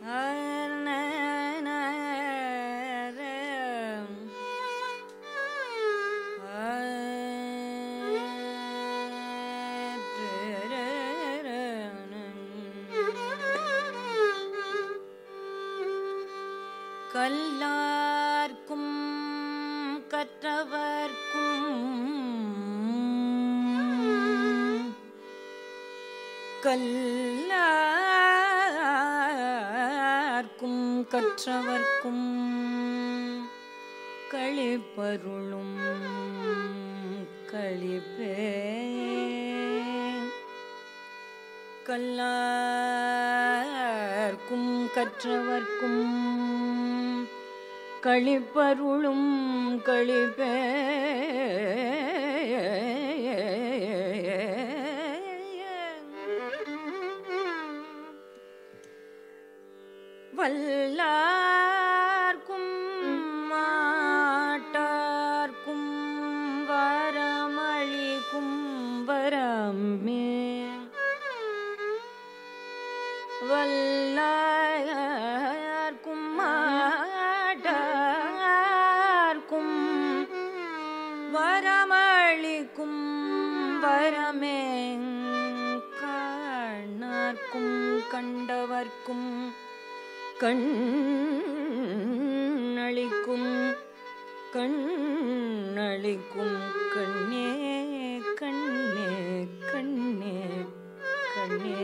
கல்லார்க்கும் கற்றவர்க்கும் கல்லார்க்கும் கற்றவர்க்கும் களிப்பருளும் களிப்பே கல்லார்க்கும் கற்றவர்க்கும் களிப்பருளும் களிப்பே வல்லார்க்கும் மாட்டார்க்கும் வரமளிக்கும் வரமே வல்லார்க்கும் மாட்டார்க்கும் வரமளிக்கும் வரமே காணார்க்கும் கண்டவர்க்கும் கண்ணளிக்கும் கண்ணளிக்கும் கண்ணே கண்ணே கண்ணே கண்ணே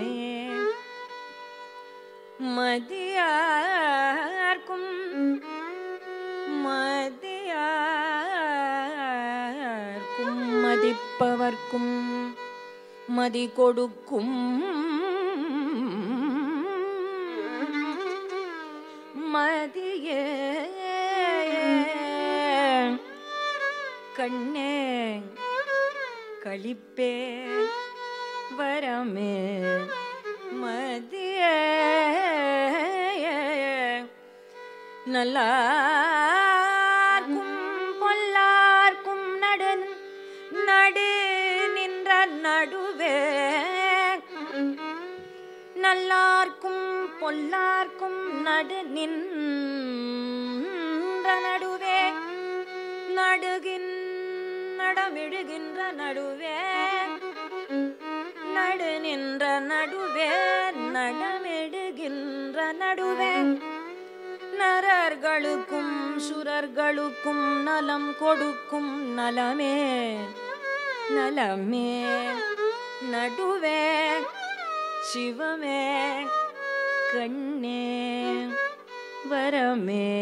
மதியார்க்கும் மதியார்க்கும் மதிப்பவர்க்கும் மதி கொடுக்கும் மதியே கண்ணே களிப்பே வரமே மதியே நல்லார்க்கும் பொல்லார்க்கும் நடு நடு நின்ற நடுவே நல்லார்க்கும் பொல்லார்க்கும் நடு நின்ற நடுவே நடுகின் நடமிடுகின்ற நடுவே நடு நின்ற நடுவே நடமிடுகின்ற நடுவே நரர்களுக்கும் சுரர்களுக்கும் நலம் கொடுக்கும் நலமே நலமே நடுவே சிவமே கண்ணே வரமே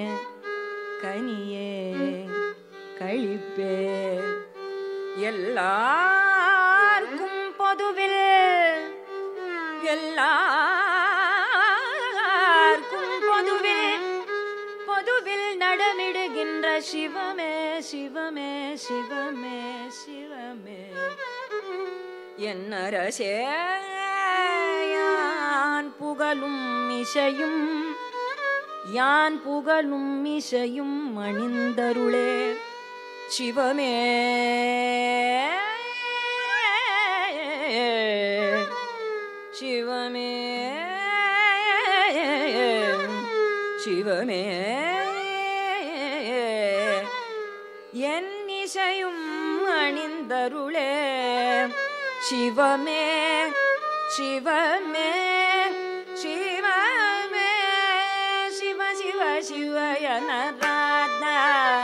கனியே கழிப்பே எல்லார்க்கும் பொதுவில் எல்லார்க்கும் பொதுவில் பொதுவில் நடமிடுகின்ற சிவமே சிவமே சிவமே சிவமே என்னரசே யான் புகழும் இசையும் யான் புகழும் இசையும் அணிந்தருளே சிவமே சிவமே சிவமே என் இசையும் அணிந்தருளே சிவமே சிவமே சிவமே சிவ சிவ சிவயன ராதா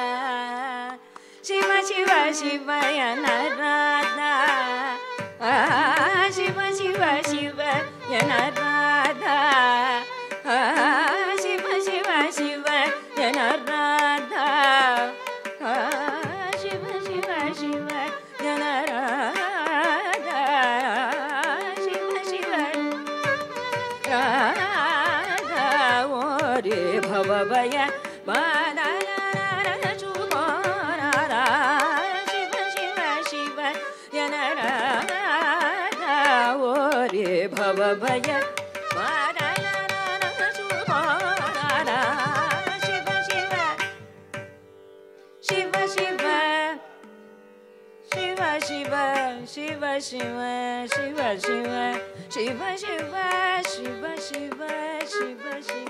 சிவ சிவ சிவயன ராதா ஆ, சிவ சிவ சிவயன ராதா ஆ, சிவ சிவ சிவயன ராதா ஆ, சிவ சிவ சிவயன ராதா சிவ சிவ ராதா ஓரே பவபய பாதன சுமாரா சிவ சிவ சிவ என ராதா ஓரே பவபய பாதன சுமாரா சிவ சிவ சிவ சிவ சிவ சிவ சிவ சிவ சிவ சிவ சிவ சிவ சிவ சிவ சிவ சிவ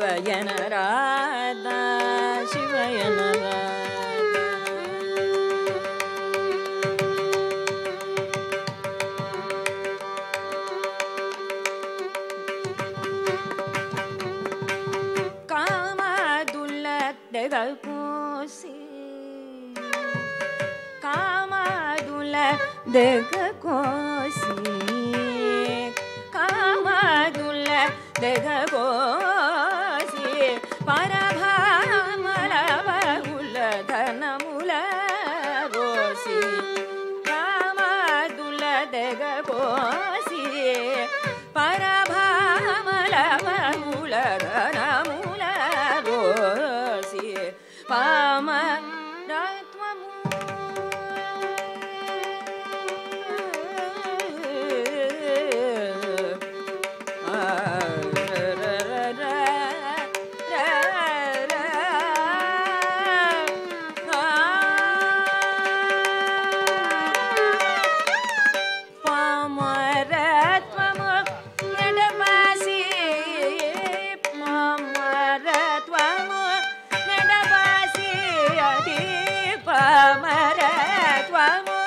ಶಿವಯನ ರಾಧ ಶಿವಯನ ರಾಧ காமாதுள்ளதைகள் பூசி காமாதுள்ளதைக கோசி காமாதுள்ளதைக கோசி பரபாமலவ உலதனமுல ரோசி காமாதுள்ளதைக கோசி பரபாமலவ உலதனமுல ரோசி பாம பாமரத்வமு நடவாசி பாமரத்வமு நடவாசி அதி பாமரத்வமு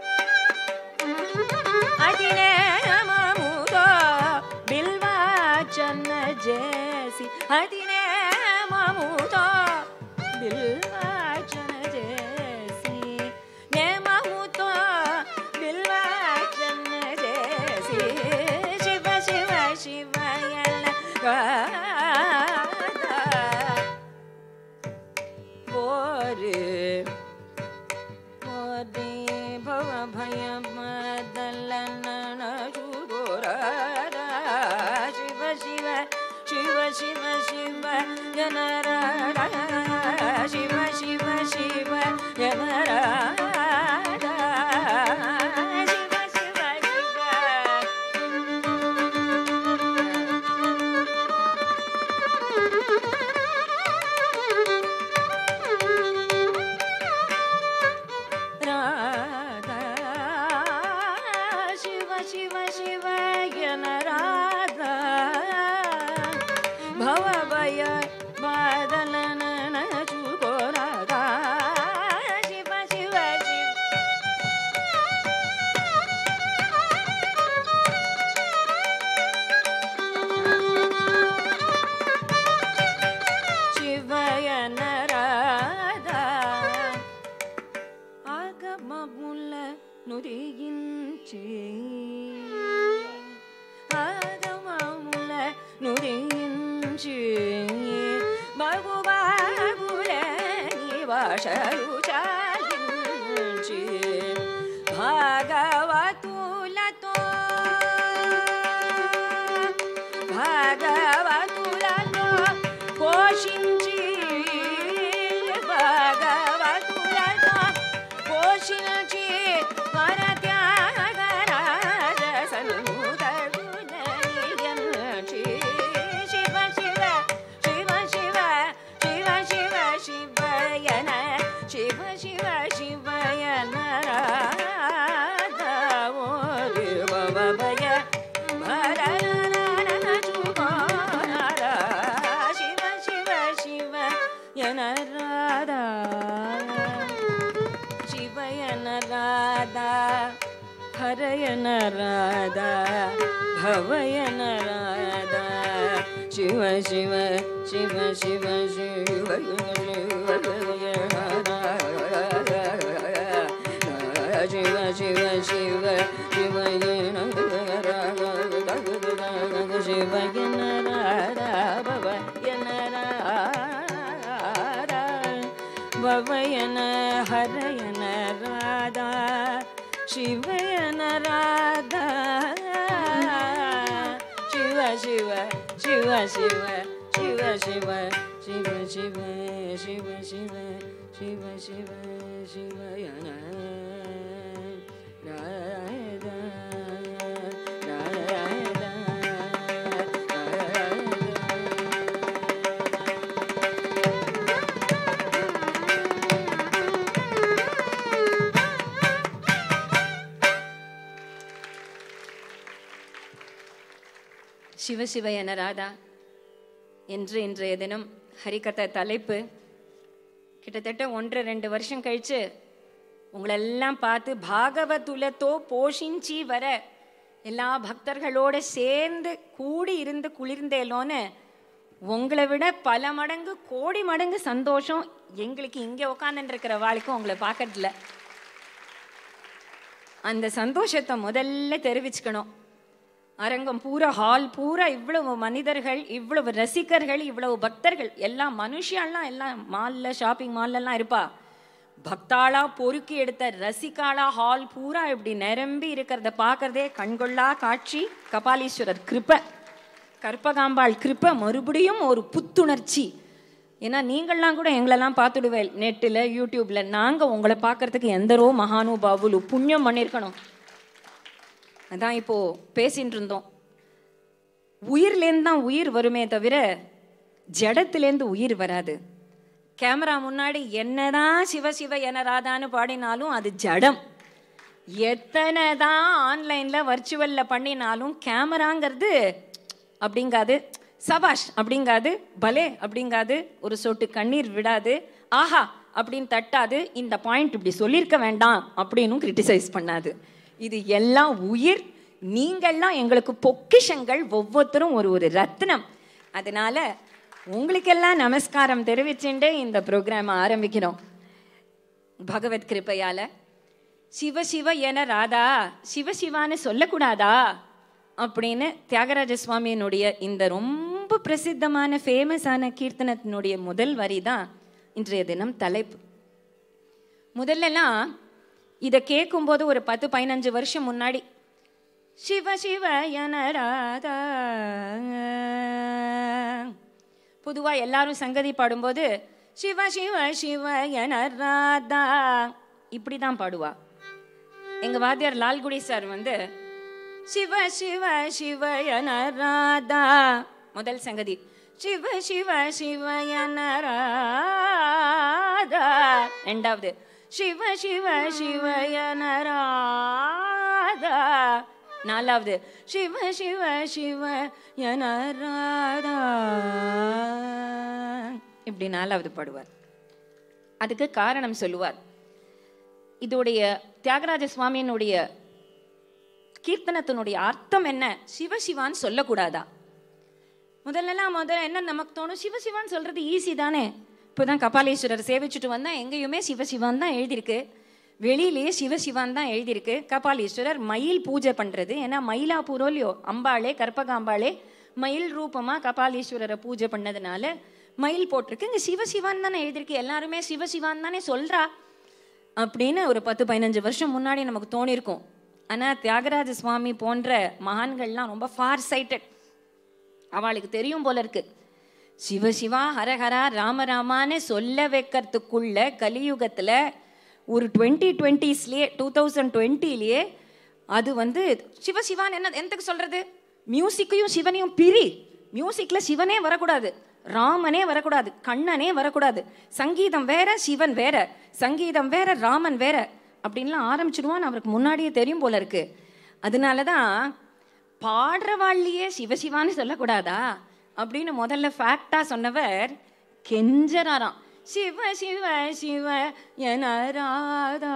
అదినేమముతో బిల్వాచన్న చేసి అదినేమముతో బిల్వాచన చేసి నేమముతో బిల్వాచన చేసి శివ శివ శివయల ஒரு போதே பவ பயம் மதல்லன சுகோரத சிவ சிவ சிவ சிவ சிவ ஜனரட சிவ சிவ சிவ ஜனரட சிவ சிவ சிவ ராதா சிவ சிவ சிவ என ராதா பவபய பாதலன சுகோ ராதா சிவ சிவ சிவ శివయన రాధా ఆగమముల నుదియించి ఆగమముల నుదియించి బాగు బాగుల నివాసలు చాలించి భాగవతులతో భాగవతులలో పోషించి భాగవతులలో పోషించి పరత్యాగరాజ సన్ముదరునయంచి శివ శివ శివ శివ శివ శివ శివయన శివ శివ శివయన రాధ ఓరి భయ భరణ చుకోర శివ శివ శివ యన రాధా శివయన రాధా హరయన రాధా భవయన రాధా శివ శివ శివ శివ శివ శివ శివ శివ శివయన శివయన రాధా భవయన రాధా భవయన హరయన రాధా శివయన రాధా శివ శివ శివ శివ శివ శివ శివ శివ శివ శివ శివ శివ శివయన రాధా రాధా ಶಿವ ಶಿವಯನ ರಾಧಾ என்று இன்றைய தினம் ஹரிகதை தலைப்பு கிட்டத்தட்ட ஒன்றரை ரெண்டு வருஷம் கழிச்சு உங்களெல்லாம் பார்த்து பாகவதுலத்தோ போஷிஞ்சி வர எல்லா பக்தர்களோட சேர்ந்து கூடி இருந்து குளிர்ந்தேலோன்னு உங்களை விட பல மடங்கு கோடி மடங்கு சந்தோஷம் எங்களுக்கு இங்கே உட்காந்துட்டு இருக்கிற வாழ்க்கும் உங்களை பார்க்கறதில்ல அந்த சந்தோஷத்தை முதல்ல தெரிவிச்சுக்கணும் அரங்கம் பூரா ஹால் பூரா இவ்வளவு மனிதர்கள் இவ்வளவு ரசிகர்கள் இவ்வளவு பக்தர்கள் எல்லாம் மனுஷியெல்லாம் எல்லாம் மால்ல ஷாப்பிங் மால்லலாம் இருப்பா பக்தாளா பொறுக்கி எடுத்த ரசிகாளா ஹால் பூரா இப்படி நிரம்பி இருக்கிறத பார்க்கறதே கண்கொள்ளா காட்சி கபாலீஸ்வரர் கிருப்ப கற்பகாம்பாள் கிருப்ப மறுபடியும் ஒரு புத்துணர்ச்சி ஏன்னா நீங்கள்லாம் கூட எங்களெல்லாம் பார்த்துடுவேன் நெட்டில் யூடியூப்ல நாங்கள் உங்களை பார்க்கறதுக்கு எந்தரோ மகானுபாவுலு புண்ணியம் பண்ணியிருக்கணும் அதான் இப்போ பேசிட்டு இருந்தோம் உயிர்லேருந்து தான் உயிர் வருமே தவிர ஜடத்துலேருந்து உயிர் வராது கேமரா முன்னாடி என்னதான் சிவ சிவ என ராதான்னு பாடினாலும் அது ஜடம் எத்தனை தான் ஆன்லைனில் வர்ச்சுவலில் பண்ணினாலும் கேமராங்கிறது அப்படிங்காது சபாஷ் அப்படிங்காது பலே அப்படிங்காது ஒரு சொட்டு கண்ணீர் விடாது ஆஹா அப்படின்னு தட்டாது இந்த பாயிண்ட் இப்படி சொல்லியிருக்க வேண்டாம் அப்படின்னும் கிரிட்டிசைஸ் பண்ணாது இது எல்லாம் உயிர் நீங்கள்லாம் எங்களுக்கு பொக்கிஷங்கள் ஒவ்வொருத்தரும் ஒரு ஒரு ரத்னம் அதனால உங்களுக்கெல்லாம் நமஸ்காரம் தெரிவிச்சுட்டு இந்த ப்ரோக்ராம் ஆரம்பிக்கிறோம் பகவத் கிருப்பையால சிவ சிவ என ராதா சிவ சிவான்னு சொல்லக்கூடாதா அப்படின்னு தியாகராஜ சுவாமியினுடைய இந்த ரொம்ப பிரசித்தமான ஃபேமஸான கீர்த்தனத்தினுடைய முதல் வரி தான் இன்றைய தினம் தலைப்பு முதல்லலாம் இதை கேட்கும்போது ஒரு பத்து பதினஞ்சு வருஷம் முன்னாடி சிவ சிவ என ராதா பொதுவா எல்லாரும் சங்கதி பாடும்போது சிவ சிவ சிவ என ராதா இப்படி தான் பாடுவா எங்க வாத்தியார் லால்குடி சார் வந்து சிவ சிவ சிவ என ராதா முதல் சங்கதி சிவ சிவ சிவ என ராதா ரெண்டாவது சிவ சிவ சிவ என ராதா நாலாவது சிவ சிவ சிவ என ராதா இப்படி நாலாவது பாடுவார் அதுக்கு காரணம் சொல்லுவார் இதோடைய தியாகராஜ சுவாமியினுடைய கீர்த்தனத்தினுடைய அர்த்தம் என்ன சிவசிவான்னு சொல்லக்கூடாதா முதல்லலாம் முதல்ல என்ன நமக்கு தோணும் சிவசிவான்னு சொல்றது ஈஸி தானே இப்போதான் கபாலீஸ்வரர் சேவிச்சுட்டு வந்தா எங்கேயுமே சிவசிவான் தான் எழுதியிருக்கு வெளியிலேயே சிவசிவான் தான் எழுதியிருக்கு கபாலீஸ்வரர் மயில் பூஜை பண்றது ஏன்னா மயிலாப்பூரோலியோ அம்பாளே கற்பகாம்பாளே மயில் ரூபமா கபாலீஸ்வரரை பூஜை பண்ணதுனால மயில் போட்டிருக்கு இங்க சிவசிவான் தானே எழுதியிருக்கு எல்லாருமே சிவசிவான் தானே சொல்றா அப்படின்னு ஒரு பத்து பதினஞ்சு வருஷம் முன்னாடி நமக்கு தோணியிருக்கும் ஆனா தியாகராஜ சுவாமி போன்ற மகான்கள்லாம் ரொம்ப ஃபார் சைட்டட் அவளுக்கு தெரியும் போல இருக்கு சிவ சிவா ஹரஹரா ராமராமான்னு சொல்ல வைக்கிறதுக்குள்ள கலியுகத்துல ஒரு டுவெண்ட்டி டுவெண்ட்டிஸ்லேயே டூ தௌசண்ட் டுவெண்ட்டிலேயே அது வந்து சிவசிவான் என்ன எந்தக்கு சொல்றது மியூசிக்கையும் சிவனையும் பிரி மியூசிக்ல சிவனே வரக்கூடாது ராமனே வரக்கூடாது கண்ணனே வரக்கூடாது சங்கீதம் வேற சிவன் வேற சங்கீதம் வேற ராமன் வேற அப்படின்லாம் ஆரம்பிச்சிடுவான்னு அவருக்கு முன்னாடியே தெரியும் போல இருக்கு அதனால தான் பாடுறவாள்லையே சிவசிவான்னு சொல்லக்கூடாதா அப்படின்னு முதல்ல ஃபேக்டா சொன்னவர் கெஞ்சராராம் சிவ சிவ சிவ என ராதா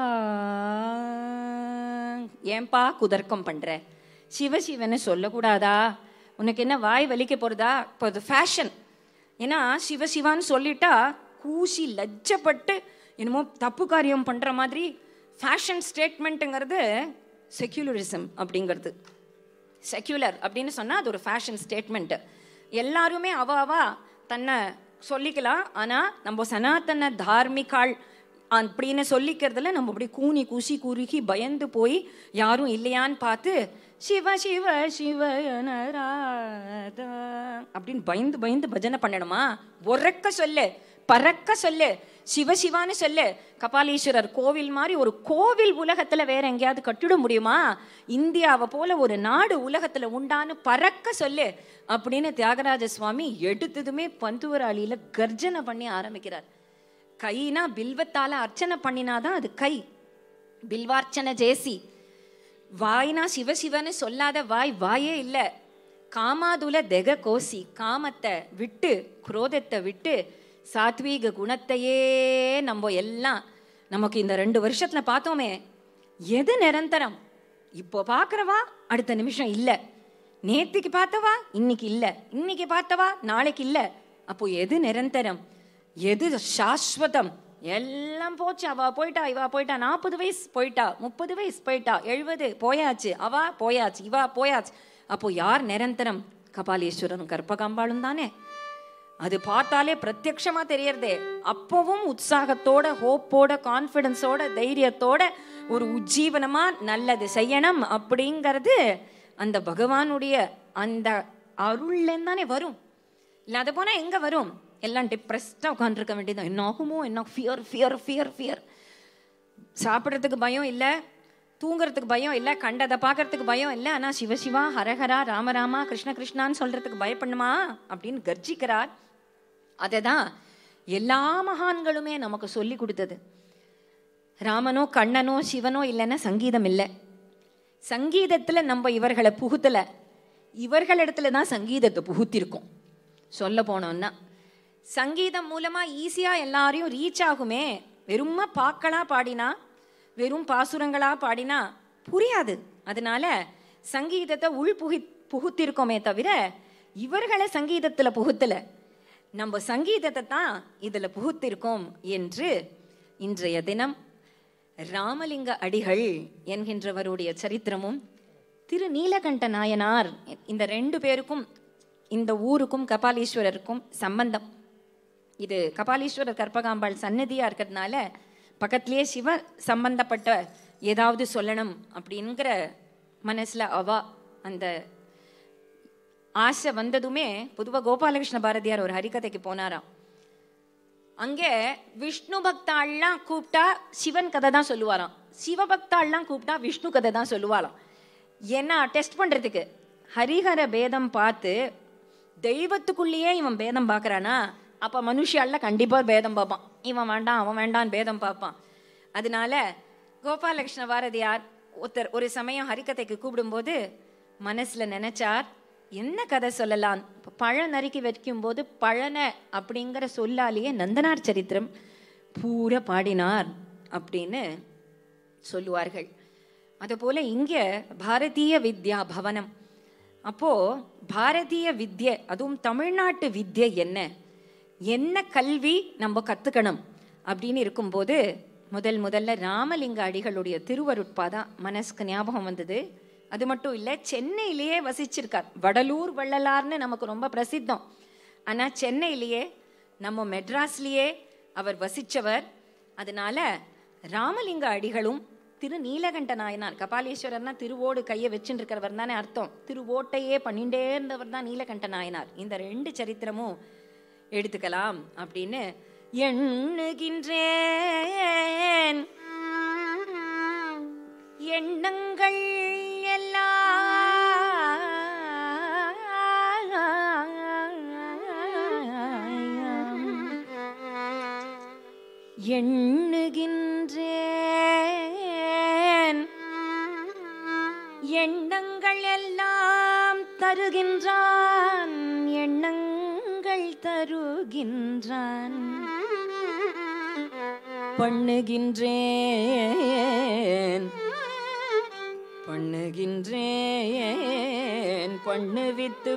ஏன்பா குதர்க்கம் பண்ற சிவ சிவன்னு சொல்லக்கூடாதா உனக்கு என்ன வாய் வலிக்க போறதா இப்போ அது ஃபேஷன் ஏன்னா சிவ சிவான்னு சொல்லிட்டா கூசி லஜ்ஜப்பட்டு என்னமோ தப்பு காரியம் பண்ற மாதிரி ஃபேஷன் ஸ்டேட்மெண்ட்டுங்கிறது செக்யூலரிசம் அப்படிங்கிறது செக்யூலர் அப்படின்னு சொன்னா அது ஒரு ஃபேஷன் ஸ்டேட்மெண்ட் எல்லாருமே அவ அவ தன்னை சொல்லிக்கலாம் ஆனா நம்ம சனாதன தார்மிகாள் அப்படின்னு சொல்லிக்கிறதுல நம்ம அப்படி கூனி கூசி குறுகி பயந்து போய் யாரும் இல்லையான்னு பார்த்து சிவ சிவ சிவ ராதா அப்படின்னு பயந்து பயந்து பஜனை பண்ணணுமா உறக்க சொல்லு பறக்க சொல்லு சிவ சிவான்னு சொல்லு கபாலீஸ்வரர் கோவில் மாதிரி ஒரு கோவில் உலகத்துல வேற எங்கேயாவது கட்டிட முடியுமா இந்தியாவை போல ஒரு நாடு உலகத்துல உண்டான்னு பறக்க சொல்லு அப்படின்னு தியாகராஜ சுவாமி எடுத்ததுமே பந்துவராளியில கர்ஜனை பண்ணி ஆரம்பிக்கிறார் கைனா பில்வத்தால அர்ச்சனை பண்ணினாதான் அது கை பில்வார்ச்சனை ஜேசி வாய்னா சிவசிவன்னு சொல்லாத வாய் வாயே இல்லை காமாதுல தெக கோசி காமத்தை விட்டு குரோதத்தை விட்டு சாத்வீக குணத்தையே நம்ம எல்லாம் நமக்கு இந்த ரெண்டு வருஷத்துல பார்த்தோமே எது நிரந்தரம் இப்போ பார்க்கறவா அடுத்த நிமிஷம் இல்ல நேத்திக்கு பார்த்தவா இன்னைக்கு இல்ல இன்னைக்கு பார்த்தவா நாளைக்கு இல்ல அப்போ எது நிரந்தரம் எது சாஸ்வதம் எல்லாம் போச்சு அவ போயிட்டா இவா போயிட்டா நாற்பது வயசு போயிட்டா முப்பது வயசு போயிட்டா எழுபது போயாச்சு அவ போயாச்சு இவா போயாச்சு அப்போ யார் நிரந்தரம் கபாலீஸ்வரனும் கற்பகாம்பாளும் தானே அது பார்த்தாலே பிரத்யக்ஷமா தெரியறதே அப்பவும் உற்சாகத்தோட ஹோப்போட கான்ஃபிடன்ஸோட தைரியத்தோட ஒரு உஜ்ஜீவனமா நல்லது செய்யணும் அப்படிங்கிறது அந்த பகவானுடைய அந்த அருள்லேருந்து தானே வரும் இல்லாத போனா எங்க வரும் எல்லாம் டிப்ரெஸ்டா உட்காந்துருக்க வேண்டியது என்ன ஆகுமோ என்ன ஃபியர் ஃபியர் ஃபியர் ஃபியர் சாப்பிட்றதுக்கு பயம் இல்லை தூங்குறதுக்கு பயம் இல்லை கண்டதை பார்க்கறதுக்கு பயம் இல்லை ஆனால் சிவசிவா ஹரஹரா ராமராமா கிருஷ்ண கிருஷ்ணான்னு சொல்றதுக்கு பயப்படணுமா அப்படின்னு கர்ஜிக்கிறார் அதை தான் எல்லா மகான்களுமே நமக்கு சொல்லி கொடுத்தது ராமனோ கண்ணனோ சிவனோ இல்லைன்னா சங்கீதம் இல்லை சங்கீதத்தில் நம்ம இவர்களை புகுத்தல இவர்களிடத்துல தான் சங்கீதத்தை புகுத்திருக்கோம் சொல்ல போனோம்னா சங்கீதம் மூலமா ஈஸியா எல்லாரையும் ரீச் ஆகுமே வெறும்மா பாக்களா பாடினா வெறும் பாசுரங்களா பாடினா புரியாது அதனால சங்கீதத்தை உள் புகி புகுத்திருக்கோமே தவிர இவர்களை சங்கீதத்துல புகுத்தல நம்ம சங்கீதத்தை தான் இதுல புகுத்திருக்கோம் என்று இன்றைய தினம் ராமலிங்க அடிகள் என்கின்றவருடைய சரித்திரமும் திரு நீலகண்ட நாயனார் இந்த ரெண்டு பேருக்கும் இந்த ஊருக்கும் கபாலீஸ்வரருக்கும் சம்பந்தம் இது கபாலீஸ்வரர் கற்பகாம்பாள் சன்னதியா இருக்கிறதுனால பக்கத்திலேயே சிவ சம்பந்தப்பட்ட ஏதாவது சொல்லணும் அப்படிங்கிற மனசுல அவா அந்த ஆசை வந்ததுமே பொதுவா கோபாலகிருஷ்ண பாரதியார் ஒரு ஹரிகதைக்கு போனாராம் அங்கே விஷ்ணு பக்தாள்லாம் கூப்பிட்டா சிவன் கதை தான் சொல்லுவாராம் சிவபக்தாள்லாம் கூப்பிட்டா விஷ்ணு கதை தான் சொல்லுவாளாம் ஏன்னா டெஸ்ட் பண்றதுக்கு ஹரிஹர பேதம் பார்த்து தெய்வத்துக்குள்ளேயே இவன் பேதம் பார்க்கறானா அப்ப மனுஷியால கண்டிப்பா பேதம் பார்ப்பான் இவன் வேண்டாம் அவன் வேண்டான்னு பேதம் பார்ப்பான் அதனால கோபாலகிருஷ்ண பாரதியார் ஒருத்தர் ஒரு சமயம் ஹரிக்கதைக்கு கூப்பிடும்போது மனசுல நினைச்சார் என்ன கதை சொல்லலாம் இப்ப பழ நறுக்கி வைக்கும் போது பழன அப்படிங்கிற சொல்லாலேயே நந்தனார் சரித்திரம் பூரா பாடினார் அப்படின்னு சொல்லுவார்கள் அதுபோல இங்க பாரதிய வித்யா பவனம் அப்போ பாரதிய வித்யை அதுவும் தமிழ்நாட்டு வித்யை என்ன என்ன கல்வி நம்ம கத்துக்கணும் அப்படின்னு இருக்கும்போது முதல் முதல்ல ராமலிங்க அடிகளுடைய திருவருட்பாதான் மனசுக்கு ஞாபகம் வந்தது அது மட்டும் இல்லை சென்னையிலேயே வசிச்சிருக்கார் வடலூர் வள்ளலார்னு நமக்கு ரொம்ப பிரசித்தம் ஆனா சென்னையிலேயே நம்ம மெட்ராஸ்லயே அவர் வசிச்சவர் அதனால ராமலிங்க அடிகளும் திரு நீலகண்ட நாயனார் கபாலீஸ்வரர்னா திருவோடு கையை வச்சுட்டு இருக்கிறவர் தானே அர்த்தம் திருவோட்டையே பண்ணிண்டே இருந்தவர் தான் நீலகண்ட நாயனார் இந்த ரெண்டு சரித்திரமும் எடுத்துக்கலாம் அப்படின்னு எண்ணுகின்றேன் எண்ணங்கள் எல்லாம் எண்ணுகின்றேன் எண்ணங்கள் எல்லாம் தருகின்றான் எண்ணங்கள் தருகின்றான் பண்ணுகின்றேன் பண்ணுகின்றேன் பண்ணுவித்து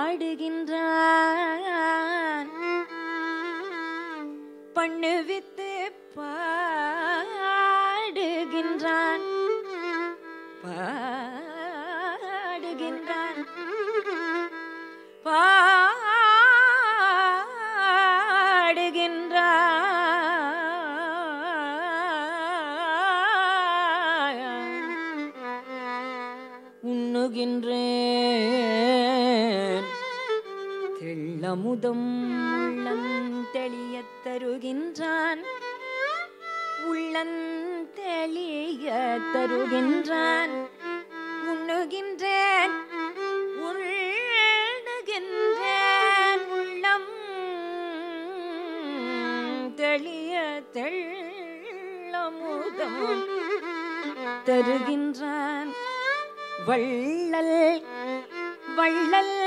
பாடுகின்றான் பண்ணுவித்து பாடுகின்றான் பாடுகின்றான் பாடுகின்றான் உண்ணுகின்றேன் தெள்ளமுதம் உள்ளம் தெளியத் தருகின்றான் உள்ளந்தெளிய தருகின்றான் உண்ணுகின்றேன் உள்ணுகின்றேன் உள்ளம் தெளிய தெள்ளமுதம் தருகின்றான் வள்ளல் வள்ளல்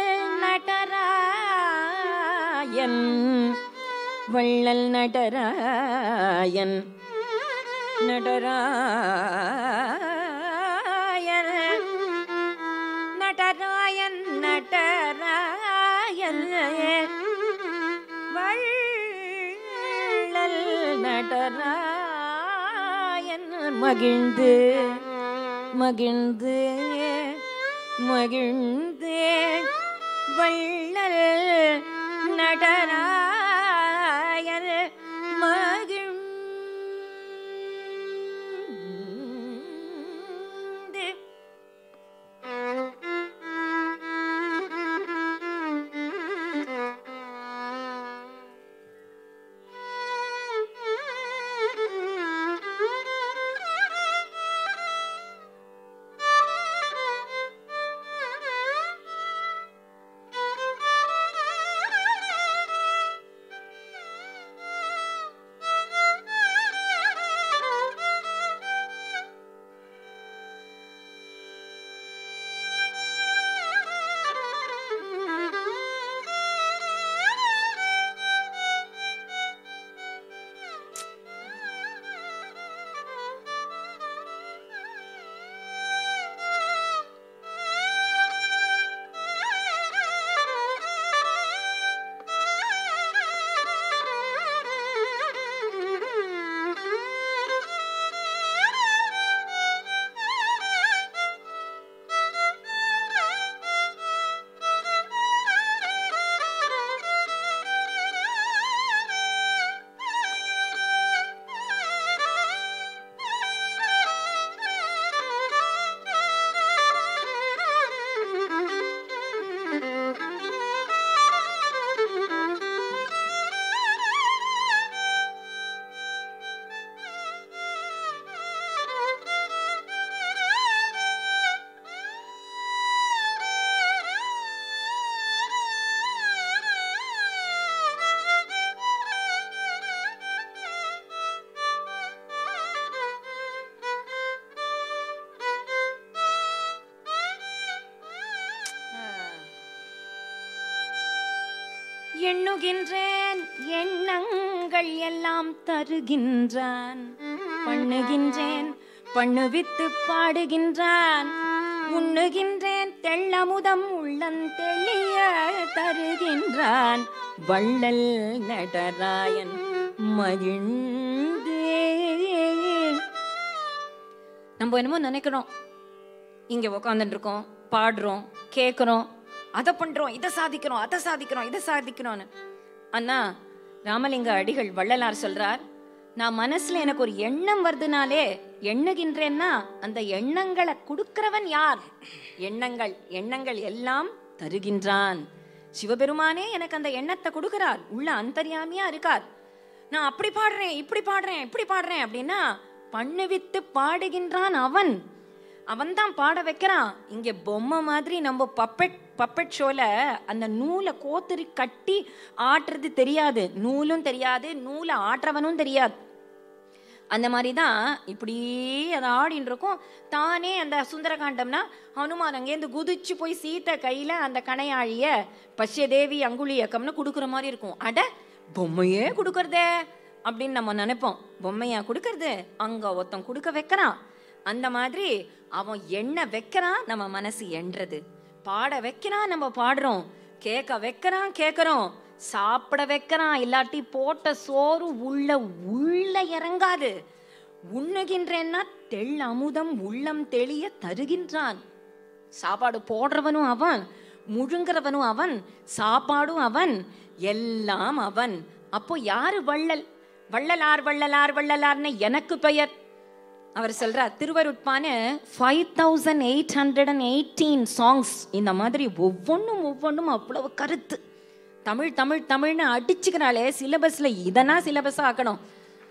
நடராயன் வள்ளல் நடராயன் நடராயன் நடராயன் நடராயன் வள்ளல் நடராயன் மகிழ்ந்து மகிழ்ந்து மகிழ்ந்து வள்ளல் நடராயன் மகிழ்ந்து எண்ணுகின்றேன் எண்ணங்கள் எல்லாம் தருகின்றான் பண்ணுகின்றேன் பண்ணுவித்து பாடுகின்றான் உண்ணுகின்றேன் தெள்ளமுதம் உள்ளந்தெளிய தருகின்றான் வள்ளல் நடராயன் மகிழ்ந்தே நம்ம என்னமோ நினைக்கிறோம் இங்க உக்காந்துட்டு இருக்கோம் பாடுறோம் கேட்குறோம் அதை பண்றோம் இதை சாதிக்கிறோம் அதை சாதிக்கிறோம் இதை சாதிக்கிறோம்னு அண்ணா ராமலிங்க அடிகள் வள்ளலார் சொல்றார் நான் மனசுல எனக்கு ஒரு எண்ணம் வருதுனாலே எண்ணுகின்றேன்னா அந்த எண்ணங்களை கொடுக்கிறவன் யார் எண்ணங்கள் எண்ணங்கள் எல்லாம் தருகின்றான் சிவபெருமானே எனக்கு அந்த எண்ணத்தை கொடுக்கிறார் உள்ள அந்தர்யாமியா இருக்கார் நான் அப்படி பாடுறேன் இப்படி பாடுறேன் இப்படி பாடுறேன் அப்படின்னா பண்ணுவித்து பாடுகின்றான் அவன் அவன் தான் பாட வைக்கிறான் இங்க பொம்மை மாதிரி நம்ம பப்பெட் பப்பெட் ஷோல அந்த நூலை கோத்துரி கட்டி ஆட்டுறது தெரியாது நூலும் தெரியாது நூலை ஆட்டுறவனும் தெரியாது அந்த மாதிரி தான் இப்படி அதை ஆடின்னு இருக்கும் தானே அந்த சுந்தரகாண்டம்னா ஹனுமான் அங்கேருந்து குதிச்சு போய் சீத்தை கையில அந்த கணையாழிய பஷ்யதேவி அங்குலி இயக்கம்னு கொடுக்குற மாதிரி இருக்கும் அட பொம்மையே கொடுக்கறதே அப்படின்னு நம்ம நினைப்போம் பொம்மையா கொடுக்கறது அங்க ஒருத்தன் கொடுக்க வைக்கிறான் அந்த மாதிரி அவன் எண்ண வைக்கிறான் நம்ம மனசு எண்றது பாட வைக்கிறான் நம்ம பாடுறோம் கேட்க வைக்கிறான் கேட்கறோம் சாப்பிட வைக்கிறான் இல்லாட்டி போட்ட சோறு உள்ள உள்ள இறங்காது உண்ணுகின்றேன்னா தெள் அமுதம் உள்ளம் தெளிய தருகின்றான் சாப்பாடு போடுறவனும் அவன் முழுங்குறவனும் அவன் சாப்பாடும் அவன் எல்லாம் அவன் அப்போ யாரு வள்ளல் வள்ளலார் வள்ளலார் வள்ளலார்னு எனக்கு பெயர் அவர் சொல்றார் திருவருட்பான five thousand eight hundred and eighteen songs இந்த மாதிரி ஒவ்வொன்றும் ஒவ்வொன்றும் அவ்வளவு கருத்து தமிழ் தமிழ் தமிழ்னு அடிச்சுக்கிறாளே சிலபஸ்ல இதனா சிலபஸா ஆக்கணும்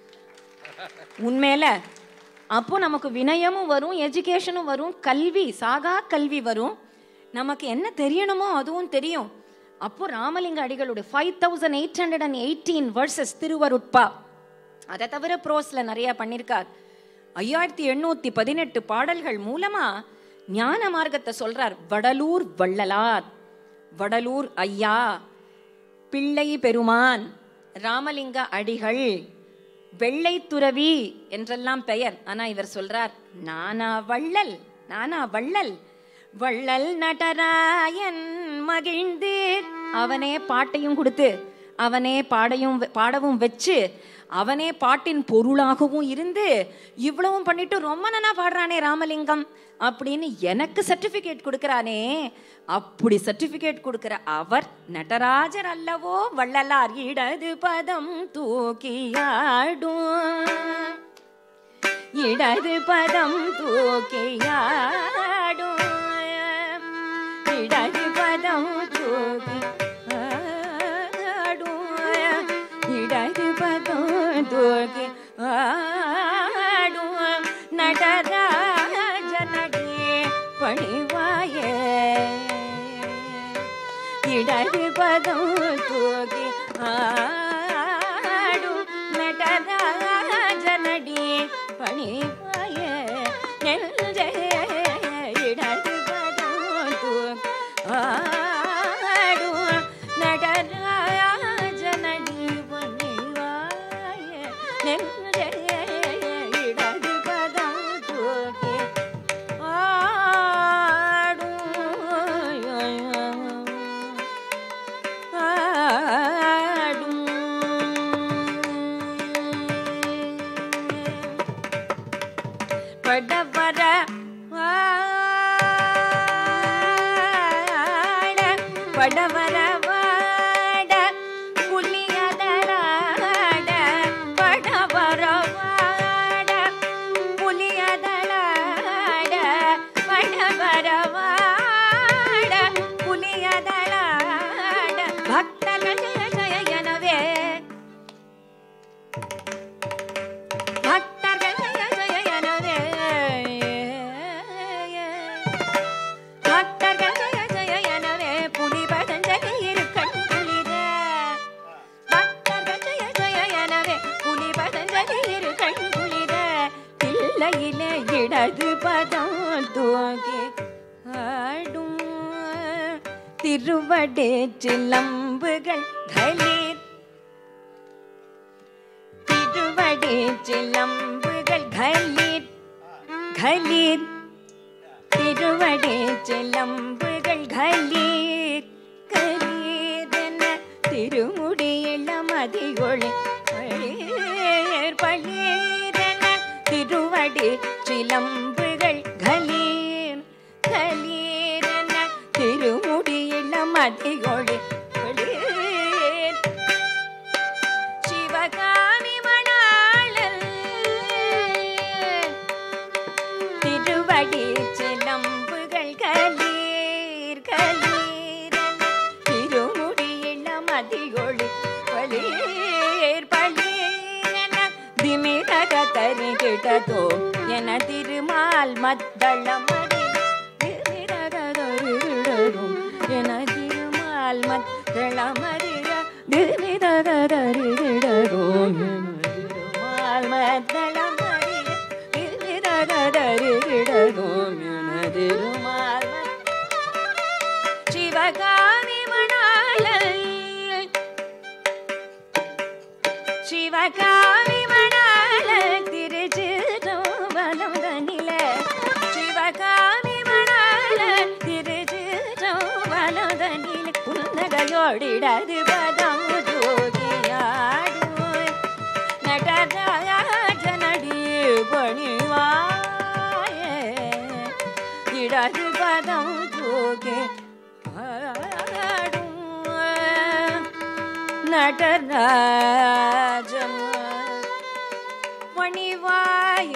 உண்மையில அப்போ நமக்கு வினயமும் வரும் எஜுகேஷனும் வரும் கல்வி சாகா கல்வி வரும் நமக்கு என்ன தெரியணுமோ அதுவும் தெரியும் அப்போ ராமலிங்க அடிகளுடைய five thousand eight hundred and eighteen verses Thiruvarutpa அதை தவிர ப்ரோஸ்ல நிறைய பண்ணியிருக்கார் ஐயாயிரத்தி எண்ணூத்தி பதினெட்டு பாடல்கள் மூலமா ஞான மார்க்கத்தை சொல்றார் வடலூர் வள்ளலார் வடலூர் ஐயா பிள்ளை பெருமான் ராமலிங்க அடிகள் வெள்ளை துறவி என்றெல்லாம் பெயர் ஆனா இவர் சொல்றார் நானா வள்ளல் நானா வள்ளல் வள்ளல் நடராயன் மகிழ்ந்து அவனே பாட்டையும் கொடுத்து அவனே பாடையும் பாடவும் வச்சு அவனே பாட்டின் பொருளாகவும் இருந்து இவ்வளவும் பண்ணிட்டு ரொம்ப நன்னா பாடுறானே ராமலிங்கம் அப்படின்னு எனக்கு சர்டிபிகேட் கொடுக்கறானே அப்படி சர்டிபிகேட் கொடுக்கிற அவர் நடராஜர் அல்லவோ வள்ளலார் இடது பதம் தூக்கியாடும் இடது பதம் தூக்கியாடும் இடது பதம் தூக்கி ஆடும் இடது பதம் தூக்கி ஆடும் நடராஜ நடியே பணிவாயே இடது பதம் தூக்கி ஆடும் நடராஜ நடியே பணிவாயே நெஞ்சே இடது பதம் தூக்கி ஆடும் நடராஜ நடி பணிவாயே நெஞ்சே இடது பதம் தூக்கி படவர வாட படவர வாட புலியதலாட படவர வாட புலியதலாட படவர வாட புலியதலாட பக்தர்கள் ஜெய எனவே பக்தர்கள் ஜெய ஜெய எனவே பக்தர்கள் ஜெய ஜெய எனவே புலி பதஞ்சலி இருக்கண் குளிர பக்தர்கள் ஜெய ஜெய எனவே புலி பதஞ்சலி இருக்கண் குளிர பிள்ளையிலே இடது பதம் தூக்கி ஆடும் திருவடே சிலம்புகள் கலீர் திருவடி சிலம்புகள் கலீர் கலீர் திருவடி சிலம்புகள் கலீர் கலீரென திருமுடியில மதியொளி பளீர் பளீரென திருவடி சிலம்புகள் கலீர் கலீரென திருமுடியில மதியொளி பளீர் சிவகாமி மணாளல் திருவடி சிலம்புகள் கலீர் கலீரன திருமுடியில மதியொளி பளீர் பளீரன திமிரக தருகிட்டதோ என திருமால் மத்தளமடி திமிரக தருகிடரும் என திருமால் மத்தளமடிக திமிரக தருகிடரும் திருமால் மத்தளமடிக திமிரக தருகிடரும் என திருமால் சிவகாமி மணாளல் சிவகாமி மணாள திருச்சிரோபலம் தனில சிவகாமி மணாள திருச்சிரோபலம் தனில புன்னகையோடிடது பதம் ஜோதியாடும் நடராஜனடி பணிவாயே இடது பதம் ஜோகே ஆடும் நடராஜம் பணிவாய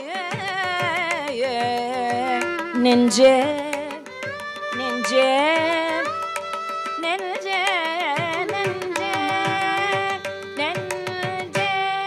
நெஞ்சே நெஞ்சே நெஞ்சே நெஞ்சே நெஞ்சே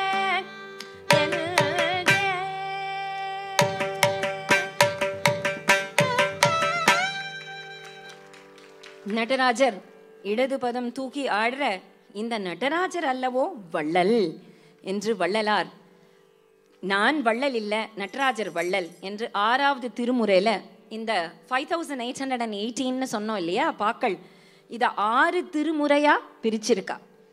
நடராஜர் இடது பதம் தூக்கி ஆடுற இந்த நடராஜர் அல்லவோ வள்ளல் என்று வள்ளலார் நான் வள்ளல் இல்ல நடராஜர் வள்ளல் என்று ஆறாவது திருமுறையில இந்த five thousand eight hundred and எயிட்டீன்னு சொன்னோம் இல்லையா பாக்கள் இதை ஆறு திருமுறையா பிரிச்சிருக்கா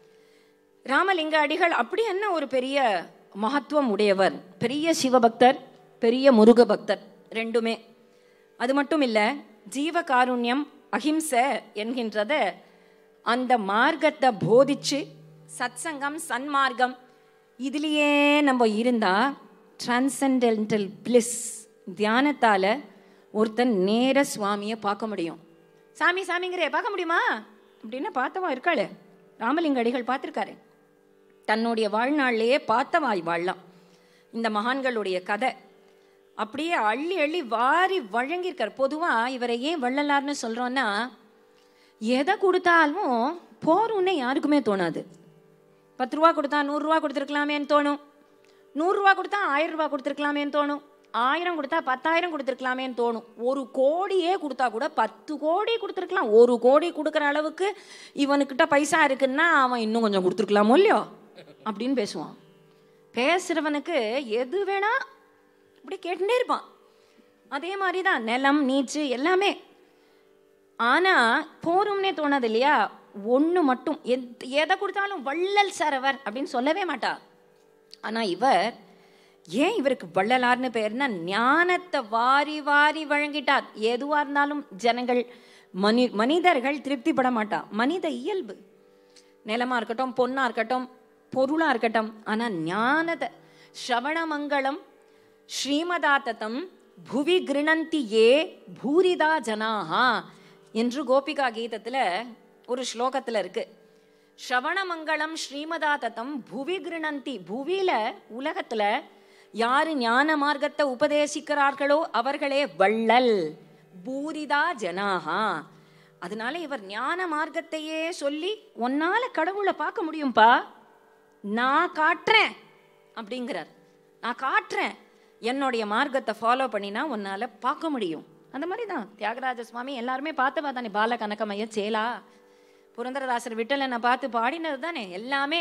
ராமலிங்க அடிகள் அப்படி என்ன ஒரு பெரிய மகத்துவம் உடையவர் பெரிய சிவபக்தர் பெரிய முருக பக்தர் ரெண்டுமே அது மட்டும் இல்ல ஜீவகாருண்யம் அஹிம்சை என்கின்றத அந்த மார்க்கத்தை போதிச்சு சத்சங்கம் சன்மார்க்கம் இதுலயே நம்ம இருந்தா டிரான்சென்டென்டல் பிளிஸ் தியானத்தால ஒருத்தன் நேர சுவாமியை பார்க்க முடியும் சாமி சாமிங்கிற பார்க்க முடியுமா அப்படின்னு பார்த்தவா இருக்காளே ராமலிங்க அடிகள் பார்த்துருக்காரு தன்னுடைய வாழ்நாள்லயே பார்த்தவாய் வாழலாம் இந்த மகான்களுடைய கதை அப்படியே அள்ளி அள்ளி வாரி வழங்கியிருக்கார் பொதுவா இவரை ஏன் வள்ளலார்னு சொல்றோம்னா எதை கொடுத்தாலும் போரும்னு யாருக்குமே தோணாது பத்து ரூபா கொடுத்தா நூறுரூவா கொடுத்துருக்கலாமேன்னு தோணும் நூறுரூவா கொடுத்தா ஆயிரம் ரூபா கொடுத்துருக்கலாமேன்னு தோணும் ஆயிரம் கொடுத்தா பத்தாயிரம் கொடுத்துருக்கலாமேன்னு தோணும் ஒரு கோடியே கொடுத்தா கூட பத்து கோடி கொடுத்துருக்கலாம் ஒரு கோடி கொடுக்குற அளவுக்கு இவனுக்கிட்ட பைசா இருக்குன்னா அவன் இன்னும் கொஞ்சம் கொடுத்துருக்கலாமோ இல்லையோ அப்படின்னு பேசுவான் பேசுறவனுக்கு எது வேணா இப்படி கேட்டுட்டே இருப்பான் அதே மாதிரி தான் நிலம் நீச்சு எல்லாமே ஆனா போரும்னே தோணாது இல்லையா ஒண்ணு மட்டும் எத்- எதை கொடுத்தாலும் வள்ளல் சரவர் அப்படின்னு சொல்லவே மாட்டா ஆனா இவர் ஏன் இவருக்கு வள்ளலார்னு பேர்னா ஞானத்தை வாரி வாரி வழங்கிட்டார் எதுவா இருந்தாலும் ஜனங்கள் மனி மனிதர்கள் திருப்திப்பட மாட்டா மனித இயல்பு நிலமா இருக்கட்டும் பொண்ணா இருக்கட்டும் பொருளா இருக்கட்டும் ஆனா ஞானத ஸ்ரவணமங்கலம் ஸ்ரீமதாத்ததம் புவி கிருணந்தி ஏ பூரிதா ஜனாஹா என்று கோபிகா கீதத்துல ஒரு ஸ்லோகத்துல இருக்கு ஸ்ரவணமங்கலம் ஸ்ரீமதாத்ததம் புவி கிருணந்தி புவியில உலகத்துல யாரு ஞான மார்க்கத்தை உபதேசிக்கிறார்களோ அவர்களே வள்ளல் பூரிதா ஜனாஹா அதனால இவர் ஞான மார்க்கத்தையே சொல்லி உன்னால கடவுளை பார்க்க முடியும்பா நான் காட்டுறேன் அப்படிங்கிறார் நான் காட்டுறேன் என்னுடைய மார்க்கத்தை ஃபாலோ பண்ணினா உன்னால பார்க்க முடியும் அந்த மாதிரி தான் தியாகராஜ சுவாமி எல்லாருமே பார்த்தவா தானே பால கனகமைய சேலா புரந்தரதாசர் விட்டலனை பார்த்து பாடினது தானே எல்லாமே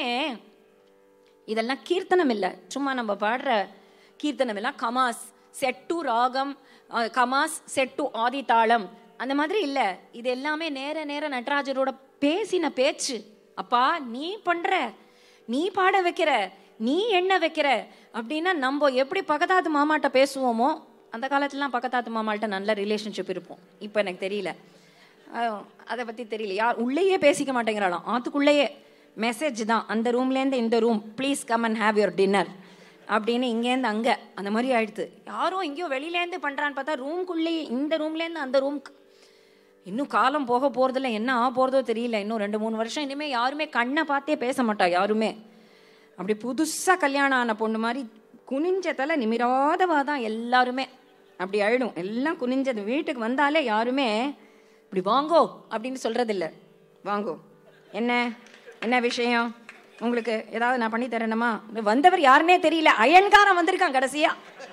இதெல்லாம் கீர்த்தனம் இல்லை சும்மா நம்ம பாடுற கீர்த்தனம் எல்லாம் கமாஸ் செட்டு ராகம் அஹ், கமாஸ் செட்டு ஆதிதாளம் அந்த மாதிரி இல்லை இது எல்லாமே நேர நேர நடராஜரோட பேசின பேச்சு அப்பா நீ பண்ற நீ பாட வைக்கிற நீ எண்ண வைக்கிற அப்படின்னா நம்ம எப்படி பக்கத்தாத்து மாமாட்ட பேசுவோமோ அந்த காலத்துலலாம் பக்கத்தாத்து மாமாள்கிட்ட நல்ல ரிலேஷன்ஷிப் இருப்போம் இப்போ எனக்கு தெரியல அஹ், அதை பற்றி தெரியல யார் உள்ளேயே பேசிக்க மாட்டேங்கிறாளாம் ஆத்துக்குள்ளேயே மெசேஜ் தான் அந்த ரூம்லேருந்து இந்த room please come and have your dinner அப்படின்னு இங்கேருந்து அங்கே அந்த மாதிரி ஆயிடுது யாரோ எங்கேயோ வெளியிலேருந்து பண்ணுறான்னு பார்த்தா ரூம்குள்ளேயே இந்த ரூம்லேருந்து அந்த ரூம்க்கு இன்னும் காலம் போக போகிறதில்ல என்ன ஆக போகிறதோ தெரியல இன்னும் ரெண்டு மூணு வருஷம் இனிமேல் யாருமே கண்ணை பார்த்தே பேச மாட்டா யாருமே அப்படி புதுசாக கல்யாணம் ஆன பொண்ணு மாதிரி குனிஞ்ச தலை நிமிராதவா தான் எல்லாருமே அப்படி அழுடும் எல்லாம் குனிஞ்சது வீட்டுக்கு வந்தாலே யாருமே இப்படி வாங்கோ அப்படின்னு சொல்றதில்ல வாங்கோ என்ன என்ன விஷயம் உங்களுக்கு ஏதாவது நான் பண்ணி தரணுமா வந்தவர் யாருன்னே தெரியல அயன்காரன் வந்திருக்கான் கடைசியா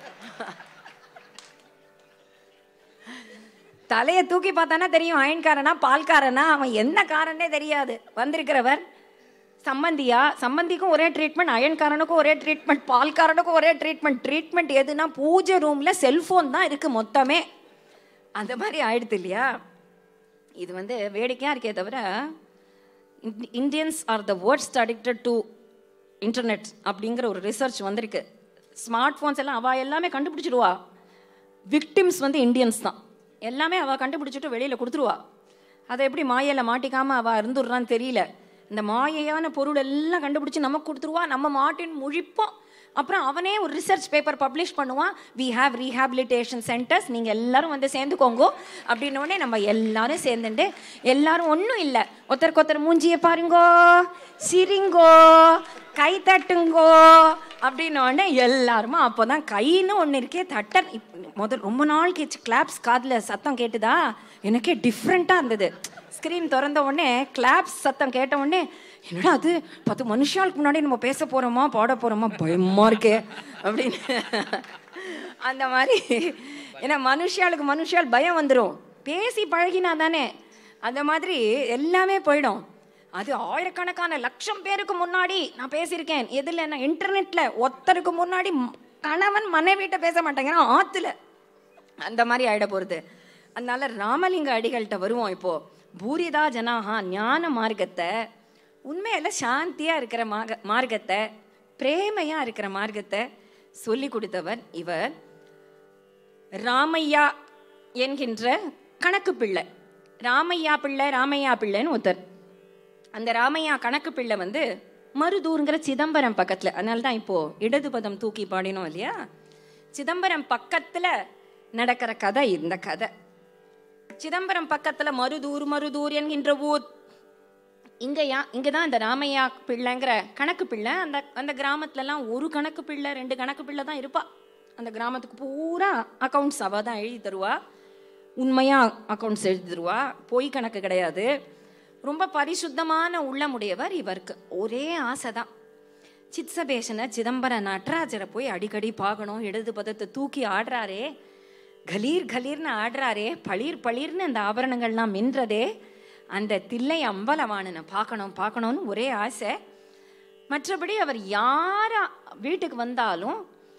தலையை தூக்கி பார்த்தானா தெரியும் அயன்காரனா பால்காரனா அவன் என்ன காரனே தெரியாது வந்திருக்கிறவர் சம்பந்தியா சம்பந்திக்கும் ஒரே ட்ரீட்மெண்ட் அயன்காரனுக்கும் ஒரே ட்ரீட்மெண்ட் பால்காரனுக்கும் ஒரே ட்ரீட்மெண்ட் ட்ரீட்மெண்ட் எதுனா பூஜை ரூம்ல செல்போன் தான் இருக்கு மொத்தமே அந்த மாதிரி ஆயிடுது இல்லையா இது வந்து வேடிக்கையா இருக்கே தவிர Indians are the words addicted to internet அப்படிங்கிற ஒரு ரிசர்ச் வந்திருக்கு ஸ்மார்ட் ஃபோன்ஸ் எல்லாம் அவ எல்லாமே கண்டுபிடிச்சிடுவா விக்டிம்ஸ் வந்து இந்தியன்ஸ் தான் எல்லாமே அவ கண்டுபிடிச்சிட்டு வெளியில கொடுத்துருவா அதை எப்படி மாயையில மாட்டிக்காம அவ இருந்துடுறான்னு தெரியல இந்த மாயையான பொருள் எல்லாம் கண்டுபிடிச்சு நமக்கு கொடுத்துருவா நம்ம மாட்டின் முழிப்போம் அப்புறம் அவனே ஒரு ரிசர்ச் பேப்பர் பப்ளிஷ் பண்ணுவான் வி ஹாவ் ரீஹாபிலிட்டேஷன் சென்டர்ஸ் நீங்கள் எல்லாரும் வந்து சேர்ந்துக்கோங்கோ அப்படின்ன உடனே நம்ம எல்லாரும் சேர்ந்துட்டு எல்லாரும் ஒன்றும் இல்லை ஒருத்தருக்கு ஒருத்தர் மூஞ்சியை பாருங்கோ சிரிங்கோ கை தட்டுங்கோ அப்படின்ன உடனே எல்லாருமா அப்போ தான் கைன்னு ஒன்று இருக்கே தட்டன் இப் முதல் ரொம்ப நாள் கேச்சு கிளாப்ஸ் காதில் சத்தம் கேட்டுதா எனக்கே டிஃப்ரெண்ட்டாக இருந்தது ஸ்க்ரீன் திறந்த உடனே கிளாப்ஸ் சத்தம் கேட்ட உடனே என்னடா அது பத்து மனுஷாளுக்கு முன்னாடி நம்ம பேச போறோமா பாட போறோமா பயமா இருக்கே அப்படின்னு அந்த மாதிரி ஏன்னா மனுஷாளுக்கு மனுஷால் பயம் வந்துடும் பேசி பழகினா தானே அந்த மாதிரி எல்லாமே போயிடும் அது ஆயிரக்கணக்கான லட்சம் பேருக்கு முன்னாடி நான் பேசியிருக்கேன் எதுல நான் இன்டர்நெட்ல ஒருத்தருக்கு முன்னாடி ம- கணவன் மனைவிட்ட பேச மாட்டேங்கிறான் ஆத்துல அந்த மாதிரி ஆயிட போறது அதனால ராமலிங்க அடிகள்கிட்ட வருவோம் இப்போ பூரிதா ஜனாஹா ஞான மார்க்கத்தை உண்மையில சாந்தியா இருக்கிற மாக மார்க்கத்தை பிரேமையா இருக்கிற மார்க்கத்தை சொல்லி கொடுத்தவர் இவர் ராமையா என்கின்ற கணக்கு பிள்ளை ராமையா பிள்ளை ராமையா பிள்ளைன்னு ஒருத்தர் அந்த ராமையா கணக்கு பிள்ளை வந்து மருதூருங்கிற சிதம்பரம் பக்கத்துல அதனால தான் இப்போ இடது பதம் தூக்கி பாடினோம் இல்லையா சிதம்பரம் பக்கத்துல நடக்கிற கதை இந்த கதை சிதம்பரம் பக்கத்துல மருதூர் மருதூர் என்கின்ற ஊர் இங்கயா இங்கதான் இந்த ராமையா பிள்ளைங்கிற கணக்கு பிள்ளை அந்த அந்த கிராமத்துலலாம் ஒரு கணக்கு பிள்ளை ரெண்டு கணக்கு பிள்ளை தான் இருப்பா அந்த கிராமத்துக்கு பூரா அக்கௌண்ட்ஸ் அவ தான் எழுதி தருவா உண்மையா அக்கௌண்ட்ஸ் எழுதி தருவா பொய் கணக்கு கிடையாது ரொம்ப பரிசுத்தமான உள்ளமுடையவர் இவருக்கு ஒரே ஆசை தான் சித்சபேஷனை சிதம்பர நடராஜரை போய் அடிக்கடி பார்க்கணும் இடது பதத்தை தூக்கி ஆடுறாரே கலீர் கலீர்னு ஆடுறாரே பளிர் பளிர்னு அந்த ஆபரணங்கள்லாம் மின்றதே அந்த தில்லை அம்பலவாணனை பார்க்கணும் பார்க்கணும்னு ஒரே ஆசை மற்றபடி அவர் யார வீட்டுக்கு வந்தாலும்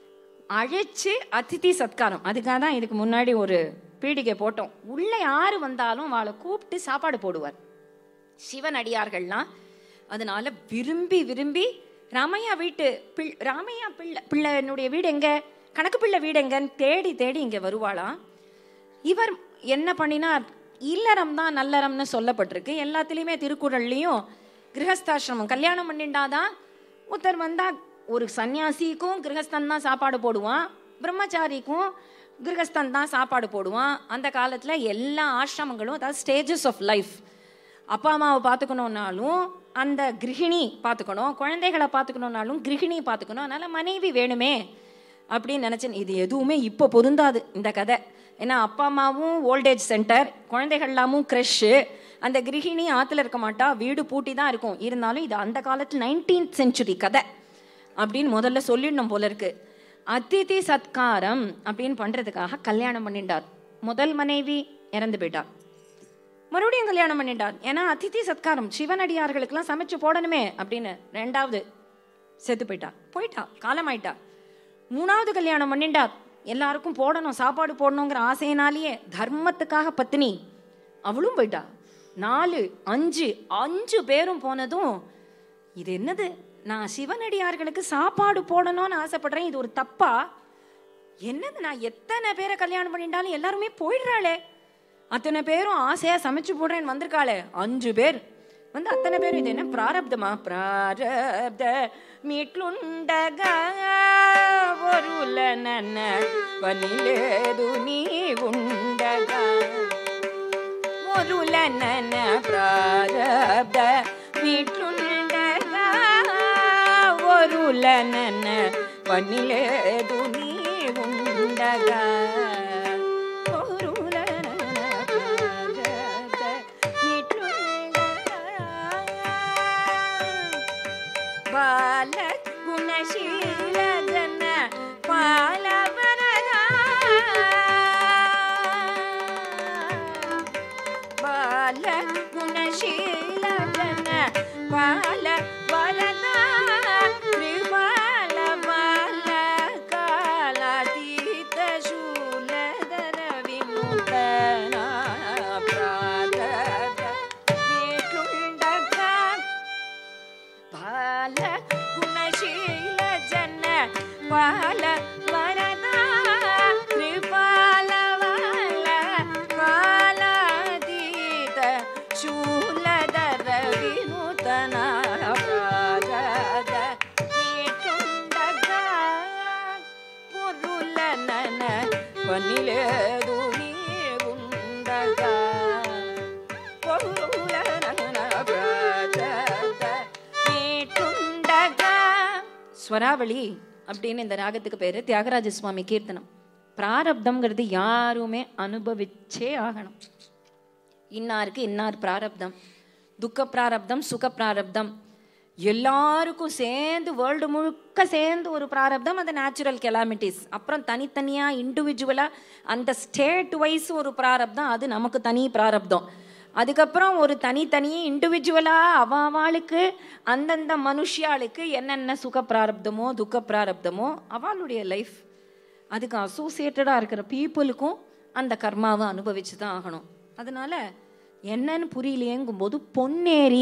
அழைச்சு அதிதி சத்காரம் அதுக்காக தான் இதுக்கு முன்னாடி ஒரு பீடிகை போட்டோம் உள்ள யாரு வந்தாலும் அவளை கூப்பிட்டு சாப்பாடு போடுவார் சிவன் அடியார்கள்லாம் அதனால விரும்பி விரும்பி ராமையா வீட்டு பிள் ராமையா பிள்ளை பிள்ளைனுடைய வீடு எங்க கணக்கு பிள்ளை வீடு எங்கன்னு தேடி தேடி இங்க வருவாளாம் இவர் என்ன பண்ணினார் இல்லறம் தான் நல்லறம்னு சொல்லப்பட்டிருக்கு எல்லாத்துலேயுமே திருக்குறள்லையும் கிரகஸ்தாசிரமம் கல்யாணம் பண்ணிண்டாதான் ஒருத்தர் வந்தா ஒரு சன்னியாசிக்கும் கிரகஸ்தன் தான் சாப்பாடு போடுவான் பிரம்மச்சாரிக்கும் கிரகஸ்தன் தான் சாப்பாடு போடுவான் அந்த காலத்துல எல்லா ஆசிரமங்களும் அதாவது ஸ்டேஜஸ் ஆஃப் லைஃப் அப்பா அம்மாவை பார்த்துக்கணுன்னாலும் அந்த கிருஹிணி பார்த்துக்கணும் குழந்தைகளை பார்த்துக்கணுன்னாலும் கிருஹிணி பார்த்துக்கணும் அதனால மனைவி வேணுமே அப்படின்னு நினச்சேன் இது எதுவுமே இப்போ பொருந்தாது இந்த கதை ஏன்னா அப்பா அம்மாவும் ஓல்டேஜ் சென்டர் குழந்தைகள்லாமும் க்ரெஷ்ஷு அந்த கிருஹிணி ஆற்றுல இருக்க மாட்டா வீடு பூட்டி தான் இருக்கும் இருந்தாலும் இது அந்த காலத்தில் நைன்டீன்த் செஞ்சுரி கதை அப்படின்னு முதல்ல சொல்லிடணும் போல இருக்கு அதிதி சத்காரம் அப்படின்னு பண்றதுக்காக கல்யாணம் பண்ணிட்டார் முதல் மனைவி இறந்து போயிட்டார் மறுபடியும் கல்யாணம் பண்ணிட்டார் ஏன்னா அதிதி சத்காரம் சிவனடியார்களுக்கெல்லாம் சமைச்சு போடணுமே அப்படின்னு ரெண்டாவது செத்து போயிட்டா போயிட்டா காலமாயிட்டா மூணாவது கல்யாணம் பண்ணிட்டார் எல்லாருக்கும் போடணும் சாப்பாடு போடணுங்கிற ஆசையினாலேயே தர்மத்துக்காக பத்தினி அவளும் போயிட்டா நாலு அஞ்சு அஞ்சு பேரும் போனதும் இது என்னது நான் சிவனடியார்களுக்கு சாப்பாடு போடணும்னு ஆசைப்படுறேன் இது ஒரு தப்பா என்னது நான் எத்தனை பேரை கல்யாணம் பண்ணிட்டாலும் எல்லாருமே போயிடுறாளே அத்தனை பேரும் ஆசையா சமைச்சு போடுறேன்னு வந்திருக்காளே அஞ்சு பேர் வந்து அத்தனை பேரும் இது என்ன பிராரப்தமா பிராரப்த மீட்லுண்டகா ஒருல நன்ன வனிலேது நீ உண்டகா ஒருல நன்ன பிராரப்த மீட்லுண்டகா ஒருல நன்ன வனிலேது நீ உண்டகா ஒருல நன்ன பிராரப்த மீட்லுண்டகா ಬಾಲ ಗುಣಶೀಲ ಜನ ಪಾಲ ಬರದ ಬಾಲ ಗುಣಶೀಲ ಜನ ಪಾಲ ಬರದ ತ್ರಿಬಾಲ ಬಾಲ ಕಾಲಾತೀತ ಶೂಲಧರ ವಿಮುಕ್ತನ ಪ್ರಾರಬ್ಧ ಮೇಟುಂಡಗ ಬಾಲ ಗುಣಶೀಲ ಜನ ಬಾಲ ವರದ ಕೃಪಾಲ ಬಾಲ ಕಾಲಾತೀತ ಶೂಲಧರ ವಿನೂತನ ಪ್ರಾರದ ಮೇಟುಂಡಗ పొరుల నన పనిలేదు నీ ఉండగా పొరుల నన ప్రాజత నీటుండగా ஸ்வராவளி அப்படின்னு இந்த ராகத்துக்கு பேரு தியாகராஜ சுவாமி கீர்த்தனம் பிராரப்தம்ங்கிறது யாருமே அனுபவிச்சே ஆகணும் இன்னாருக்கு இன்னார் பிராரப்தம் துக்க பிராரப்தம் சுக பிராரப்தம் எல்லாருக்கும் சேர்ந்து வேர்ல்டு முழுக்க சேர்ந்து ஒரு பிராரப்தம் அது நேச்சுரல் கெலாமிட்டிஸ் அப்புறம் தனித்தனியா இண்டிவிஜுவலா அந்த ஸ்டேட் வைஸ் ஒரு பிராரப்தம் அது நமக்கு தனி பிராரப்தம் அதுக்கப்புறம் ஒரு தனித்தனி இண்டிவிஜுவலா அவ அவளுக்கு அந்தந்த மனுஷியாளுக்கு என்னென்ன சுக பிராரப்தமோ துக்க பிராரப்தமோ அவளுடைய லைஃப் அதுக்கு அசோசியேட்டடாக இருக்கிற பீப்புளுக்கும் அந்த கர்மாவை அனுபவிச்சு தான் ஆகணும் அதனால என்னன்னு புரியலையேங்கும்போது பொன்னேரி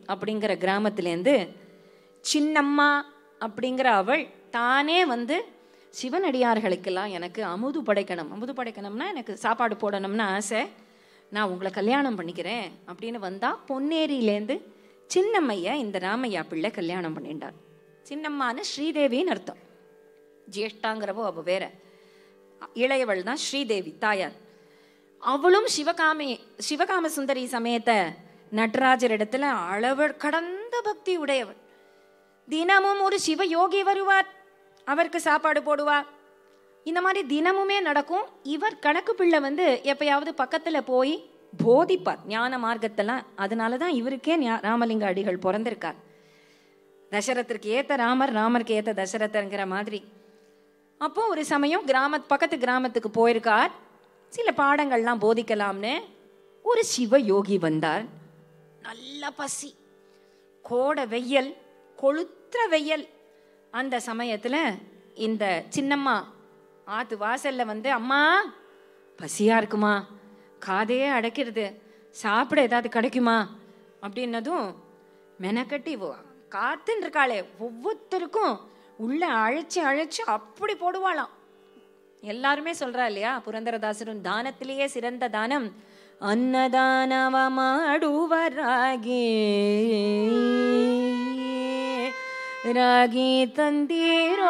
அப்படிங்கிற கிராமத்திலேருந்து சின்னம்மா அப்படிங்கிற அவள் தானே வந்து சிவனடியார்களுக்கெல்லாம் எனக்கு அமுது படைக்கணும் அமுது படைக்கணும்னா எனக்கு சாப்பாடு போடணும்னு ஆசை நான் உங்களை கல்யாணம் பண்ணிக்கிறேன் அப்படின்னு வந்தா பொன்னேரியிலேருந்து சின்னம்மைய இந்த ராமையா பிள்ளை கல்யாணம் பண்ணிட்டார் சின்னம்மான்னு ஸ்ரீதேவின்னு அர்த்தம் ஜேஷ்டாங்கிறவோ அவ வேற இளையவள் தான் ஸ்ரீதேவி தாயார் அவளும் சிவகாமி சிவகாம சுந்தரி சமேத நடராஜர் இடத்துல அளவு கடந்த பக்தி உடையவள் தினமும் ஒரு சிவ யோகி வருவார் அவருக்கு சாப்பாடு போடுவார் இந்த மாதிரி தினமுமே நடக்கும் இவர் கணக்கு பிள்ளை வந்து எப்பயாவது பக்கத்துல போய் போதிப்பார் ஞான மார்க்கத்தெல்லாம் அதனால தான் இவருக்கே ஞா- ராமலிங்க அடிகள் பிறந்திருக்கார் தசரத்திற்கு ஏத்த ராமர் ராமருக்கு ஏத்த தசரதங்கிற மாதிரி அப்போ ஒரு சமயம் கிராம பக்கத்து கிராமத்துக்கு போயிருக்கார் சில பாடங்கள்லாம் போதிக்கலாம்னு ஒரு சிவ யோகி வந்தார் நல்ல பசி கோடை வெயில் கொளுத்துற வெயில் அந்த சமயத்துல இந்த சின்னம்மா ஆத்து வாசல்ல வந்து அம்மா பசியா இருக்குமா காதே அடைக்கிறது சாப்பிட ஏதாவது கிடைக்குமா அப்படின்னதும் மெனக்கட்டி வ- காத்துன்னு இருக்காளே ஒவ்வொருத்தருக்கும் உள்ள அழைச்சு அழைச்சு அப்படி போடுவாளாம் எல்லாருமே சொல்றா இல்லையா புரந்தரதாசரும் தானத்திலேயே சிறந்த தானம் ಅನ್ನದಾನವ ಮಾಡುವರಾಗಿ ರಾಗಿ ತಂದಿರೋ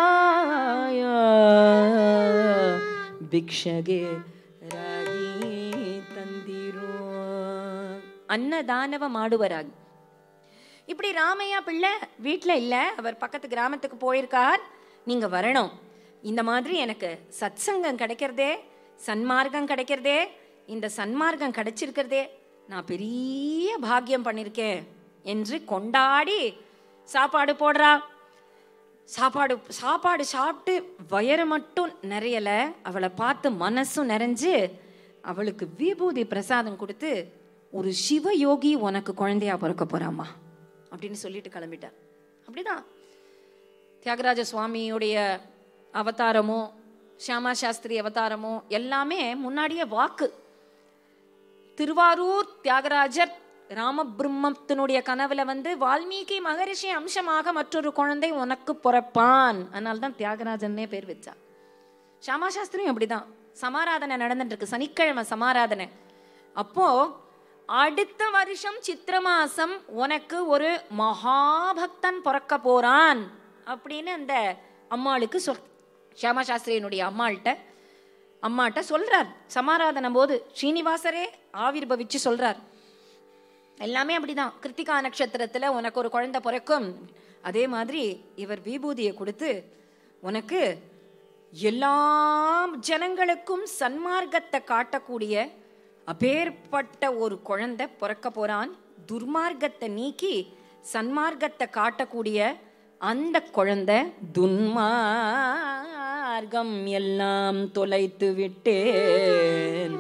ಭಿಕ್ಷಗೆ ರಾಗಿ ತಂದಿರೋ ಅನ್ನದಾನವ ಮಾಡುವರಾಗಿ இப்படி ராமையா பிள்ளை வீட்டில் இல்லை அவர் பக்கத்து கிராமத்துக்கு போயிருக்கார் நீங்க வரணும் இந்த மாதிரி எனக்கு சத்சங்கம் கிடைக்கிறதே சன்மார்க்கம் கிடைக்கிறதே இந்த சன்மார்க்கம் கிடைச்சிருக்கிறதே நான் பெரிய பாக்கியம் பண்ணியிருக்கேன் என்று கொண்டாடி சாப்பாடு போடுறா சாப்பாடு சாப்பாடு சாப்பிட்டு வயிறு மட்டும் நிறையல அவளை பார்த்து மனசும் நிறைஞ்சு அவளுக்கு விபூதி பிரசாதம் கொடுத்து ஒரு சிவ யோகி உனக்கு குழந்தையா பிறக்க போறாமா அப்படின்னு சொல்லிட்டு கிளம்பிட்டார் அப்படிதான் தியாகராஜ சுவாமியுடைய அவதாரமோ ஷியாமா சாஸ்திரி அவதாரமோ எல்லாமே முன்னாடியே வாக்கு திருவாரூர் தியாகராஜர் ராமபிரம்மத்தினுடைய கனவுல வந்து வால்மீகி மகரிஷி அம்சமாக மற்றொரு குழந்தை உனக்கு பிறப்பான் அதனால தான் தியாகராஜன்னே பேர் வச்சா ஷாமா சாஸ்திரியும் அப்படிதான் சமாராதனை நடந்துட்டு இருக்கு சனிக்கிழமை சமாராதனை அப்போ அடுத்த வருஷம் சித்திர மாசம் உனக்கு ஒரு மகாபக்தன் பிறக்க போறான் அப்படின்னு அந்த அம்மாளுக்கு சொல் ஷியாமா சாஸ்திரியினுடைய அம்மாள்கிட்ட அம்மாட்ட சொல்றார் சமாராதனை போது ஸ்ரீனிவாசரே ஆவிர்பவிச்சு சொல்றார் எல்லாமே அப்படிதான் கிருத்திகா நட்சத்திரத்துல உனக்கு ஒரு குழந்தை பிறக்கும் அதே மாதிரி இவர் விபூதியை கொடுத்து உனக்கு எல்லா ஜனங்களுக்கும் சன்மார்க்கத்தை காட்டக்கூடிய அப்பேற்பட்ட ஒரு குழந்தை பிறக்க போறான் துர்மார்க்கத்தை நீக்கி சன்மார்க்கத்தை காட்டக்கூடிய அந்த குழந்தை துன்மார்க்கம் எல்லாம் தொலைத்து விட்டேன்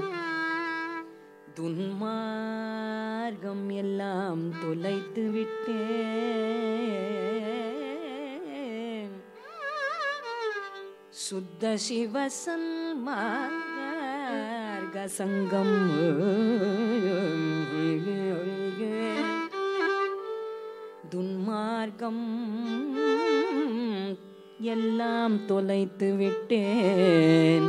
துன்மார்க்கம் எல்லாம் தொலைத்து விட்டேன் சுத்த சிவசன்மார்க சங்கம் துன்மார்க்கம் எல்லாம் தொலைத்து விட்டேன்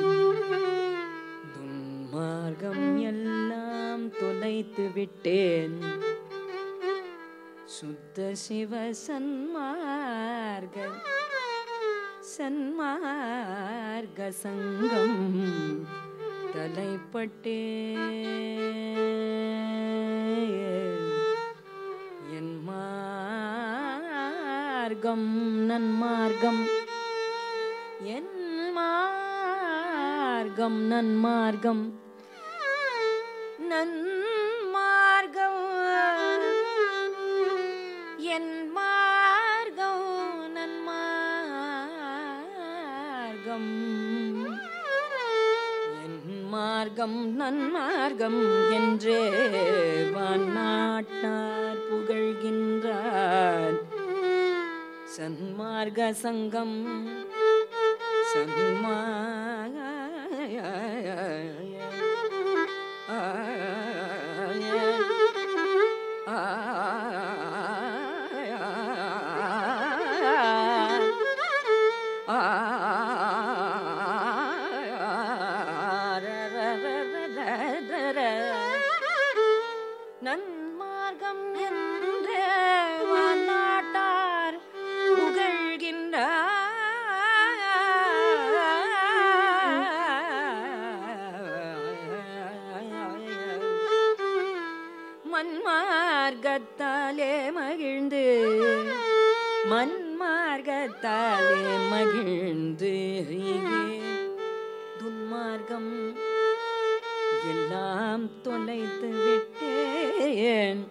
துன்மார்க்கம் எல்லாம் தொலைத்து விட்டேன் சுத்த சிவ சன்மார்க சன்மார்க சங்கம் தலைப்பட்டே என் மார்க்கம் நன்மார்க்கம் என் மார்க்கம் நன்மார்க்கம் நன்மார்க்கம் என் மார்க்கம் நன்மார்க்கம் என் மார்க்கம் நன்மார்க்கம் என்றே வாநாட்டார் புகழ்கின்றார் சன்மார்க்க சங்கம் சன்மாய நன்மார்க்கம் என்ற நாட்டார் புகழ்கின்ற மன்மார்க்கத்தாலே மகிழ்ந்து மன்மார்க்கத்தாலே மகிழ்ந்து துன்மார்க்கம் எல்லாம் தொலைத்து விட்டேன்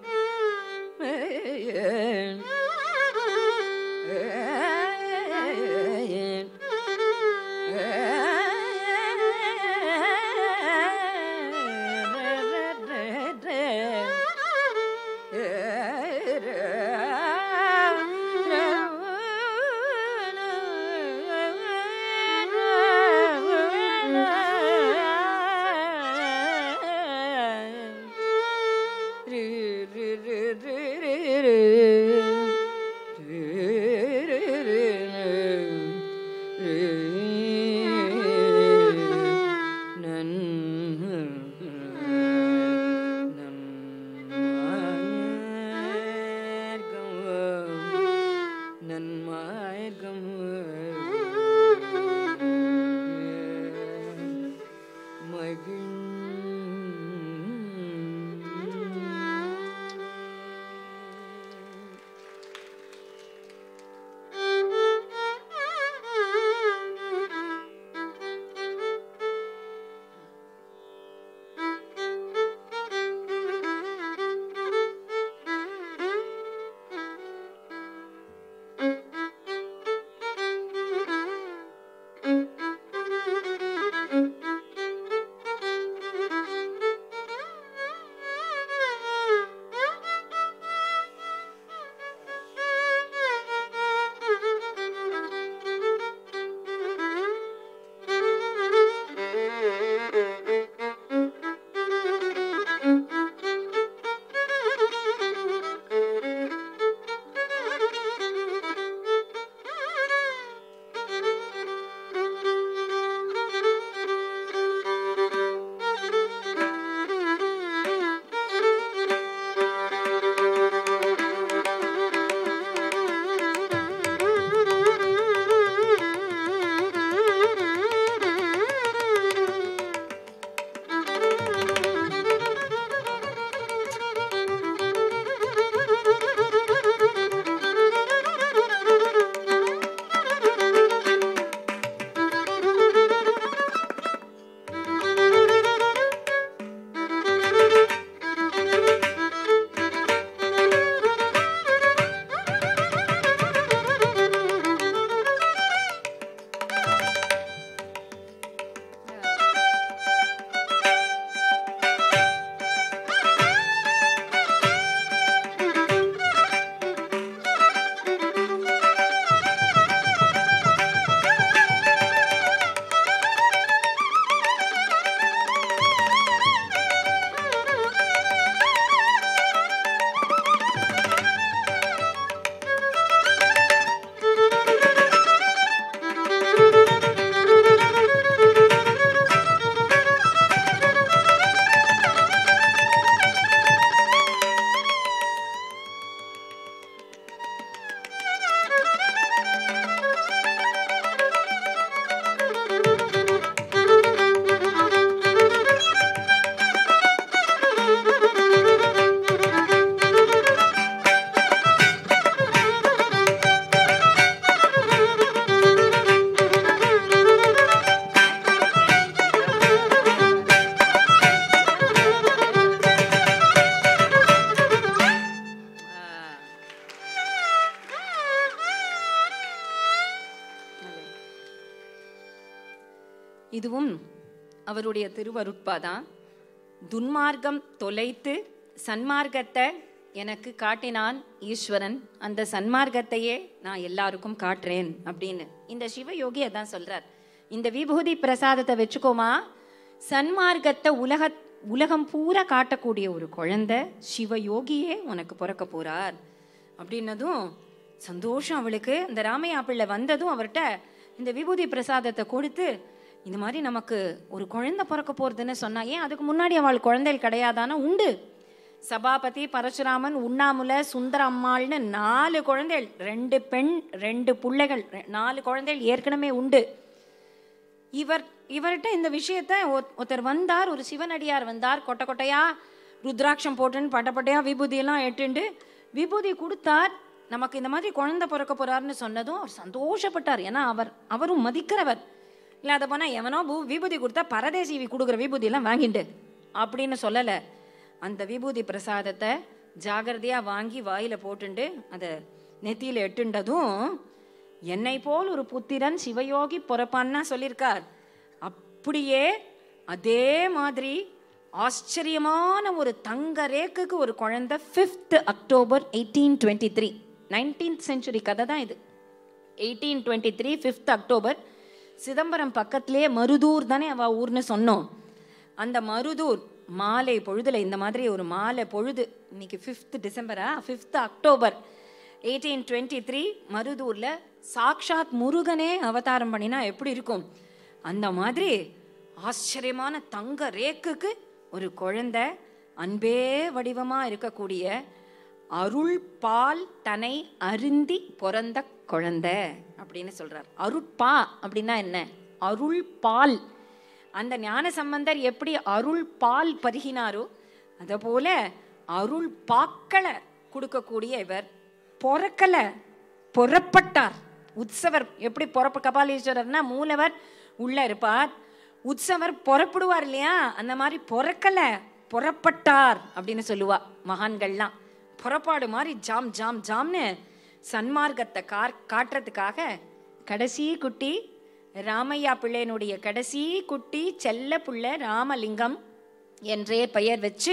இதுவும் அவருடைய திருவருட்பாதான் துன்மார்க்கம் தொலைத்து சன்மார்க்கத்தை எனக்கு காட்டினான் ஈஸ்வரன் அந்த சன்மார்க்கத்தையே நான் எல்லாருக்கும் காட்டுறேன் அப்படின்னு இந்த சிவயோகி அதான் சொல்றார் இந்த விபூதி பிரசாதத்தை வச்சுக்கோமா சன்மார்க்கத்தை உலக உலகம் பூரா காட்டக்கூடிய ஒரு குழந்தை சிவயோகியே உனக்கு பிறக்க போறார் அப்படின்னதும் சந்தோஷம் அவளுக்கு இந்த ராமையா பிள்ளை வந்ததும் அவர்கிட்ட இந்த விபூதி பிரசாதத்தை கொடுத்து இந்த மாதிரி நமக்கு ஒரு குழந்தை பிறக்க போறதுன்னு சொன்னா ஏன் அதுக்கு முன்னாடி அவள் குழந்தைகள் கிடையாதானா உண்டு சபாபதி பரசுராமன் உண்ணாமுல சுந்தர அம்மாள்னு நாலு குழந்தைகள் ரெண்டு பெண் ரெண்டு பிள்ளைகள் ரெ- நாலு குழந்தைகள் ஏற்கனவே உண்டு இவர் இவர்கிட்ட இந்த விஷயத்த ஒ- ஒருத்தர் வந்தார் ஒரு சிவனடியார் வந்தார் கொட்டை கொட்டையா ருத்ராட்சம் போட்டுன்னு பட்ட பட்டையா விபூதியெல்லாம் எட்டுண்டு விபூதி கொடுத்தார் நமக்கு இந்த மாதிரி குழந்தை பிறக்க போறாருன்னு சொன்னதும் அவர் சந்தோஷப்பட்டார் ஏன்னா அவர் அவரும் மதிக்கிறவர் இல்லாத போனா எவனோ பூ- விபூதி கொடுத்தா பரதேசி கொடுக்குற விபூதி எல்லாம் வாங்கிண்டு அப்படின்னு சொல்லல அந்த விபூதி பிரசாதத்தை ஜாகிரதையா வாங்கி வாயில போட்டுண்டு அதை நெத்தியில எட்டுண்டதும் என்னை போல் ஒரு புத்திரன் சிவயோகி பிறப்பான்னா சொல்லியிருக்கார் அப்படியே அதே மாதிரி ஆச்சரியமான ஒரு தங்க ரேக்குக்கு ஒரு குழந்தை fifth October eighteen twenty three nineteenth century கதை தான் இது eighteen twenty three fifth October Chidambaram பக்கத்திலே மருதூர் தானே அவ ஊர்னு சொன்னோம் அந்த மருதூர் மாலை பொழுதுல இந்த மாதிரி ஒரு மாலை பொழுது இன்னைக்கு ஃபிஃப்த் டிசம்பரா fifth October eighteen twenty three மருதூர்ல சாக்ஷாத் முருகனே அவதாரம் பண்ணினா எப்படி இருக்கும் அந்த மாதிரி ஆச்சரியமான தங்க ரேக்குக்கு ஒரு குழந்தை அன்பே வடிவமா இருக்கக்கூடிய அருள் பால் தனை அருந்தி பிறந்த குழந்தை அப்படின்னு சொல்றார் அருட்பா அப்படின்னா என்ன அருள் பால் அந்த ஞான சம்பந்தர் எப்படி அருள் பால் பருகினாரோ அத போல அருள் பாக்களை கொடுக்கக்கூடிய இவர் பொறக்கல பொறப்பட்டார் உற்சவர் எப்படி பொறப்பு கபாலீஸ்வரர்னா மூலவர் உள்ள இருப்பார் உற்சவர் பொறப்படுவார் இல்லையா அந்த மாதிரி பொறக்கல பொறப்பட்டார் அப்படின்னு சொல்லுவா மகான்கள்லாம் புறப்பாடு மாதிரி ஜாம் ஜாம் ஜாம்னு சன்மார்க்கத்தை கார் காட்டுறதுக்காக கடைசி குட்டி ராமையா பிள்ளையனுடைய கடைசி குட்டி செல்ல புள்ள ராமலிங்கம் என்றே பெயர் வச்சு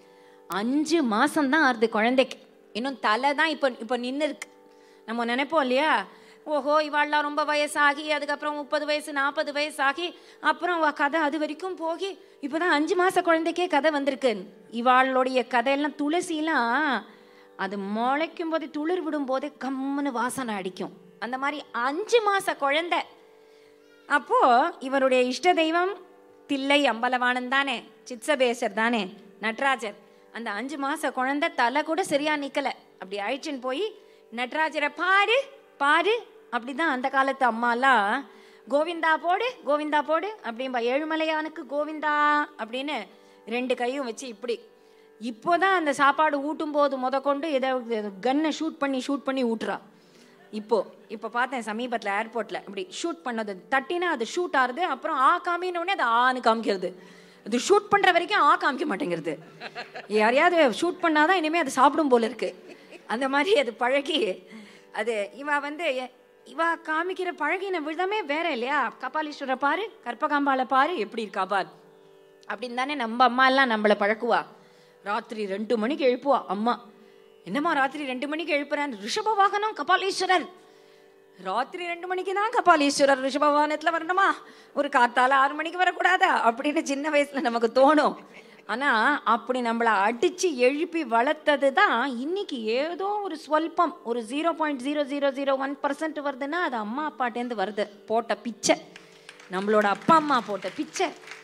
அஞ்சு மாசம்தான் ஆறுது குழந்தைக்கு இன்னும் தலை தான் இப்போ இப்போ நின்று இருக்கு நம்ம நினைப்போம் இல்லையா ஓஹோ இவாள்லாம் ரொம்ப வயசாகி அதுக்கப்புறம் முப்பது வயசு நாற்பது வயசாகி அப்புறம் அவ கதை அது வரைக்கும் போகி இப்போதான் அஞ்சு மாச குழந்தைக்கே கதை வந்திருக்கு இவாளுடைய கதையெல்லாம் துளசிலாம் அது முளைக்கும் போது துளிர் விடும் போதே கம்முன்னு வாசனை அடிக்கும் அந்த மாதிரி அஞ்சு மாச குழந்தை அப்போ இவருடைய இஷ்ட தெய்வம் தில்லை அம்பலவாணன் தானே சித்சபேசர் தானே நட்ராஜர் அந்த அஞ்சு மாச குழந்தை தலை கூட சரியா நிக்கல அப்படி அழிச்சுன்னு போய் நட்ராஜரை பாரு பாரு அப்படிதான் அந்த காலத்து அம்மாலாம் கோவிந்தா போடு கோவிந்தா போடு அப்படின்பா ஏழுமலையானுக்கு கோவிந்தா அப்படின்னு ரெண்டு கையும் வச்சு இப்படி இப்போதான் அந்த சாப்பாடு ஊட்டும் போது முத கொண்டு இதை கன்னை ஷூட் பண்ணி ஷூட் பண்ணி ஊட்டுறா இப்போ இப்போ பார்த்தேன் சமீபத்தில் ஏர்போர்ட்ல இப்படி ஷூட் பண்ணது தட்டினா அது ஷூட் ஆகுது அப்புறம் ஆ காமின உடனே அது ஆன்னு காமிக்கிறது அது ஷூட் பண்ற வரைக்கும் ஆ காமிக்க மாட்டேங்கிறது யாரையாவது ஷூட் பண்ணாதான் இனிமே அது சாப்பிடும் போல இருக்கு அந்த மாதிரி அது பழகி அது இவ வந்து எ- இவ காமிக்கிற பழகின விதமே வேற இல்லையா கபாலீஸ்வரரை பாரு கற்பகாம்பாளை பாரு எப்படி இருக்கா பார் அப்படின்னு தானே நம்ம அம்மா எல்லாம் நம்மளை பழக்குவா ராத்திரி ரெண்டு மணிக்கு எழுப்புவா அம்மா என்னம்மா ராத்திரி ரெண்டு மணிக்கு எழுப்புறேன் ரிஷப வாகனம் கபாலீஸ்வரர் ராத்திரி ரெண்டு மணிக்கு தான் கபாலீஸ்வரர் ரிஷப வாகனத்துல வரணுமா ஒரு காத்தால ஆறு மணிக்கு வரக்கூடாதா அப்படின்னு சின்ன வயசுல நமக்கு தோணும் ஆனா அப்படி நம்மளை அடிச்சு எழுப்பி வளர்த்தது தான் இன்னைக்கு ஏதோ ஒரு ஸ்வல்பம் ஒரு zero point zero zero zero one percent வருதுன்னா அது அம்மா அப்பாட்டேந்து வருது போட்ட பிச்சை நம்மளோட அப்பா அம்மா போட்ட பிச்சை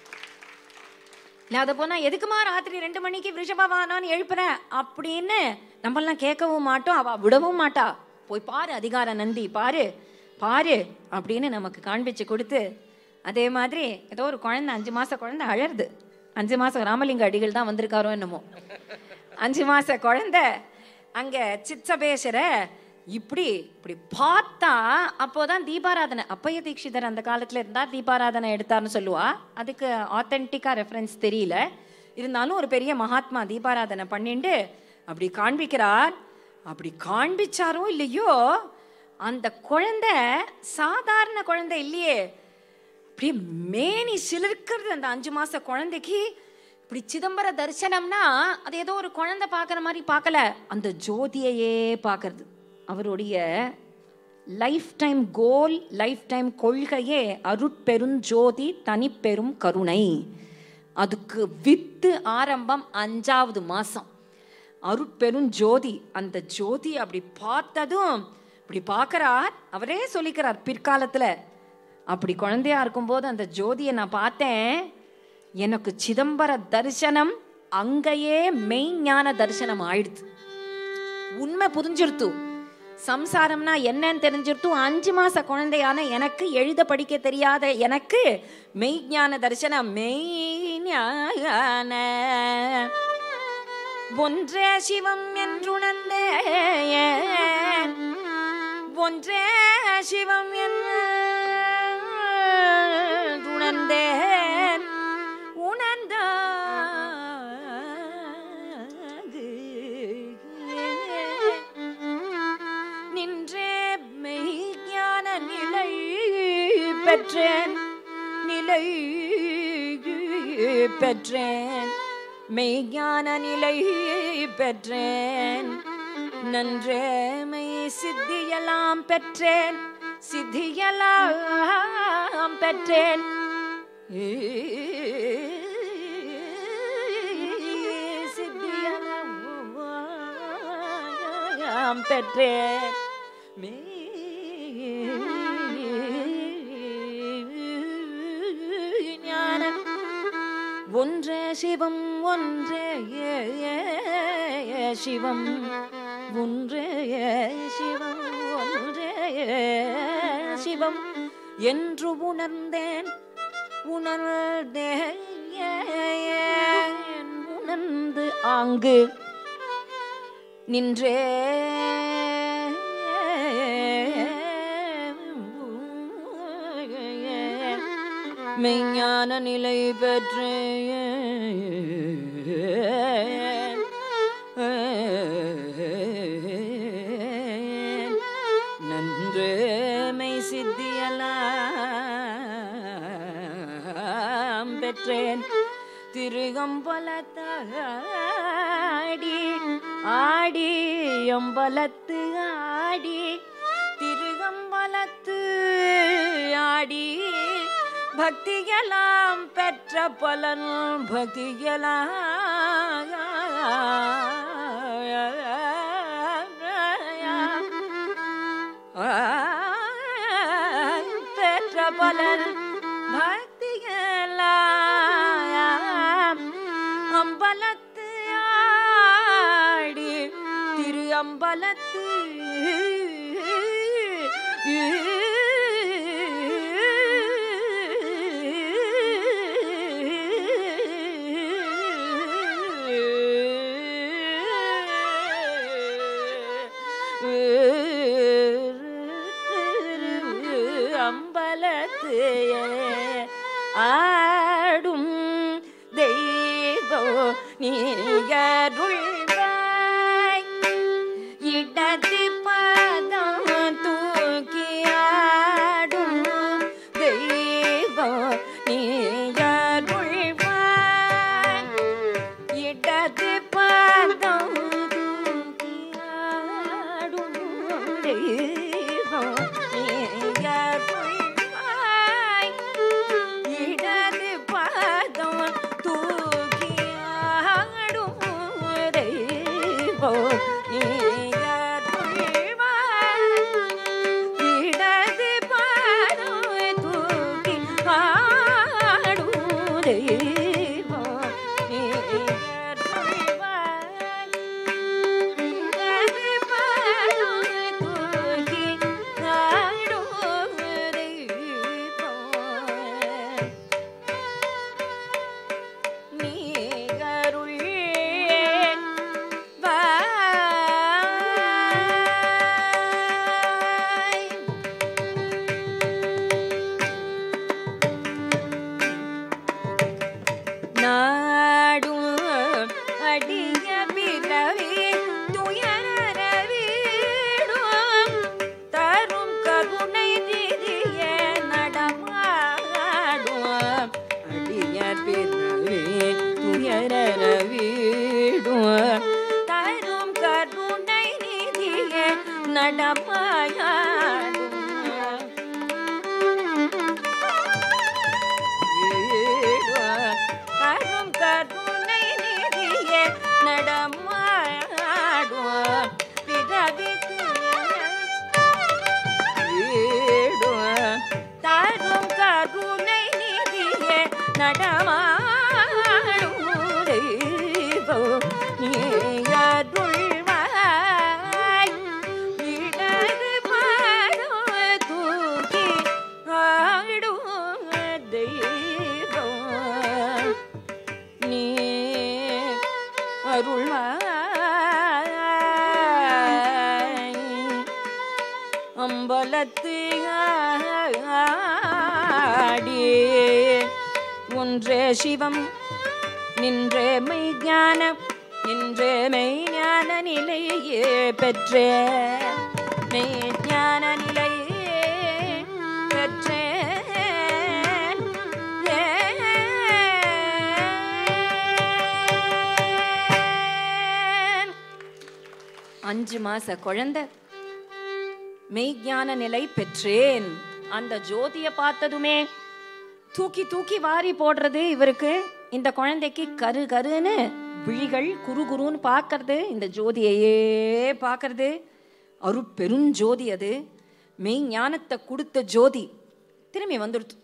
இல்லாத போனா எதுக்குமா ராத்திரி ரெண்டு மணிக்கு விஷபவானான்னு எழுப்புற அப்படின்னு நம்மளாம் கேட்கவும் மாட்டோம் அவ விடவும் மாட்டா போய் பாரு அதிகார நந்தி பாரு பாரு அப்படின்னு நமக்கு காண்பிச்சு கொடுத்து அதே மாதிரி ஏதோ ஒரு குழந்தை அஞ்சு மாச குழந்தை அழறுது அஞ்சு மாசம் ராமலிங்க அடிகள் தான் வந்திருக்காரோ என்னமோ அஞ்சு மாச குழந்தை அங்க சித்சபேசர இப்படி இப்படி பார்த்தா அப்போதான் தீபாராதனை அப்பைய தீட்சிதர் அந்த காலத்துல இருந்தா தீபாராதனை எடுத்தார்னு சொல்லுவா அதுக்கு ஆத்தென்டிக்கா ரெஃபரன்ஸ் தெரியல இருந்தாலும் ஒரு பெரிய மகாத்மா தீபாராதனை பண்ணிண்டு அப்படி காண்பிக்கிறார் அப்படி காண்பிச்சாரோ இல்லையோ அந்த குழந்தை சாதாரண குழந்தை இல்லையே அப்படியே மேனி சிலிர்க்கிறது அந்த அஞ்சு மாச குழந்தைக்கு இப்படி சிதம்பர தரிசனம்னா அது ஏதோ ஒரு குழந்தை பார்க்குற மாதிரி பார்க்கல அந்த ஜோதியையே பார்க்கறது அவருடைய lifetime goal lifetime கொள்கையே அருட்பெரும் ஜோதி தனிப்பெரும் கருணை அதுக்கு வித்து ஆரம்பம் அஞ்சாவது மாசம் அருட்பெரும் ஜோதி அந்த ஜோதி அப்படி பார்த்ததும் இப்படி பார்க்கறார் அவரே சொல்லிக்கிறார் பிற்காலத்துல அப்படி குழந்தையா இருக்கும்போது அந்த ஜோதியை நான் பார்த்தேன் எனக்கு சிதம்பர தரிசனம் அங்கேயே மெய்ஞான தரிசனம் ஆயிடுது உண்மை புரிஞ்சிருத்து சம்சாரம்னா என்னன்னு தெரிஞ்சிருத்து அஞ்சு மாச குழந்தையான எனக்கு எழுத படிக்க தெரியாத எனக்கு மெய்ஞான தரிசனம் மெய்ஞான ஒன்றே சிவம் என்றுணர்ந்தேன் ஒன்றே சிவம் என்றுணர்ந்தேன் உணர்ந்தாது நின்றே மெய்ஞான நிலை பெற்றேன் நிலை பெற்றேன் மெய்ஞான நிலை பெற்றேன் நன்றே மெய் சித்தியெல்லாம் பெற்றேன் சித்தியெல்லாம் பெற்றேன் சித்தியெல்லாம் பெற்றேன் ஞான ஒன்றே சிவம் ஒன்றே சிவம் ஒன்றே சிவம் ஒன்றே சிவம் என்று உணர்ந்தேன் உணர்ந்தேன் உணர்ந்து ஆங்கு நின்றே மெய்ஞான நிலை பெற்றேன் நன்று மெய் சித்தியெல்லாம் பெற்றேன் திருகம்பலத்தாடி ஆடி எம்பலத்து ஆடி திருகம்பலத்து ஆடி பக்தியெல்லாம் பெற்ற பலன் பக்தியெல்லாம் பெற்ற பலன் பக்தியெல்லாம் அம்பலத்து ஆடி திரு அம்பலத்து அம்பலத்து ஆடும் தெய்வோ நீகருள்வாய் இடது பதம் தூக்கி ஆடும் தெய்வோ நீகருள்வாய் இடது பதம் தூக்கி ஆடும் தெய்வோ நீகருள்வாய் இடது பாதம் தூக்கி ஆடும் தெய்வம் நீயருள்வாய். இடது பாதம் தூக்கி ஆடும் தெய்வம் நீயருள்வாய். இடது பாதம் தூக்கி ஆடும் தெய்வம் நீகருள் வாய் நாடும் அடிய பிறவி துயரற வீடும் தரும் கருணை நிதிய நடமாடும் அடிய பிறவி துயரற வீடும் தரும் கருணை நிதிய நடமாடும் வீடும் அம்பலத்து ஆடி ஒன்றே சிவம் நின்றே மெய்ஞான நின்றே மெய்ஞான நிலையே பெற்றே மெய்ஞான நிலையே பெற்றேன் ஏன். அஞ்சு மாச குழந்தை மெய்ஞான நிலை பெற்றேன் அந்த ஜோதிய பார்த்ததுமே தூக்கி தூக்கி வாரி போடுறது இவருக்கு இந்த குழந்தைக்கு கரு கருன்னு விழிகள் குரு குருன்னு பார்க்கறது இந்த ஜோதியையே பார்க்கறது அருட்பெருஞ்சோதி அது மெய் ஞானத்தை கொடுத்த ஜோதி திரும்பி வந்துடுத்து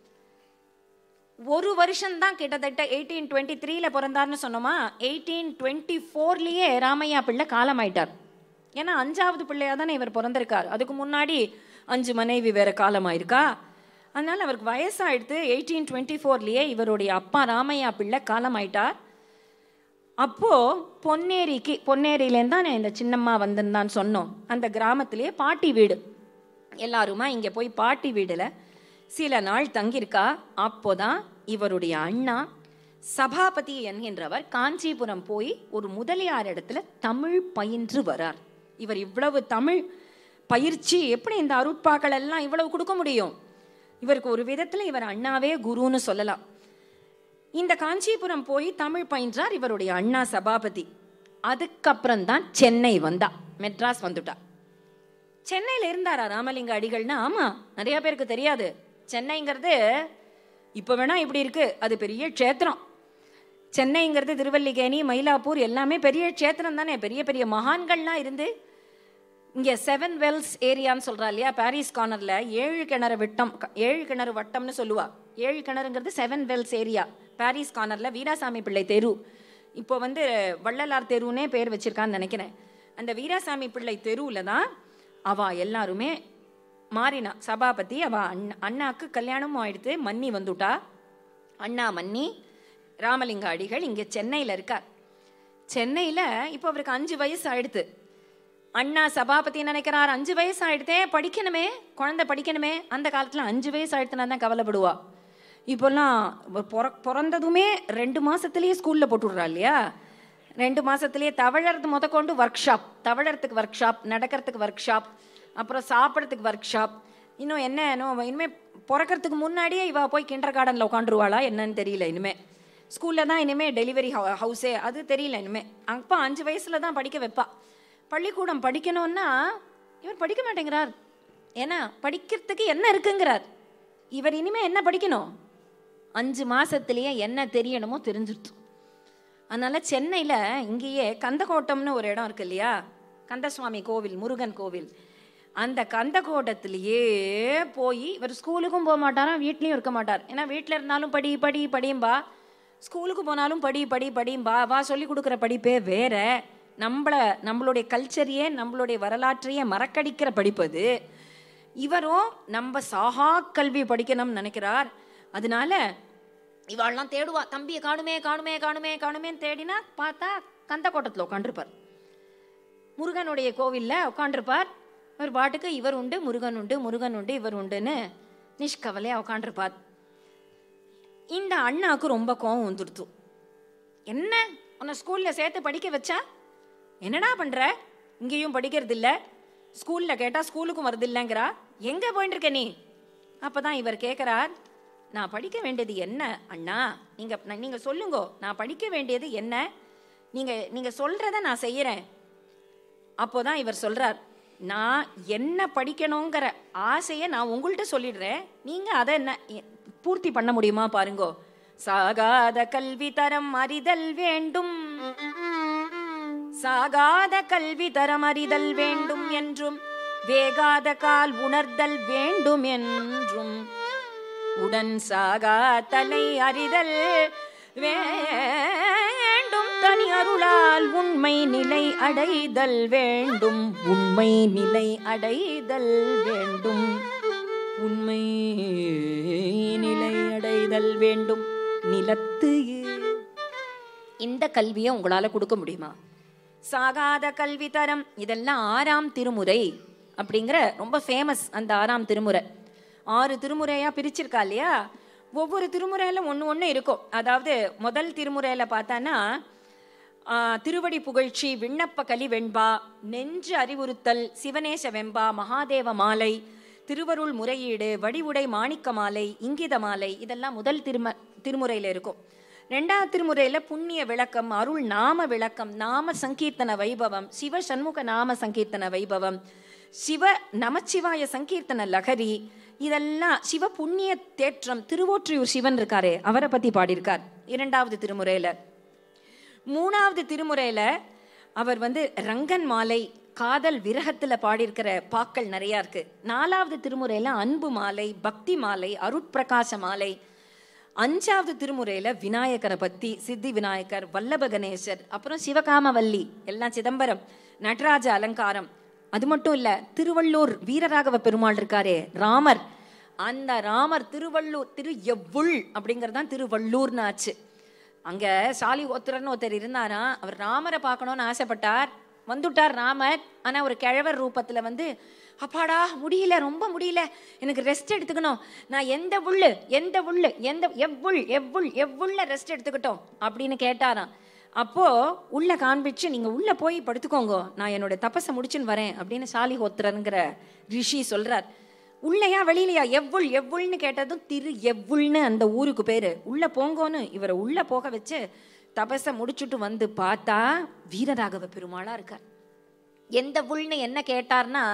ஒரு வருஷம் தான் கிட்டத்தட்ட எயிட்டீன் டுவெண்ட்டி த்ரீல பிறந்தார்னு சொன்னோமா எயிட்டீன் டுவெண்ட்டி ஃபோர்லேயே ராமையா பிள்ளை காலமாயிட்டார் ஏன்னா அஞ்சாவது பிள்ளையா தானே இவர் பிறந்திருக்கார் அதுக்கு முன்னாடி அஞ்சு மனைவி வேற காலமாயிருக்கா அதனால அவருக்கு வயசாயிடுத்து எயிட்டீன் டுவெண்ட்டி ஃபோர்லேயே இவருடைய அப்பா ராமையா பிள்ளை காலமாயிட்டார் அப்போ பொன்னேரிக்கு பொன்னேரியிலேருந்து தான் இந்த சின்னம்மா வந்திருந்தான்னு சொன்னோம் அந்த கிராமத்திலேயே பாட்டி வீடு எல்லாருமா இங்கே போய் பாட்டி வீடுல சில நாள் தங்கியிருக்கா அப்போதான் இவருடைய அண்ணா சபாபதி என்கின்றவர் காஞ்சிபுரம் போய் ஒரு முதலியார் இடத்துல தமிழ் பயின்று வரார் இவர் இவ்வளவு தமிழ் பயிற்சி எப்படி இந்த அருட்பாக்கள் எல்லாம் இவ்வளவு கொடுக்க முடியும் இவருக்கு ஒரு விதத்துல இவர் அண்ணாவே குருன்னு சொல்லலாம் இந்த காஞ்சிபுரம் போய் தமிழ் பயின்றார் இவருடைய அண்ணா சபாபதி அதுக்கப்புறம் தான் சென்னை வந்தா மெட்ராஸ் வந்துட்டா சென்னையில இருந்தாரா ராமலிங்க அடிகள்னா ஆமா நிறைய பேருக்கு தெரியாது சென்னைங்கிறது இப்ப வேணா இப்படி இருக்கு அது பெரிய க்ஷேத்திரம் சென்னைங்கிறது திருவல்லிக்கேணி மயிலாப்பூர் எல்லாமே பெரிய க்ஷேத்திரம் தானே பெரிய பெரிய மகான்கள்லாம் இருந்து இங்க செவன் வெல்ஸ் ஏரியான்னு சொல்றா இல்லையா பாரிஸ் கார்னர்ல ஏழு கிணறு விட்டம் ஏழு கிணறு வட்டம்னு சொல்லுவா ஏழு கிணறுங்கிறது செவன் வெல்ஸ் ஏரியா பாரிஸ் கார்னர்ல வீராசாமி பிள்ளை தெரு இப்போ வந்து வள்ளலார் தெருன்னே பேர் வச்சிருக்கான்னு நினைக்கிறேன் அந்த வீராசாமி பிள்ளை தெருவுல தான் அவ எல்லாருமே மாறினா சபாபதி அவ அண்ணா அண்ணாக்கு கல்யாணமும் ஆயிடுத்து மன்னி வந்துட்டா அண்ணா மன்னி ராமலிங்க அடிகள் இங்க சென்னையில இருக்கார் சென்னையில இப்போ அவருக்கு அஞ்சு வயசு ஆயிடுத்து அண்ணா சபாபதி நினைக்கிறார் அஞ்சு வயசு ஆயிடுதே படிக்கணுமே குழந்தை படிக்கணுமே அந்த காலத்துல அஞ்சு வயசு ஆயிடுத்துனா தான் கவலைப்படுவா இப்போல்லாம் பிற பிறந்ததுமே ரெண்டு மாசத்துலயே ஸ்கூல்ல போட்டு விடுறா இல்லையா ரெண்டு மாசத்துலயே தவழறது முத கொண்டு ஒர்க் ஷாப் தவழறதுக்கு ஒர்க் ஷாப் நடக்கிறதுக்கு ஒர்க் ஷாப் அப்புறம் சாப்பிட்றதுக்கு ஒர்க் ஷாப் இன்னும் என்ன இன்னும் இனிமே பிறக்கறதுக்கு முன்னாடியே இவ போய் கிண்டர் கார்டனில் உட்காந்துருவாளா என்னன்னு தெரியல இனிமே ஸ்கூல்ல தான் இனிமே டெலிவரி ஹவுஸே அது தெரியல இனிமே அப்பா அஞ்சு வயசுல தான் படிக்க வைப்பா பள்ளிக்கூடம் படிக்கணும்னா இவர் படிக்க மாட்டேங்கிறார் ஏன்னா படிக்கிறதுக்கு என்ன இருக்குங்கிறார் இவர் இனிமே என்ன படிக்கணும் அஞ்சு மாசத்திலேயே என்ன தெரியணுமோ தெரிஞ்சிருச்சு அதனால சென்னையில இங்கேயே கந்தக்கோட்டம்னு ஒரு இடம் இருக்கு இல்லையா கந்தசுவாமி கோவில் முருகன் கோவில் அந்த கந்தக்கோட்டத்திலேயே போய் இவர் ஸ்கூலுக்கும் போக மாட்டாராம் வீட்லயும் இருக்க மாட்டார் ஏன்னா வீட்டில் இருந்தாலும் படி படி படியும்பா ஸ்கூலுக்கு போனாலும் படி படி படியும்பா வா சொல்லி கொடுக்குற படிப்பே வேற நம்மள நம்மளுடைய கல்ச்சரையே நம்மளுடைய வரலாற்றையே மறக்கடிக்கிற படிப்பது இவரும் நம்ம சாகா கல்வி படிக்கணும்னு நினைக்கிறார் அதனால இவாள்லாம் தேடுவா தம்பியை காணுமே காணுமே காணுமே காணுமேன்னு தேடினா பார்த்தா கந்தக்கோட்டத்தில் உட்காந்துருப்பார் முருகனுடைய கோவில்ல உட்காண்டிருப்பார் ஒரு பாட்டுக்கு இவர் உண்டு முருகன் உண்டு முருகன் உண்டு இவர் உண்டுன்னு நிஷ்கவலையா உட்காண்டிருப்பார் இந்த அண்ணாவுக்கு ரொம்ப கோவம் வந்துடுத்து என்ன உன்னை ஸ்கூல்ல சேர்த்து படிக்க வச்சா என்னடா பண்ற இங்கேயும் படிக்கிறது இல்ல ஸ்கூல்ல கேட்டா ஸ்கூலுக்கும் வருது இல்லைங்கிறா எங்க போயிட்டு இருக்க நீ அப்பதான் இவர் கேட்கிறார் நான் படிக்க வேண்டியது என்ன அண்ணா நீங்க நீங்க சொல்லுங்க நான் படிக்க வேண்டியது என்ன நீங்க நீங்க சொல்றத நான் செய்யறேன் அப்போதான் இவர் சொல்றார் நான் என்ன படிக்கணுங்கிற ஆசையை நான் உங்கள்கிட்ட சொல்லிடுறேன் நீங்க அதை என்ன பூர்த்தி பண்ண முடியுமா பாருங்கோ சாகாத கல்வி தரம் அறிதல் வேண்டும் சாகாத கல்வி தரம் அறிதல் வேண்டும் என்றும் வேகாத கால் உணர்தல் வேண்டும் என்றும் உடன் சாகா தலை அறிதல் வேண்டும் தனி அருளால் உண்மை நிலை அடைதல் வேண்டும் உண்மை நிலை அடைதல் வேண்டும் உண்மை நிலை அடைதல் வேண்டும் நிலத்து இந்த கல்வியை உங்களால கொடுக்க முடியுமா சாகாத கல்வி தரம் இதெல்லாம் ஆறாம் திருமுறை அப்படிங்கிற ரொம்ப ஃபேமஸ் அந்த ஆறாம் திருமுறை ஆறு திருமுறையா பிரிச்சிருக்கா இல்லையா ஒவ்வொரு திருமுறையில ஒன்று ஒன்று இருக்கும் அதாவது முதல் திருமுறையில பார்த்தான்னா ஆ, திருவடி புகழ்ச்சி விண்ணப்ப கலி வெண்பா நெஞ்சு அறிவுறுத்தல் சிவநேச வெம்பா மகாதேவ மாலை திருவருள் முறையீடு வடிவுடை மாணிக்க மாலை இங்கித மாலை இதெல்லாம் முதல் திரும திருமுறையில இருக்கும் ரெண்டாவது திருமுறையில புண்ணிய விளக்கம் அருள் நாம விளக்கம் நாம சங்கீர்த்தன வைபவம் சிவ சண்முக நாம சங்கீர்த்தன வைபவம் சிவ நமச்சிவாய சங்கீர்த்தன லகரி இதெல்லாம் சிவ புண்ணிய தேற்றம் திருவொற்றியூர் சிவன் இருக்காரே அவரை பத்தி பாடியிருக்கார் இரண்டாவது திருமுறையில மூணாவது திருமுறையில அவர் வந்து ரங்கன் மாலை காதல் விரகத்துல பாடியிருக்கிற பாக்கள் நிறைய இருக்கு நாலாவது திருமுறையில அன்பு மாலை பக்தி மாலை அருட்பிரகாச மாலை அஞ்சாவது திருமுறையில விநாயகரை பத்தி சித்தி விநாயகர் வல்லப கணேசர் அப்புறம் சிவகாமவல்லி எல்லாம் சிதம்பரம் நடராஜ அலங்காரம் அது மட்டும் இல்ல திருவள்ளூர் வீரராகவ பெருமாள் இருக்காரே ராமர் அந்த ராமர் திருவள்ளூர் திரு எவ்வுள் அப்படிங்கிறது தான் திருவள்ளூர்னு ஆச்சு அங்க சாலி ஒருத்தர்னு ஒருத்தர் இருந்தாராம் அவர் ராமரை பார்க்கணும்னு ஆசைப்பட்டார் வந்துட்டார் ராமர் ஆனா ஒரு கிழவர் ரூபத்துல வந்து அப்பாடா முடியல ரொம்ப முடியல எனக்கு ரெஸ்ட் எடுத்துக்கணும் நான் எந்த உள்ளு எந்த உள்ளு எந்த எவ்வுள் எவ்வுள் எவ்வுள்ள ரெஸ்ட் எடுத்துக்கிட்டோம் அப்படின்னு கேட்டாராம் அப்போ உள்ள காண்பிச்சு நீங்க உள்ள போய் படுத்துக்கோங்க நான் என்னோட தபஸை முடிச்சுன்னு வரேன் அப்படின்னு சாலி ஹோத்திரங்கிற ரிஷி சொல்றார் உள்ளையா வெளியிலையா எவ்வுள் எவ்வுள்னு கேட்டதும் திரு எவ்வுள்னு அந்த ஊருக்கு பேரு உள்ள போங்கோன்னு இவரை உள்ள போக வச்சு தபஸை முடிச்சுட்டு வந்து பார்த்தா வீரராகவ பெருமாளா இருக்கார் எந்த உள்னு என்ன கேட்டார்னா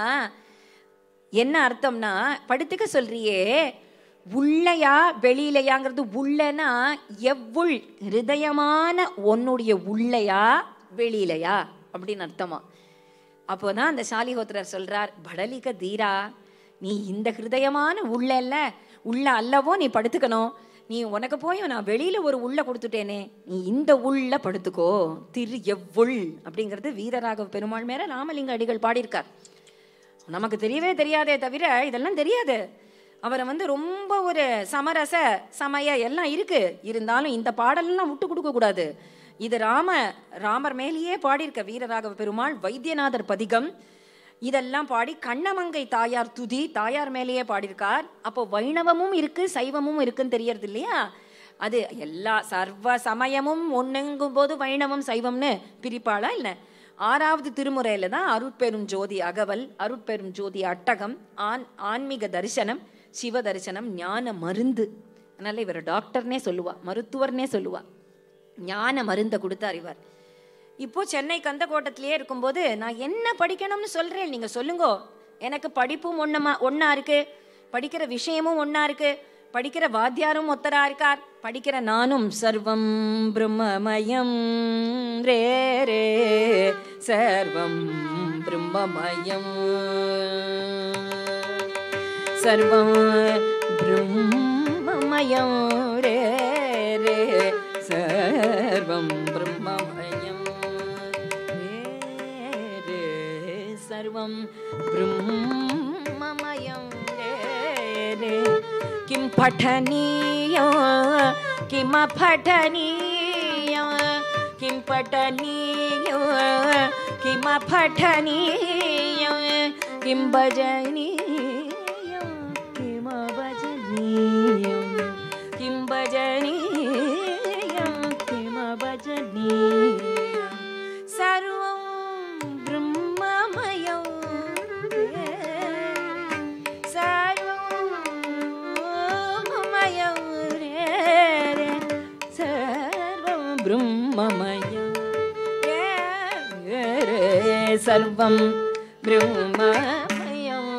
என்ன அர்த்தம்னா படுத்துக்க சொல்றியே உள்ளையா வெளியிலையாங்கிறது உள்ளனா எவ்வுள் ஹிருதயமான உன்னுடைய உள்ளையா வெளியிலையா அப்படின்னு அர்த்தமா அப்போதான் அந்த சாலிஹோத்திரர் சொல்றார் படலிக தீரா நீ இந்த ஹிருதயமான உள்ள இல்ல உள்ள அல்லவோ நீ படுத்துக்கணும் நீ உனக்கு போய் நான் வெளியில ஒரு உள்ள கொடுத்துட்டேனே நீ இந்த உள்ள படுத்துக்கோ திரு எவ்வுள் அப்படிங்கிறது வீரராகவ பெருமாள் மேல ராமலிங்க அடிகள் பாடியிருக்கார் நமக்கு தெரியவே தெரியாதே தவிர இதெல்லாம் தெரியாது அவரை வந்து ரொம்ப ஒரு சமரச சமய எல்லாம் இருக்கு இருந்தாலும் இந்த பாடலெல்லாம் விட்டு கொடுக்க கூடாது இது ராம ராமர் மேலேயே பாடியிருக்க வீரராகவ பெருமாள் வைத்தியநாதர் பதிகம் இதெல்லாம் பாடி கண்ணமங்கை தாயார் துதி தாயார் மேலேயே பாடியிருக்கார் அப்போ வைணவமும் இருக்கு சைவமும் இருக்குன்னு தெரியறது இல்லையா அது எல்லா சர்வ சமயமும் ஒண்ணுங்கும் போது வைணவம் சைவம்னு பிரிப்பாளா இல்லை ஆறாவது திருமுறையில தான் அருட்பெரும் ஜோதி அகவல் அருட்பெரும் ஜோதி அட்டகம் ஆன் ஆன்மீக தரிசனம் சிவ தரிசனம் ஞான மருந்து அதனால இவர் டாக்டர்னே சொல்லுவா மருத்துவர்னே சொல்லுவா ஞான மருந்தை கொடுத்தார் இவர் இப்போ சென்னை கந்தக்கோட்டத்திலேயே இருக்கும்போது நான் என்ன படிக்கணும்னு சொல்றேன் நீங்க சொல்லுங்க எனக்கு படிப்பும் ஒண்ணுமா ஒண்ணா இருக்கு படிக்கிற விஷயமும் ஒண்ணா இருக்கு படிக்கிற வாத்தியாரும் ஒத்தரா இருக்கார் படிக்கிற நானும் சர்வம் பிரம்மமயம் ரே ரே சர்வம் பிரம்மமயம் சர்வம் பிரம்மமயம் ரே ரே சர்வம் பிரம்மமயம் ரே ரே சர்வம் பிரம்மமயம் ரே ரே किं पठनीयं किमपठनीयं किं पठनीयं किमपठनीयं किं भजनीयं किमभजनीयं किं भजनीयं किमभजनीयं सर्वं ब्रह्ममयं सर्वमयं रे रे सर्वं ब्रह्ममयं रे रे सर्वं ब्रह्ममयम्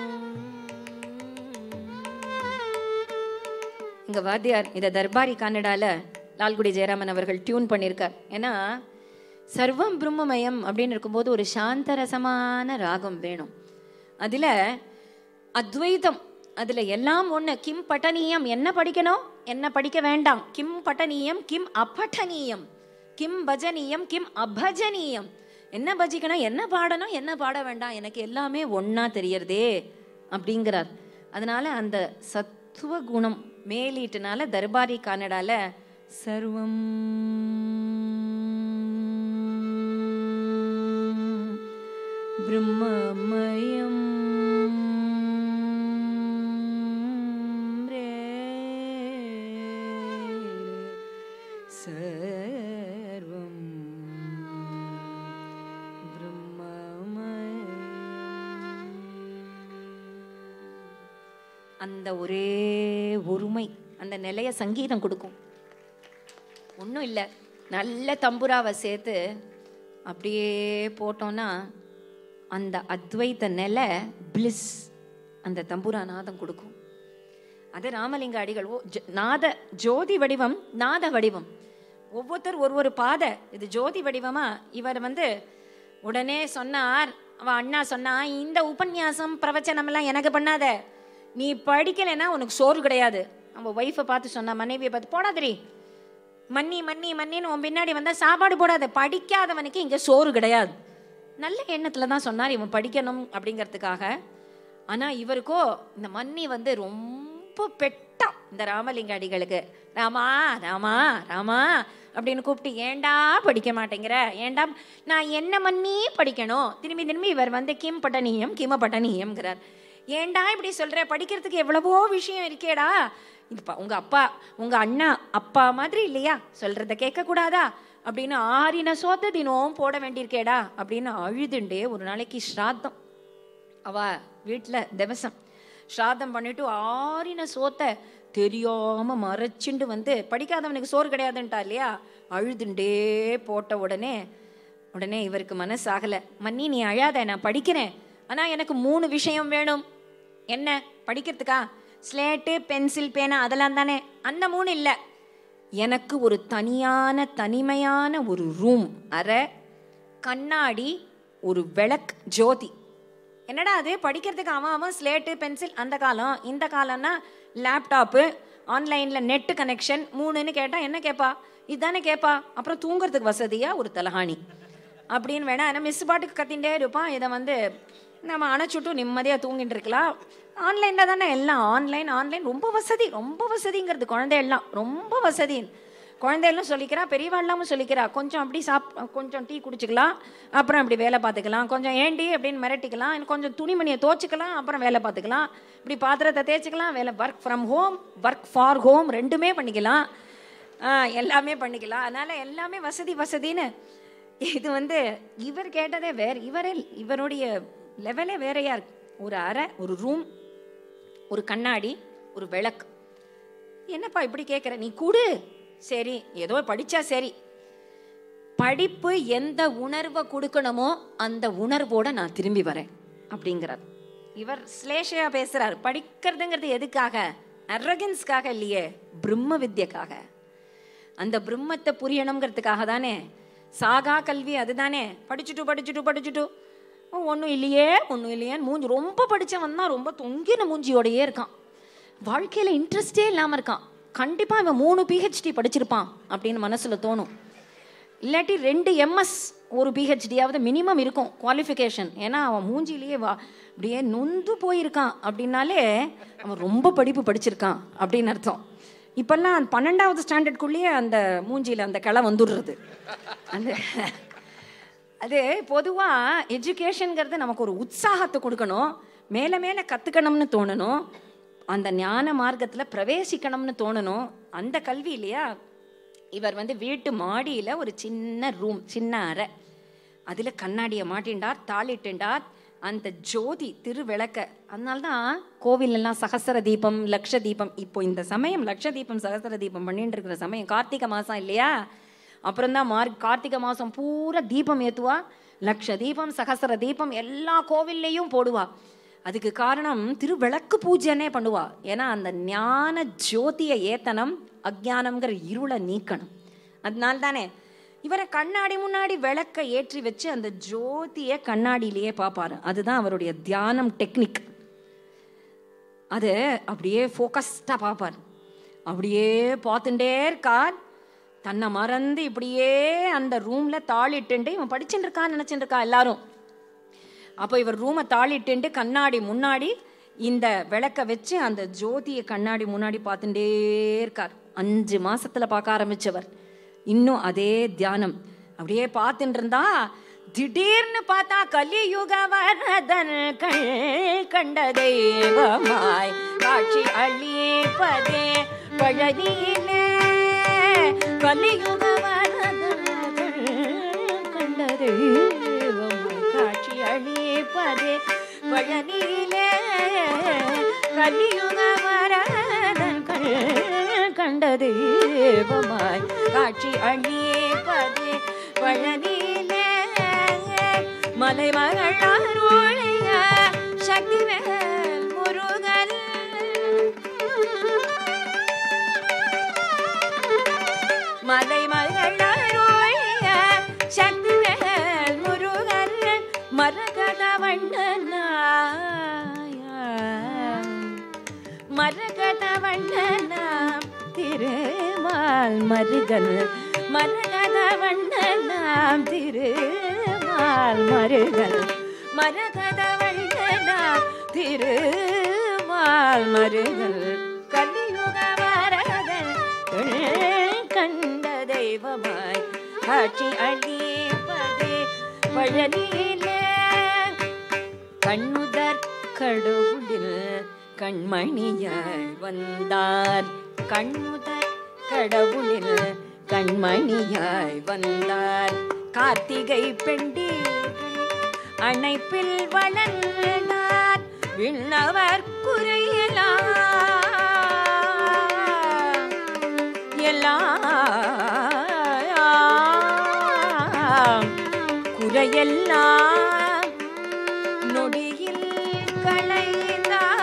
இங்க வாத்தியார் இதை தர்பாரி கன்னடால லால்குடி ஜெயராமன் அவர்கள் டியூன் பண்ணியிருக்கார் ஏன்னா சர்வம் பிரம்மமயம் அப்படின்னு இருக்கும்போது ஒரு சாந்தரசமான ராகம் வேணும் அதுல அத்வைதம் அதுல எல்லாம் ஒண்ணு கிம் பட்டனீயம் என்ன படிக்கணும் என்ன படிக்க வேண்டாம் கிம் பட்டனீயம் கிம் அப்பட்டனீயம் கிம் பஜனீயம் கிம் அபஜனீயம் என்ன பஜிக்கணும் என்ன பாடணும் என்ன பாட வேண்டாம் எனக்கு எல்லாமே ஒண்ணா தெரியறதே அப்படிங்கிறார் அதனால அந்த சத்துவ குணம் மேலீட்டுனால தர்பாரி கன்னடால சர்வம் பிரம்மமயம் அந்த ஒரே ஒருமை அந்த நிலைய சங்கீதம் கொடுக்கும் ஒன்றும் இல்லை நல்ல தம்புராவை சேர்த்து அப்படியே போட்டோன்னா அந்த அத்வைத்த நிலை பிளிஸ் அந்த தம்புரா நாதம் கொடுக்கும் அது ராமலிங்க அடிகள் ஓ ஜ- நாத ஜோதி வடிவம் நாத வடிவம் ஒவ்வொருத்தர் ஒரு ஒரு பாதை இது ஜோதி வடிவமா இவர் வந்து உடனே சொன்னார் அவ அண்ணா சொன்னா இந்த உபன்யாசம் பிரவச்சனம் எல்லாம் எனக்கு பண்ணாத நீ படிக்கலைன்னா உனக்கு சோறு கிடையாது அவன் ஒய்ஃபை பார்த்து சொன்னா மனைவியை பார்த்து போடாதரி மன்னி மன்னி மன்னின்னு உன் பின்னாடி வந்தா சாப்பாடு போடாத படிக்காதவனுக்கு இங்க சோறு கிடையாது நல்ல எண்ணத்துல தான் சொன்னார் இவன் படிக்கணும் அப்படிங்கிறதுக்காக ஆனா இவருக்கோ இந்த மன்னி வந்து ரொம்ப பெட்டா இந்த ராமலிங்க அடிகளுக்கு ராமா ராமா ராமா அப்படின்னு கூப்பிட்டு ஏண்டா படிக்க மாட்டேங்கிற ஏண்டா நான் என்ன மன்னி படிக்கணும் திரும்பி திரும்பி இவர் வந்து கிம் பட்டனியம் கிம பட்டனியம்ங்கிறார் ஏண்டா இப்படி சொல்ற படிக்கிறதுக்கு எவ்வளவோ விஷயம் இருக்கேடா இதுப்பா உங்க அப்பா உங்க அண்ணா அப்பா மாதிரி இல்லையா சொல்றத கேட்க கூடாதா அப்படின்னு ஆறின சோத்த தினம் போட வேண்டியிருக்கேடா அப்படின்னு அழுதுண்டே ஒரு நாளைக்கு ஸ்ராத்தம் அவ வீட்டில் திவசம் ஸ்ராத்தம் பண்ணிட்டு ஆறின சோத்தை தெரியாம மறைச்சுண்டு வந்து படிக்காதவனுக்கு சோறு கிடையாதுன்ட்டா இல்லையா அழுதுண்டே போட்ட உடனே உடனே இவருக்கு மனசாகல மன்னி நீ அழாத நான் படிக்கிறேன் ஆனா எனக்கு மூணு விஷயம் வேணும் என்ன படிக்கிறதுக்கா ஸ்லேட்டு பென்சில் பேனா அதெல்லாம் தானே அந்த மூணு இல்லை எனக்கு ஒரு தனியான தனிமையான ஒரு ரூம் அறை கண்ணாடி ஒரு விளக் ஜோதி என்னடா அது படிக்கிறதுக்கு அவன் அவன் ஸ்லேட்டு பென்சில் அந்த காலம் இந்த காலம்னா லேப்டாப்பு ஆன்லைனில் நெட்டு கனெக்ஷன் மூணுன்னு கேட்டால் என்ன கேட்பா இதுதானே கேட்பா அப்புறம் தூங்குறதுக்கு வசதியா ஒரு தலகாணி அப்படின்னு வேணா ஏன்னா மிஸ் பாட்டுக்கு கத்தின்டே இருப்பான் இதை வந்து நம்ம அணைச்சுட்டும் நிம்மதியாக தூங்கிட்டு இருக்கலாம் ஆன்லைனில் தானே எல்லாம் ஆன்லைன் ஆன்லைன் ரொம்ப வசதி ரொம்ப வசதிங்கிறது குழந்தை எல்லாம் ரொம்ப வசதி குழந்தைகளும் சொல்லிக்கிறா பெரியவாழ்லாமும் சொல்லிக்கிறா கொஞ்சம் அப்படி சாப் கொஞ்சம் டீ குடிச்சுக்கலாம் அப்புறம் இப்படி வேலை பார்த்துக்கலாம் கொஞ்சம் ஏண்டி அப்படின்னு மிரட்டிக்கலாம் இன்னும் கொஞ்சம் துணிமணியை துவச்சிக்கலாம் அப்புறம் வேலை பார்த்துக்கலாம் இப்படி பாத்திரத்தை தேய்ச்சிக்கலாம் வேலை work from home work for home ரெண்டுமே பண்ணிக்கலாம் ஆ, எல்லாமே பண்ணிக்கலாம் அதனால எல்லாமே வசதி வசதின்னு இது வந்து இவர் கேட்டதே வேற இவரே இவருடைய லெவலே வேறையா இருக்கு ஒரு அறை ஒரு ரூம் ஒரு கண்ணாடி ஒரு விளக்கு என்னப்பா இப்படி கேட்குற நீ கூடு சரி ஏதோ படிச்சா சரி படிப்பு எந்த உணர்வை கொடுக்கணுமோ அந்த உணர்வோட நான் திரும்பி வரேன் அப்படிங்கிறார் இவர் ஸ்லேஷையா பேசுறார் படிக்கிறதுங்கிறது எதுக்காக அரகன்ஸ்க்காக இல்லையே பிரம்ம வித்யக்காக அந்த பிரம்மத்தை புரியணுங்கிறதுக்காக தானே சாகா கல்வி அதுதானே படிச்சுட்டு படிச்சுட்டு படிச்சுட்டு ஒன்றும் இல்லையே ஒன்றும் இல்லையேன்னு மூஞ்சி ரொம்ப படிச்சவன் தான் ரொம்ப தொங்கின மூஞ்சியோடையே இருக்கான் வாழ்க்கையில இன்ட்ரெஸ்டே இல்லாம இருக்கான் கண்டிப்பா இவன் மூணு பிஹெச்டி படிச்சிருப்பான் அப்படின்னு மனசுல தோணும் இல்லாட்டி ரெண்டு எம்எஸ் ஒரு பிஹெச்டியாவது மினிமம் இருக்கும் குவாலிஃபிகேஷன் ஏன்னா அவன் மூஞ்சிலேயே வா அப்படியே நொந்து போயிருக்கான் அப்படின்னாலே அவன் ரொம்ப படிப்பு படிச்சிருக்கான் அப்படின்னு அர்த்தம் இப்பெல்லாம் பன்னெண்டாவது ஸ்டாண்டர்ட்குள்ளேயே அந்த மூஞ்சியில் அந்த களை வந்துடுறது அந்த அது பொதுவாக எஜுகேஷனுங்கிறது நமக்கு ஒரு உற்சாகத்தை கொடுக்கணும் மேலே மேலே கற்றுக்கணும்னு தோணணும் அந்த ஞான மார்க்கத்தில் பிரவேசிக்கணும்னு தோணணும் அந்த கல்வி இல்லையா இவர் வந்து வீட்டு மாடியில் ஒரு சின்ன ரூம் சின்ன அறை அதில் கண்ணாடியை மாட்டின்டார் தாளிட்டுண்டார் அந்த ஜோதி திருவிளக்க அதனால தான் கோவிலெல்லாம் சகசர தீபம் லக்ஷ தீபம் இப்போ இந்த சமயம் லக்ஷ தீபம் சகசர தீபம் பண்ணிட்டு இருக்கிற சமயம் கார்த்திகை மாதம் இல்லையா அப்புறம் தான் மார் கார்த்திகை மாதம் பூரா தீபம் ஏற்றுவா லக்ஷ தீபம் சகசர தீபம் எல்லா கோவில்லையும் போடுவா அதுக்கு காரணம் திருவிளக்கு பூஜைனே பண்ணுவா ஏன்னா அந்த ஞான ஜோதியை ஏத்தனம் அஜ்ஞானம்ங்கிற இருளை நீக்கணும் அதனால தானே இவரை கண்ணாடி முன்னாடி விளக்க ஏற்றி வச்சு அந்த ஜோதியை கண்ணாடியிலேயே பார்ப்பாரு அதுதான் அவருடைய தியானம் டெக்னிக் அது அப்படியே ஃபோக்கஸ்டாக பார்ப்பார் அப்படியே பார்த்துட்டே இருக்கார் தன்னை மறந்து இப்படியே அந்த ரூம்ல தாளிட்டுண்டு இவன் படிச்சுட்டு இருக்கான்னு நினைச்சுட்டு இருக்கா எல்லாரும் அப்போ இவர் ரூமை தாளிட்டுண்டு கண்ணாடி முன்னாடி இந்த விளக்க வச்சு அந்த ஜோதியை கண்ணாடி முன்னாடி பார்த்துட்டே இருக்கார் அஞ்சு மாசத்துல பார்க்க ஆரம்பிச்சவர் இன்னும் அதே தியானம் அப்படியே பார்த்துட்டு இருந்தா திடீர்னு பார்த்தா கலியுக வரதன் கள் கண்ட தெய்வமாய் காட்சி அளிப்பதே பழனியிலே கலியுக வரதன் கள் கண்ட தெய்வமாய் காட்சி அளிப்பதே பழனியிலே கலியுக வரதன் கண் கண்ட தெய்வமாய் காட்சி அழியேபதே பழனியிலே மலை மகளாருடைய சக்திவேல் முருகன் மலை மகளாருடைய சக்திவேல் முருகன் மரகத வண்ணனாய மரகத வண்ணனாம் திருமால் மருகன் மரகத வண்ணனாம் திருமால் மருகன் மரகத வண்ணனாம் திருமால் மருகன் கலியுக வரதன் கண்ட தெய்வமாய் காட்சி அழிப்பதே பழனியிலே கண்ணுதற் கடவுளில் கண்மணியாய் வந்தார் கண்ணுதற் கடவுளில் கண்மணியாய் வந்தார் கார்த்திகை பெண்டீர்கள் அணைப்பில் வளர்ந்தார் விண்ணவர் குறையலாம் எல்லாம் குறையெல்லாம் நொடியில் களைந்தார்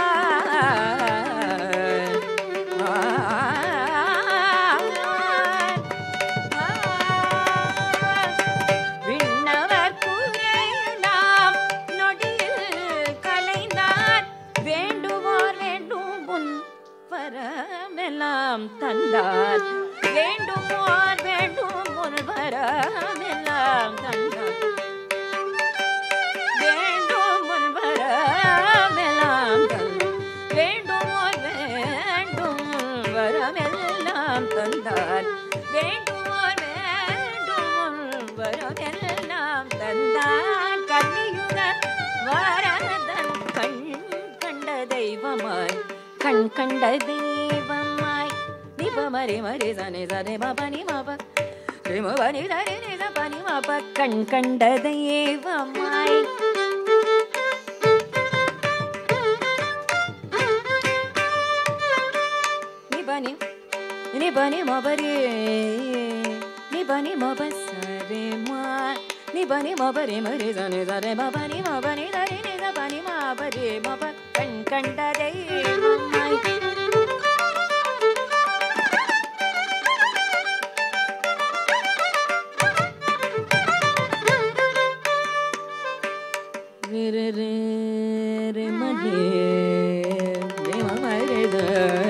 விண்ணவர் குறையெல்லாம் நொடியில் களைந்தார் வேண்டுவோர் வேண்டும் முன் வரமெல்லாம் தந்தார் வேண்டுமோர் வேண்டும் முன் வரமெல்லாம் தந்தார் வேண்டும் முன் வரமெல்லாம் தந்தார் வேண்டுமோர் வேண்டும் வரமெல்லாம் தந்தார் வேண்டுமோர் வேண்டும் வரமெல்லாம் தந்தார் கலியுக வரதன் கண் கண்ட தெய்வமாய் கண் கண்ட தெய்வமாய் நிப மரி மரி சனி சனி மபனி மப ரிமபனி தரி நித பனி மப கண் கண்ட தெய்வமாய் நிபனி நிபனி மபரி நிபனி மப சரே மா நிபனி மபரி மரி சனி சரே மபனி மபனி தரி நித பனி மபரி மப கண் கண்ட தெய்வமாய் re re re ma re re ma ma re da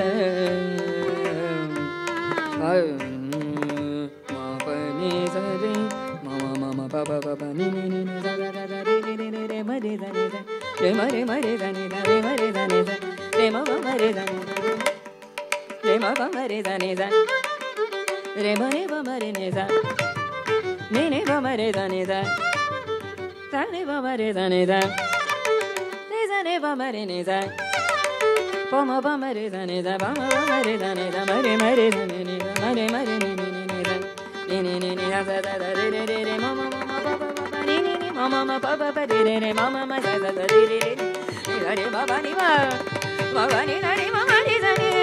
pa ma pa ni sa re ma ma ma ma pa pa pa pa ni ni ni ni sa sa sa sa re re re re re ma re da re da re ma re ma re da ni da re ma re da ni da re ma ma ma re da ni da re ma pa ma re da ni da re ma re pa ma re ni da ni ni pa ma re da ni da Tani ba ma re da ni da. Ni za ni ba ma re ni da. Pa ma ba ma re da ni da. Ba ma ba ma re da ni da. Ma re ma re da ni ni da. Ma re ma re ni ni ni ni da. Ni ni ni ni da da da da re re re re ma ma ma ma ba ba ba ba ni ni ni ma ma ma ba ba ba re re re ma ma ma da da da re re re. Ni da re ba ba ni ma. Ma ba ni da ni ma ma ni da ni.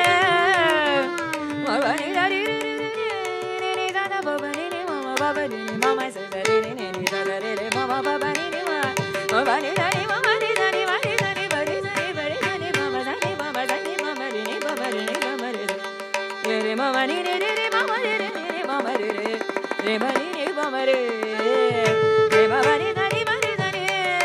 Ma ba ni da ri ri ri ri ri ni ni da da ba ba ni ni ma ma ba ba ni ni ma ma sa da re re ni ni da da re re ma ma ba ba ni ni ma ma ba ni da ni ma ma ni da ni ma ni da ni ba ri da ni ba ri da ni ma ma da ni ma ma da ni ma ma ri ni ba ma ri ni ba ma ri da re re ma ma ni ni ni ni ma ma ri re ni ni ma ma ri re re ma ni ni ba ma ri re ma ba ni da ni ma ri da ni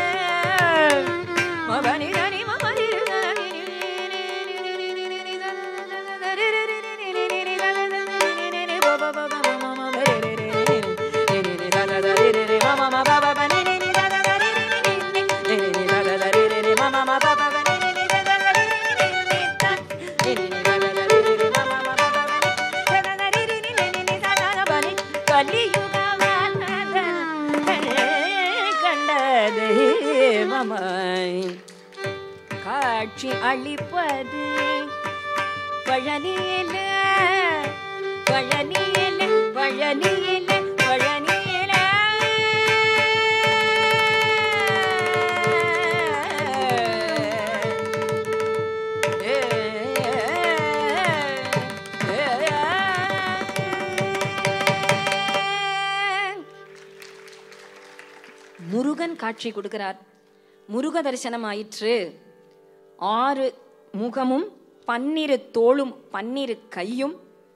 ma ba ni da ni ma ma ri re da ni ni ni ni ni ni ni ni da da da da da re re re ni ni ni ni ni da da da ni ni ni ba ba ba ba ma ma ma ba re re re ni ni ni ni da da da re re re ma ma ma ba ba ba ni ni ni da da da re re ni ni ni ni ni da da da re re re ma ma ma ba ba ba ni ni ni da da da re re ni ni da ni ni ni da da da re re re ma ma ma ba ba ba ni da da da re re ni ni ni ni da da da ba ni கலியுக கண்ட தெய்வமாய் காட்சி அளிப்பது பழனியில பழனியில பழனியில பழனியில காட்சி கொடுக்கிறார் முருக தரிசனம் ஆயிற்று ஆறு முகமும் பன்னிரு தோளும் பன்னிரு கையும்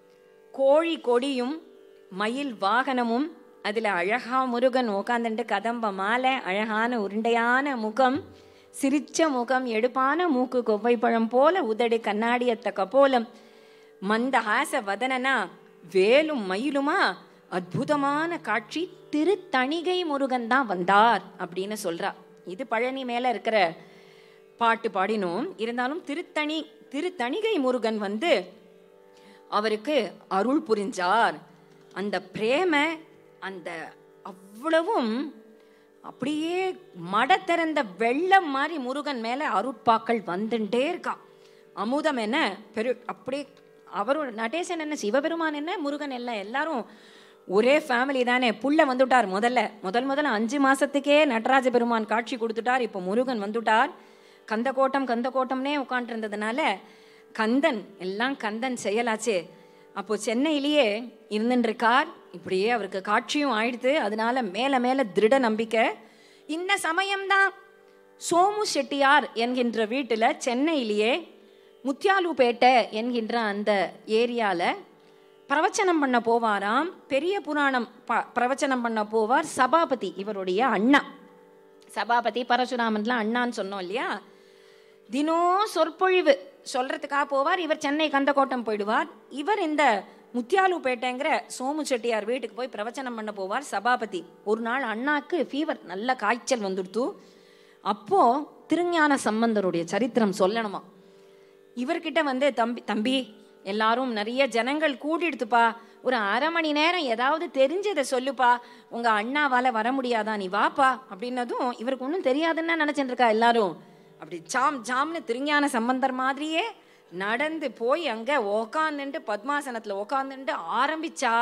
கோழி கொடியும் மயில் வாகனமும் அதுல அழகா முருகன் உக்காந்துட்டு கதம்ப மாலை அழகான உருண்டையான முகம் சிரிச்ச முகம் எடுப்பான மூக்கு கொவ்வைப்பழம் போல உதடு கண்ணாடியத்த கபோலம் மந்த ஹாச வதனனா வேலும் மயிலுமா அற்புதமான காட்சி திருத்தணிகை முருகன் தான் வந்தார் அப்படின்னு சொல்றா இது பழனி மேல இருக்கிற பாட்டு பாடினோம் இருந்தாலும் திருத்தணி திருத்தணிகை முருகன் வந்து அவருக்கு அருள் புரிஞ்சார் அந்த பிரேம அந்த அவ்வளவும் அப்படியே மட திறந்த வெள்ளம் மாதிரி முருகன் மேல அருட்பாக்கள் வந்துட்டே இருக்கான் அமுதம் என்ன பெரு அப்படியே அவரோட நடேசன் என்ன சிவபெருமான் என்ன முருகன் எல்லாம் எல்லாரும் ஒரே ஃபேமிலி தானே புள்ள வந்துட்டார் முதல்ல முதல் முதல்ல அஞ்சு மாசத்துக்கே நடராஜ பெருமான் காட்சி கொடுத்துட்டார் இப்போ முருகன் வந்துட்டார் கந்தக்கோட்டம் கந்தக்கோட்டம்னே உட்காந்துருந்ததுனால கந்தன் எல்லாம் கந்தன் செயலாச்சே அப்போ சென்னையிலேயே இருந்துருக்கார் இப்படியே அவருக்கு காட்சியும் ஆயிடுத்து அதனால மேல மேல திருட நம்பிக்கை இந்த சமயம்தான் சோமு செட்டியார் என்கின்ற வீட்டுல சென்னையிலேயே முத்தியாலுப்பேட்டை என்கின்ற அந்த ஏரியால பிரவச்சனம் பண்ண போவாராம் பெரிய புராணம் ப- பிரவச்சனம் பண்ண போவார் சபாபதி இவருடைய அண்ணா சபாபதி பரசுராமன்லாம் அண்ணான்னு சொன்னோம் இல்லையா தினம் சொற்பொழிவு சொல்றதுக்காக போவார் இவர் சென்னை கந்தக்கோட்டம் போயிடுவார் இவர் இந்த முத்தியாலுப்பேட்டைங்கிற சோமு செட்டியார் வீட்டுக்கு போய் பிரவச்சனம் பண்ண போவார் சபாபதி ஒரு நாள் அண்ணாக்கு ஃபீவர் நல்ல காய்ச்சல் வந்துடுத்து அப்போ திருஞான சம்பந்தருடைய சரித்திரம் சொல்லணுமா இவர்கிட்ட வந்து தம்பி தம்பி எல்லாரும் நிறைய ஜனங்கள் கூட்டிடுத்துப்பா ஒரு அரை மணி நேரம் ஏதாவது தெரிஞ்சதை சொல்லுப்பா உங்க அண்ணாவால வர முடியாதா நீ வாப்பா அப்படின்னதும் இவருக்கு ஒன்றும் தெரியாதுன்னு நினைச்சிட்டு இருக்கா எல்லாரும் அப்படி ஜாம் ஜாம்னு திருஞான சம்பந்தர் மாதிரியே நடந்து போய் அங்க உக்காந்துட்டு பத்மாசனத்துல உக்காந்துட்டு ஆரம்பிச்சா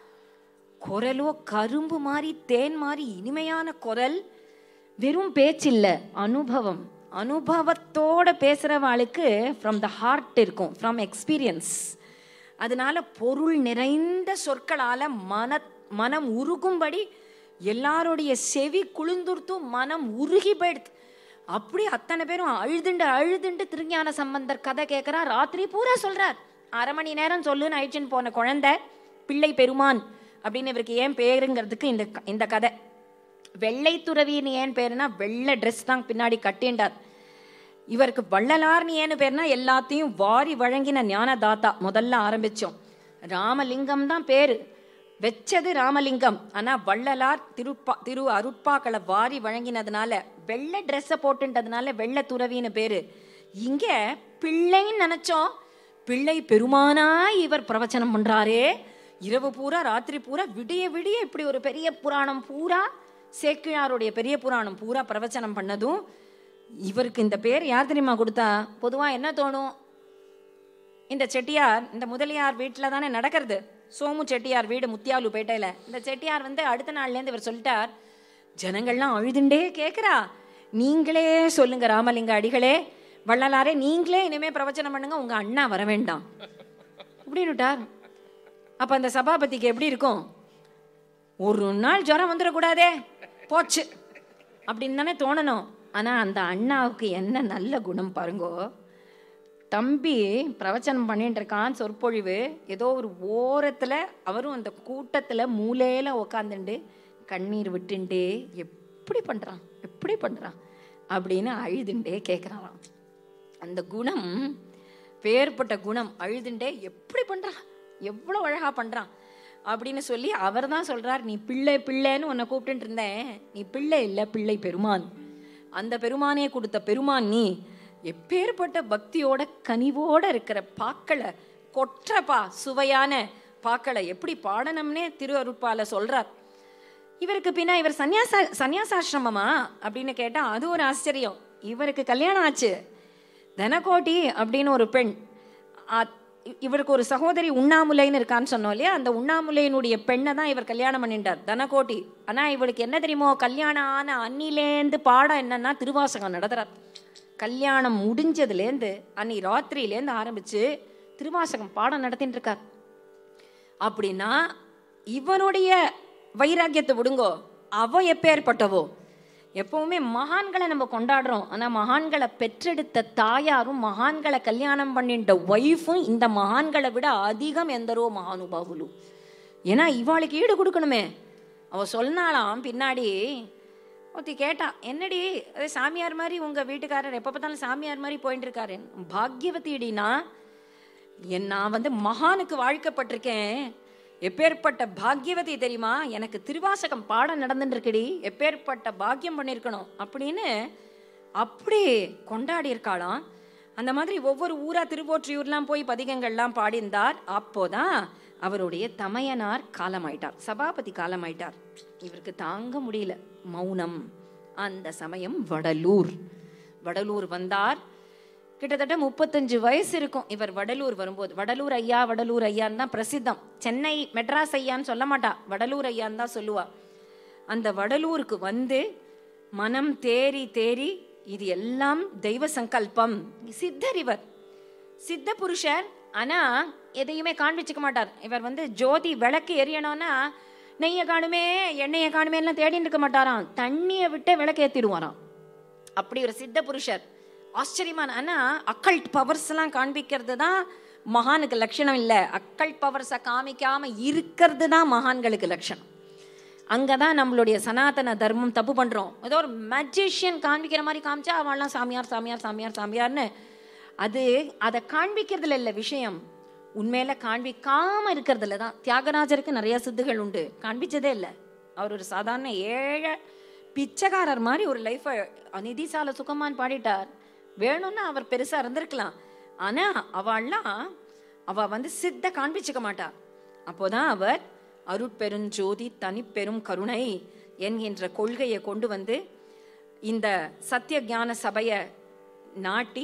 குரலோ கரும்பு மாதிரி தேன் மாதிரி இனிமையான குரல் வெறும் பேச்சில்ல அனுபவம் அனுபவத்தோட பேசுறவாளுக்கு ஃப்ரம் த ஹார்ட் இருக்கும் ஃப்ரம் எக்ஸ்பீரியன்ஸ் அதனால பொருள் நிறைந்த சொற்களால மன மனம் உருகும்படி எல்லாருடைய செவி குளிந்துர்த்து மனம் உருகி போயிடுது அப்படி அத்தனை பேரும் அழுதுண்டு அழுதுண்டு திருஞான சம்பந்தர் கதை கேட்கிறார் ராத்திரி பூரா சொல்றார் அரை மணி நேரம் சொல்லுன்னு அழிச்சுன்னு போன குழந்தை பிள்ளை பெருமான் அப்படின்னு இவருக்கு ஏன் பேருங்கிறதுக்கு இந்த க- இந்த கதை வெள்ளை துறவின்னு ஏன் பேருனா வெள்ளை ட்ரெஸ் தான் பின்னாடி கட்டிண்டார் இவருக்கு வள்ளலார்னு ஏன்னு பேருனா எல்லாத்தையும் வாரி வழங்கின ஞானதாத்தா முதல்ல ஆரம்பிச்சோம் ராமலிங்கம் தான் பேரு வெச்சது ராமலிங்கம் ஆனா வள்ளலார் திருப்பா திரு அருட்பாக்களை வாரி வழங்கினதுனால வெள்ளை ட்ரெஸ்ஸை போட்டுன்றதுனால வெள்ளை துறவின்னு பேரு இங்க பிள்ளைன்னு நினைச்சோம் பிள்ளை பெருமானா இவர் பிரவச்சனம் பண்றாரே இரவு பூரா ராத்திரி பூரா விடிய விடிய இப்படி ஒரு பெரிய புராணம் பூரா சேக்கிழாருடைய பெரிய புராணம் பூரா பிரவச்சனம் பண்ணதும் இவருக்கு இந்த பேர் யார் தெரியுமா கொடுத்தா பொதுவா என்ன தோணும் இந்த செட்டியார் இந்த முதலியார் வீட்டில் தானே நடக்கிறது சோமு செட்டியார் வீடு முத்தியாலு பேட்டையில இந்த செட்டியார் வந்து அடுத்த நாள்லேருந்து இவர் சொல்லிட்டார் ஜனங்கள்லாம் அழுதுண்டே கேட்குறா நீங்களே சொல்லுங்க ராமலிங்க அடிகளே வள்ளலாரே நீங்களே இனிமே பிரவச்சனம் பண்ணுங்க உங்க அண்ணா வர வேண்டாம் அப்படின்னுட்டார் அப்ப அந்த சபாபதிக்கு எப்படி இருக்கும் ஒரு நாள் ஜுரம் வந்துடக்கூடாதே போச்சு அப்படின்னு தானே தோணணும் ஆனா அந்த அண்ணாவுக்கு என்ன நல்ல குணம் பாருங்கோ தம்பி பிரவச்சனம் பண்ணிட்டு இருக்கான் சொற்பொழிவு ஏதோ ஒரு ஓரத்துல அவரும் அந்த கூட்டத்துல மூலையில உக்காந்துண்டு கண்ணீர் விட்டுண்டே எப்படி பண்றான் எப்படி பண்றான் அப்படின்னு அழுதுண்டே கேட்குறான் அந்த குணம் பேர்பட்ட குணம் அழுதுண்டே எப்படி பண்றான் எவ்வளவு அழகா பண்றான் அப்படின்னு சொல்லி அவர் தான் சொல்றார் நீ பிள்ளை பிள்ளைன்னு உன்னை கூப்பிட்டு இருந்தேன் நீ பிள்ளை இல்ல பிள்ளை பெருமான் அந்த பெருமானே கொடுத்த பெருமான் நீ எப்பேற்பட்ட பக்தியோட கனிவோட இருக்கிற பாக்களை கொற்றப்பா சுவையான பாக்களை எப்படி பாடணும்னே திரு அருட்பால சொல்றார் இவருக்கு பின்ன இவர் சன்னியாச சன்னியாசாசிரமமா அப்படின்னு கேட்டா அது ஒரு ஆச்சரியம் இவருக்கு கல்யாணம் ஆச்சு தனகோட்டி அப்படின்னு ஒரு பெண் ஆ- இ- இவருக்கு ஒரு சகோதரி உண்ணாமுலைன்னு இருக்கான்னு சொன்னோம் இல்லையா அந்த உண்ணாமுலையினுடைய பெண்ணை தான் இவர் கல்யாணம் பண்ணிட்டார் தனகோட்டி ஆனா இவளுக்கு என்ன தெரியுமோ கல்யாணம் ஆன அன்னிலேந்து பாடம் என்னன்னா திருவாசகம் நடத்துறார் கல்யாணம் முடிஞ்சதுலேருந்து அன்னி ராத்திரியிலேருந்து ஆரம்பிச்சு திருவாசகம் பாடம் நடத்தின்னு இருக்கார் அப்படின்னா இவனுடைய வைராக்கியத்தை விடுங்கோ அவ எப்பேற்பட்டவோ எப்பவுமே மகான்களை நம்ம கொண்டாடுறோம் ஆனா மகான்களை பெற்றெடுத்த தாயாரும் மகான்களை கல்யாணம் பண்ணிட்ட ஒய்ஃபும் இந்த மகான்களை விட அதிகம் எந்தரோ மகானுபாவுலு ஏன்னா இவாளுக்கு ஈடு கொடுக்கணுமே அவ சொன்னாலாம் பின்னாடி ஒருத்தி கேட்டா என்னடி அது சாமியார் மாதிரி உங்க வீட்டுக்காரர் எப்ப பார்த்தாலும் சாமியார் மாதிரி போயிட்டு இருக்காரு பாக்யவதிடினா என் நான் வந்து மகானுக்கு வாழ்க்கப்பட்டிருக்கேன் எப்பேற்பட்ட பாக்யவதி தெரியுமா எனக்கு திருவாசகம் பாடம் நடந்துட்டு இருக்குடி எப்பேற்பட்ட பாக்கியம் பண்ணியிருக்கணும் அப்படின்னு அப்படி கொண்டாடி இருக்காளாம் அந்த மாதிரி ஒவ்வொரு ஊரா திருவோற்றியூர்லாம் போய் பதிகங்கள்லாம் பாடிந்தார் அப்போதான் அவருடைய தமையனார் காலமாயிட்டார் சபாபதி காலமாயிட்டார் இவருக்கு தாங்க முடியல மௌனம் அந்த சமயம் வடலூர் வடலூர் வந்தார் கிட்டத்தட்ட முப்பத்தஞ்சு வயசு இருக்கும் இவர் வடலூர் வரும்போது வடலூர் ஐயா வடலூர் ஐயான்னு தான் பிரசித்தம் சென்னை மெட்ராஸ் ஐயான்னு சொல்ல மாட்டா வடலூர் ஐயான்னு தான் சொல்லுவா அந்த வடலூருக்கு வந்து மனம் தேறி தேறி இது எல்லாம் தெய்வ சங்கல்பம் சித்தர் இவர் சித்த புருஷர் ஆனா எதையுமே காண்பிச்சுக்க மாட்டார் இவர் வந்து ஜோதி விளக்கு எரியணும்னா நெய்யை காணுமே எண்ணெயை காணுமே எல்லாம் தேடிட்டு இருக்க மாட்டாராம் தண்ணியை விட்டு விளக்கு ஏத்திடுவாராம் அப்படி ஒரு சித்த புருஷர் ஆச்சரியமான ஆனா அக்கல்ட் பவர்ஸ் எல்லாம் காண்பிக்கிறது தான் மகானுக்கு லட்சணம் இல்லை அக்கல்ட் பவர்ஸை காமிக்காம இருக்கிறது தான் மகான்களுக்கு லட்சணம் அங்கதான் நம்மளுடைய சனாதன தர்மம் தப்பு பண்றோம் ஏதோ ஒரு மேஜிஷியன் காண்பிக்கிற மாதிரி காமிச்சா அவள்லாம் சாமியார் சாமியார் சாமியார் சாமியார்னு அது அதை காண்பிக்கிறதுல இல்லை விஷயம் உண்மையில காண்பிக்காம இருக்கிறதுல தான் தியாகராஜருக்கு நிறைய சித்துகள் உண்டு காண்பிச்சதே இல்லை அவர் ஒரு சாதாரண ஏழை பிச்சைக்காரர் மாதிரி ஒரு லைஃபை நிதிசால சுகமான் பாடிட்டார் வேணும்னா அவர் பெருசா இருந்திருக்கலாம் ஆனா அவள்லாம் அவ வந்து சித்த காண்பிச்சுக்க மாட்டா அப்போதான் அவர் அருட்பெருஞ்சோதி தனிப்பெரும் கருணை என்கின்ற கொள்கையை கொண்டு வந்து இந்த சத்திய ஞான சபையை நாட்டி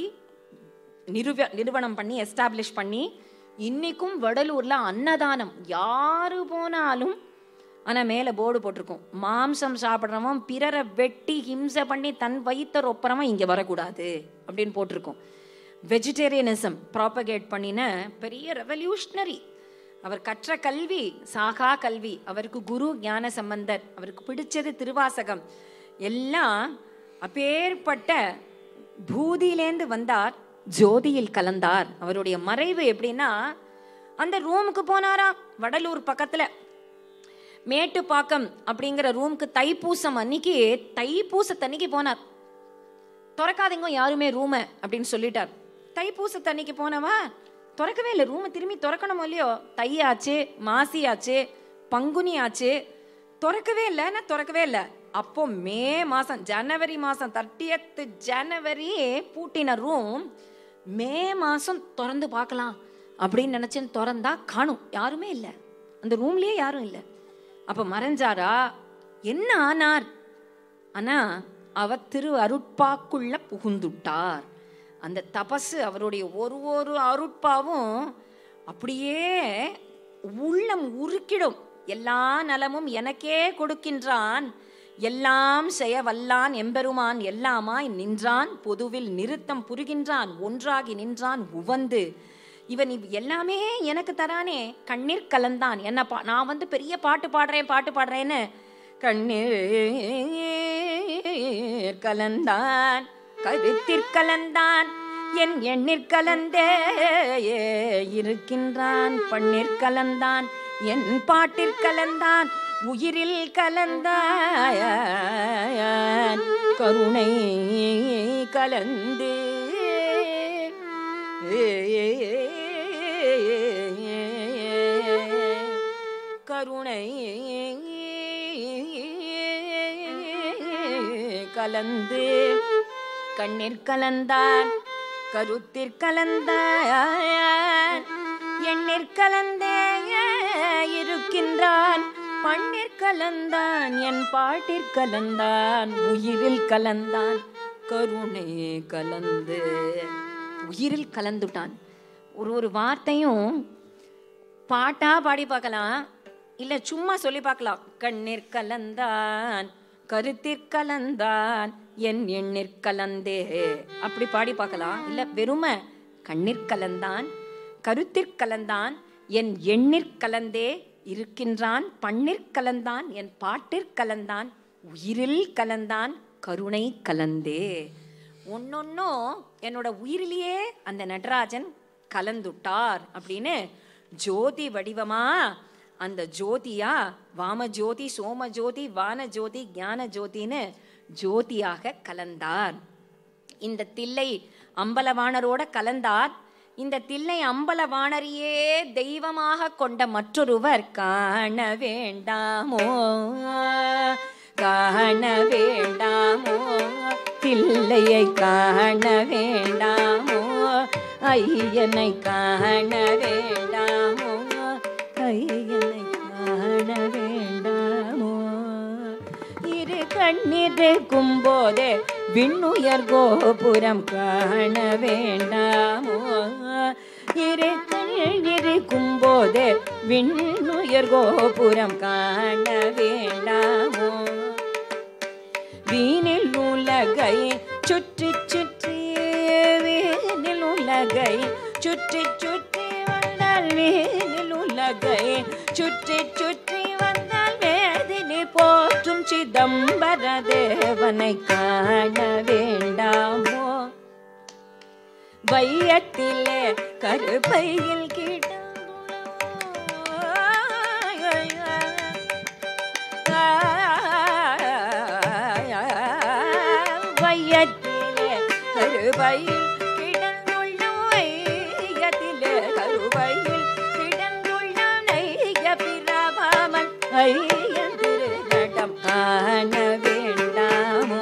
நிறுவ நிறுவனம் பண்ணி எஸ்டாப்ளிஷ் பண்ணி இன்னைக்கும் வடலூர்ல அன்னதானம் யாரு போனாலும் ஆனா மேல போர்டு போட்டிருக்கும் மாம்சம் சாப்பிட்றவன் பிறரை வெட்டி ஹிம்சை பண்ணி தன் வயிற்ற ரொப்புறவன் இங்க வரக்கூடாது அப்படின்னு போட்டிருக்கோம் வெஜிடேரியனிசம் ப்ராப்பகேட் பண்ணின பெரிய ரெவல்யூஷனரி அவர் கற்ற கல்வி சாகா கல்வி அவருக்கு குரு ஞான சம்பந்தர் அவருக்கு பிடிச்சது திருவாசகம் எல்லாம் அப்பேற்பட்ட பூதியிலேந்து வந்தார் ஜோதியில் கலந்தார் அவருடைய மறைவு எப்படின்னா அந்த ரூமுக்கு போனாரா வடலூர் பக்கத்துல மேட்டுப்பாக்கம் அப்படிங்கிற ரூமுக்கு தைப்பூசம் அன்னைக்கு தைப்பூசத்தன்னைக்கு போனார் திறக்காதீங்க யாருமே ரூமை அப்படின்னு சொல்லிட்டார் தைப்பூசத்தன்னைக்கு போனவா திறக்கவே இல்லை ரூமை திரும்பி திறக்கணுமோ இல்லையோ தை ஆச்சு மாசி ஆச்சு பங்குனி ஆச்சு திறக்கவே இல்லை நான் திறக்கவே இல்லை அப்போ மே மாசம் ஜனவரி மாசம் தேர்ட்டியத்து ஜனவரி பூட்டின ரூம் மே மாசம் திறந்து பார்க்கலாம் அப்படின்னு நினைச்சேன்னு திறந்தா காணும் யாருமே இல்லை அந்த ரூம்லயே யாரும் இல்லை அப்ப மறைஞ்சாரா என்ன ஆனார் ஆனா அவர் திரு அருட்பாக்குள்ள புகுந்துட்டார் அந்த தபசு அவருடைய ஒரு ஒரு அருட்பாவும் அப்படியே உள்ளம் உருக்கிடும் எல்லா நலமும் எனக்கே கொடுக்கின்றான் எல்லாம் செய்ய வல்லான் எம்பெருமான் எல்லாமாய் நின்றான் பொதுவில் நிறுத்தம் புரிகின்றான் ஒன்றாகி நின்றான் உவந்து இவன் இவ் எல்லாமே எனக்கு தரானே கண்ணீர் கலந்தான் என்ன பா நான் வந்து பெரிய பாட்டு பாடுறேன் பாட்டு பாடுறேன்னு கண்ணீர் கலந்தான் கருத்திற் கலந்தான் என் எண்ணிற் கலந்தே இருக்கின்றான் பண்ணிற் கலந்தான் என் பாட்டிற் கலந்தான் உயிரில் கலந்தான் கருணை கலந்து கருணை கலந்து கண்ணீர் கலந்தான் கருத்திற் கலந்தான் எண்ணீர் கலந்தே இருக்கின்றான் பண்ணிற் கலந்தான் என் பாட்டிற் கலந்தான் உயிரில் கலந்தான் கருணை கலந்து உயிரில் கலந்துட்டான் ஒரு ஒரு வார்த்தையும் பாட்டா பாடி பார்க்கலாம் இல்ல சும்மா சொல்லி பார்க்கலாம் கண்ணீர் கலந்தான் கருத்திற் கலந்தான் என் எண்ணிற் கலந்தே அப்படி பாடி பார்க்கலாம் இல்ல வெறுமை கண்ணீர் கலந்தான் கருத்திற் கலந்தான் என் எண்ணிற் கலந்தே இருக்கின்றான் பண்ணிற் கலந்தான் என் பாட்டிற் கலந்தான் உயிரில் கலந்தான் கருணை கலந்தே ஒன்னொன்னும் என்னோட உயிரிலேயே அந்த நடராஜன் கலந்துட்டார் அப்படின்னு ஜோதி வடிவமா அந்த ஜோதியா வாம ஜோதி சோம ஜோதி வான ஜோதி ஞான ஜோதின்னு ஜோதியாக கலந்தார் இந்த தில்லை அம்பலவாணரோட கலந்தார் இந்த தில்லை அம்பலவாணரையே தெய்வமாக கொண்ட மற்றொருவர் காண வேண்டாமோ காண வேண்டாமோ தில்லையை காண வேண்டாமோ ஐயனை காண வேண்டாமோ ஐயனை காண வேண்டாமோ இரு கண்ணிருக்கும் போதே விண்ணுயர் கோபுரம் காண வேண்டாமோ இரு கண்ணிருக்கும் போதே விண்ணுயர் கோபுரம் காண வேண்டாமோ வீணில் உலகை சுற்றி சுற்றி வீணில் உலகை சுற்றி சுற்றி வந்தால் வீணில் உலகை சுற்றி சுற்றி வந்தால் வேதினி போற்றும் சிதம்பர தேவனை காண வேண்டாமோ வையத்திலே கருப்பையில் வையத்திலே கருப்பையில் கிடந்துள்ள வையத்திலே கருப்பையில் கிடந்துள்ள நெய்ய பிறவாமல் ஐயன் திருநடம் காண வேண்டாமோ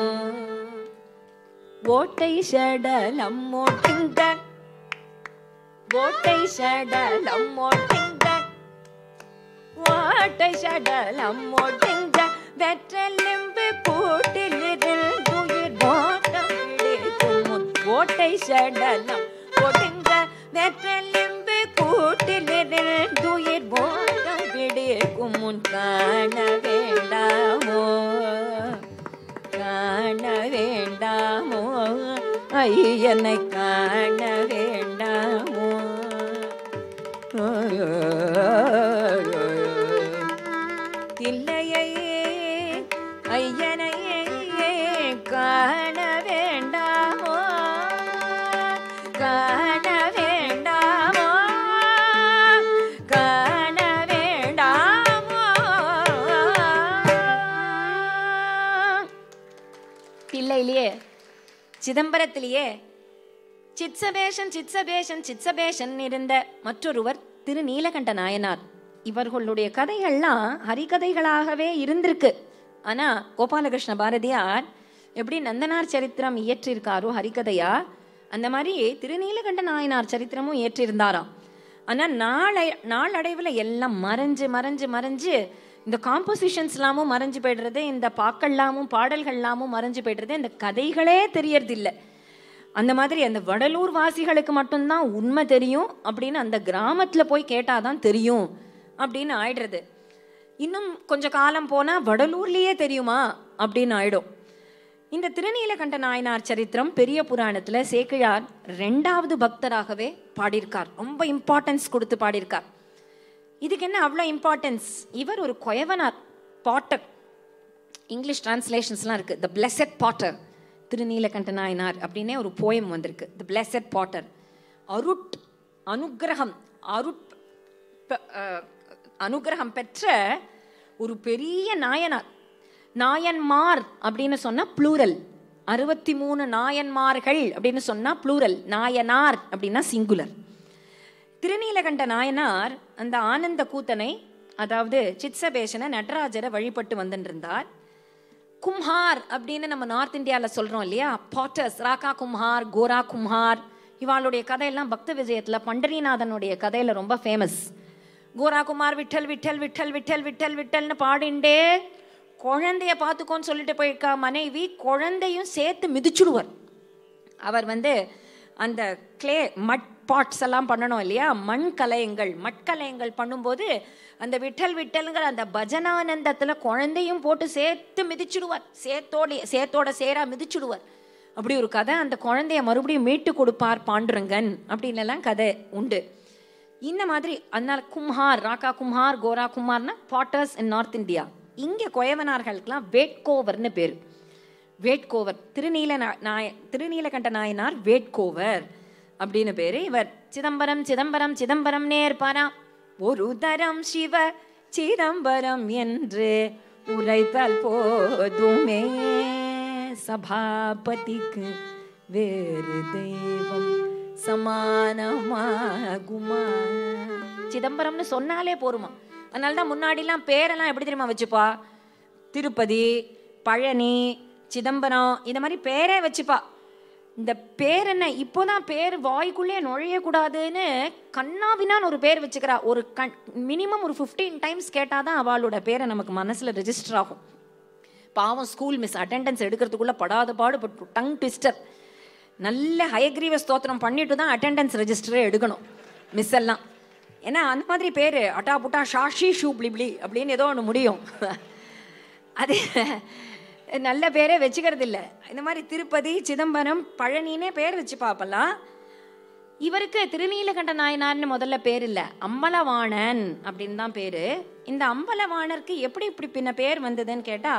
ஓட்டை சடலம் ஓட்டுங்க ஓட்டை சடலம் ஓட்டுங்க ஓட்டை சடலம் ஓட்டுங்க வெற்றலிம்பு கூட்டிலிருள் உயிர் ஓட்டம் பிடிக்கும் முன் ஓட்டை சடலம் ஓட்டுங்க வெற்றலிம்பு கூட்டிலிருள் உயிர் ஓட்டம் பிடிக்கும் முன் காண வேண்டாமோ காண வேண்டாமோ ஐயனை காண வேண்டாமோ இல்லையே ஐயனையே காண வேண்டாமோ காண வேண்டாமோ காண வேண்டாமோ தில்லையிலேயே சிதம்பரத்திலேயே சித்சபேஷன் சித்சபேஷன் சித்சபேஷன் இருந்த மற்றொருவர் திரு நீலகண்ட நாயனார் இவர்களுடைய கதைகள்லாம் ஹரிகதைகளாகவே இருந்திருக்கு ஆனா கோபாலகிருஷ்ண பாரதியார் எப்படி நந்தனார் சரித்திரம் இயற்றிருக்காரோ ஹரிகதையா அந்த மாதிரி திருநீலகண்ட நாயனார் சரித்திரமும் இயற்றியிருந்தாராம் ஆனா நாளை நாளடைவில் எல்லாம் மறைஞ்சு மறைஞ்சு மறைஞ்சு இந்த காம்போசிஷன்ஸ்லாமும் மறைஞ்சு போயிடுறது இந்த பாக்கள்லாமும் பாடல்கள்லாமும் மறைஞ்சு போயிடுறது இந்த கதைகளே தெரியறதில்லை அந்த மாதிரி அந்த வடலூர் வாசிகளுக்கு மட்டும்தான் உண்மை தெரியும் அப்படின்னு அந்த கிராமத்தில் போய் கேட்டாதான் தெரியும் அப்படின்னு ஆயிடுறது இன்னும் கொஞ்ச காலம் போனால் வடலூர்லேயே தெரியுமா அப்படின்னு ஆயிடும் இந்த திருநீலகண்ட நாயனார் சரித்திரம் பெரிய புராணத்தில் சேக்கிழார் ரெண்டாவது பக்தராகவே பாடியிருக்கார் ரொம்ப இம்பார்ட்டன்ஸ் கொடுத்து பாடியிருக்கார் இதுக்கு என்ன அவ்வளோ இம்பார்ட்டன்ஸ் இவர் ஒரு கொயவனார் பாட்டர் இங்கிலீஷ் டிரான்ஸ்லேஷன்ஸ்லாம் இருக்குது the blessed potter Thirunilakanda Nayanar அப்படின்னே ஒரு போயம் வந்திருக்கு த பிளெஸட் பாட்டர் அருட் அனுக்கிரகம் அருட் ப- அஹ், அனுக்கிரகம் பெற்ற ஒரு பெரிய நாயனார் நாயன்மார் அப்படின்னு சொன்னா ப்ளூரல் அறுபத்தி மூணு நாயன்மார்கள் அப்படின்னு சொன்னா ப்ளூரல் நாயனார் அப்படின்னா சிங்குலர் திருநீலகண்ட நாயனார் அந்த ஆனந்த கூத்தனை அதாவது சித்சபேஷனை நடராஜரை வழிபட்டு வந்துட்டு இருந்தார் கும்ஹார் அப்படின்னு நம்ம நார்த் இந்தியாவில் சொல்கிறோம் இல்லையா பாட்டர்ஸ் ராகா கும்ஹார் கோரா கும்ஹார் இவாளுடைய கதையெல்லாம் பக்த விஜயத்தில் பண்டரிநாதனுடைய கதையில் ரொம்ப ஃபேமஸ் கோரா குமார் விட்டல் விட்டல் விட்டல் விட்டல் விட்டல் விட்டல்னு பாடிண்டே குழந்தைய பார்த்துக்கோன்னு சொல்லிட்டு போயிருக்கா மனைவி குழந்தையும் சேர்த்து மிதிச்சுடுவார் அவர் வந்து அந்த க்ளே மட் பாட்ஸ் எல்லாம் பண்ணணும் இல்லையா மண் கலையங்கள் மட்கலையங்கள் பண்ணும்போது அந்த விட்டல் விட்டல்ங்கிற அந்த பஜனானந்தத்தில் குழந்தையும் போட்டு சேர்த்து மிதிச்சுடுவார் சேத்தோட சேத்தோட சேரா மிதிச்சுடுவார் அப்படி ஒரு கதை அந்த குழந்தைய மறுபடியும் மீட்டு கொடுப்பார் பாண்டுரங்கன் அப்படின்னு எல்லாம் கதை உண்டு இந்த மாதிரி அதனால கும்ஹார் ராக்கா கும்ஹார் கோரா கும்ஹார்னா பாட்டர்ஸ் இன் நார்த் இந்தியா இங்கே கொயவனார்களுக்கெல்லாம் வேட்கோவர்னு பேர் வேட்கோவர் திருநீல நா- நாய திருநீலகண்ட நாயனார் வேட்கோவர் அப்படின்னு பேரு இவர் சிதம்பரம் சிதம்பரம் சிதம்பரம் நேர்பாரா ஒரு தரம் சிவ சிதம்பரம் என்று உரைத்தால் போதுமே சபாபதிக்கு வேறு தெய்வம் சமானமாகுமா சிதம்பரம்னு சொன்னாலே போருமா அதனால தான் முன்னாடிலாம் பேரெல்லாம் எப்படி தெரியுமா வச்சுப்பா திருப்பதி பழனி சிதம்பரம் இந்த மாதிரி பேரே வச்சுப்பா இந்த பேர் என்ன இப்போதான் பேர் வாய்க்குள்ளே நுழையக்கூடாதுன்னு கண்ணாவினான்னு ஒரு பேர் வச்சுக்கிறா ஒரு கண் மினிமம் ஒரு ஃபிஃப்டீன் டைம்ஸ் கேட்டாதான் அவளோட பேரை நமக்கு மனசுல ரெஜிஸ்டர் ஆகும் பாவம் ஸ்கூல் மிஸ் அட்டெண்டன்ஸ் எடுக்கிறதுக்குள்ள படாத பாடுபட்டு டங் ட்விஸ்டர் நல்ல ஹயக்ரீவ ஸ்தோத்திரம் பண்ணிட்டு தான் அட்டெண்டன்ஸ் ரெஜிஸ்டரே எடுக்கணும் மிஸ் எல்லாம் ஏன்னா அந்த மாதிரி பேர் அட்டா புட்டா ஷாஷி ஷூ பிளிப்ளி அப்படின்னு ஏதோ ஒன்று முடியும் அது நல்ல பேரே வச்சுக்கிறது இல்லை இந்த மாதிரி திருப்பதி சிதம்பரம் பழனினே பேர் வச்சு பார்ப்பலாம் இவருக்கு திருநீலகண்ட நாயனார்னு முதல்ல பேர் இல்லை அம்பலவாணன் அப்படின்னு தான் பேரு இந்த அம்பலவாணருக்கு எப்படி இப்படி பின்ன பேர் வந்ததுன்னு கேட்டா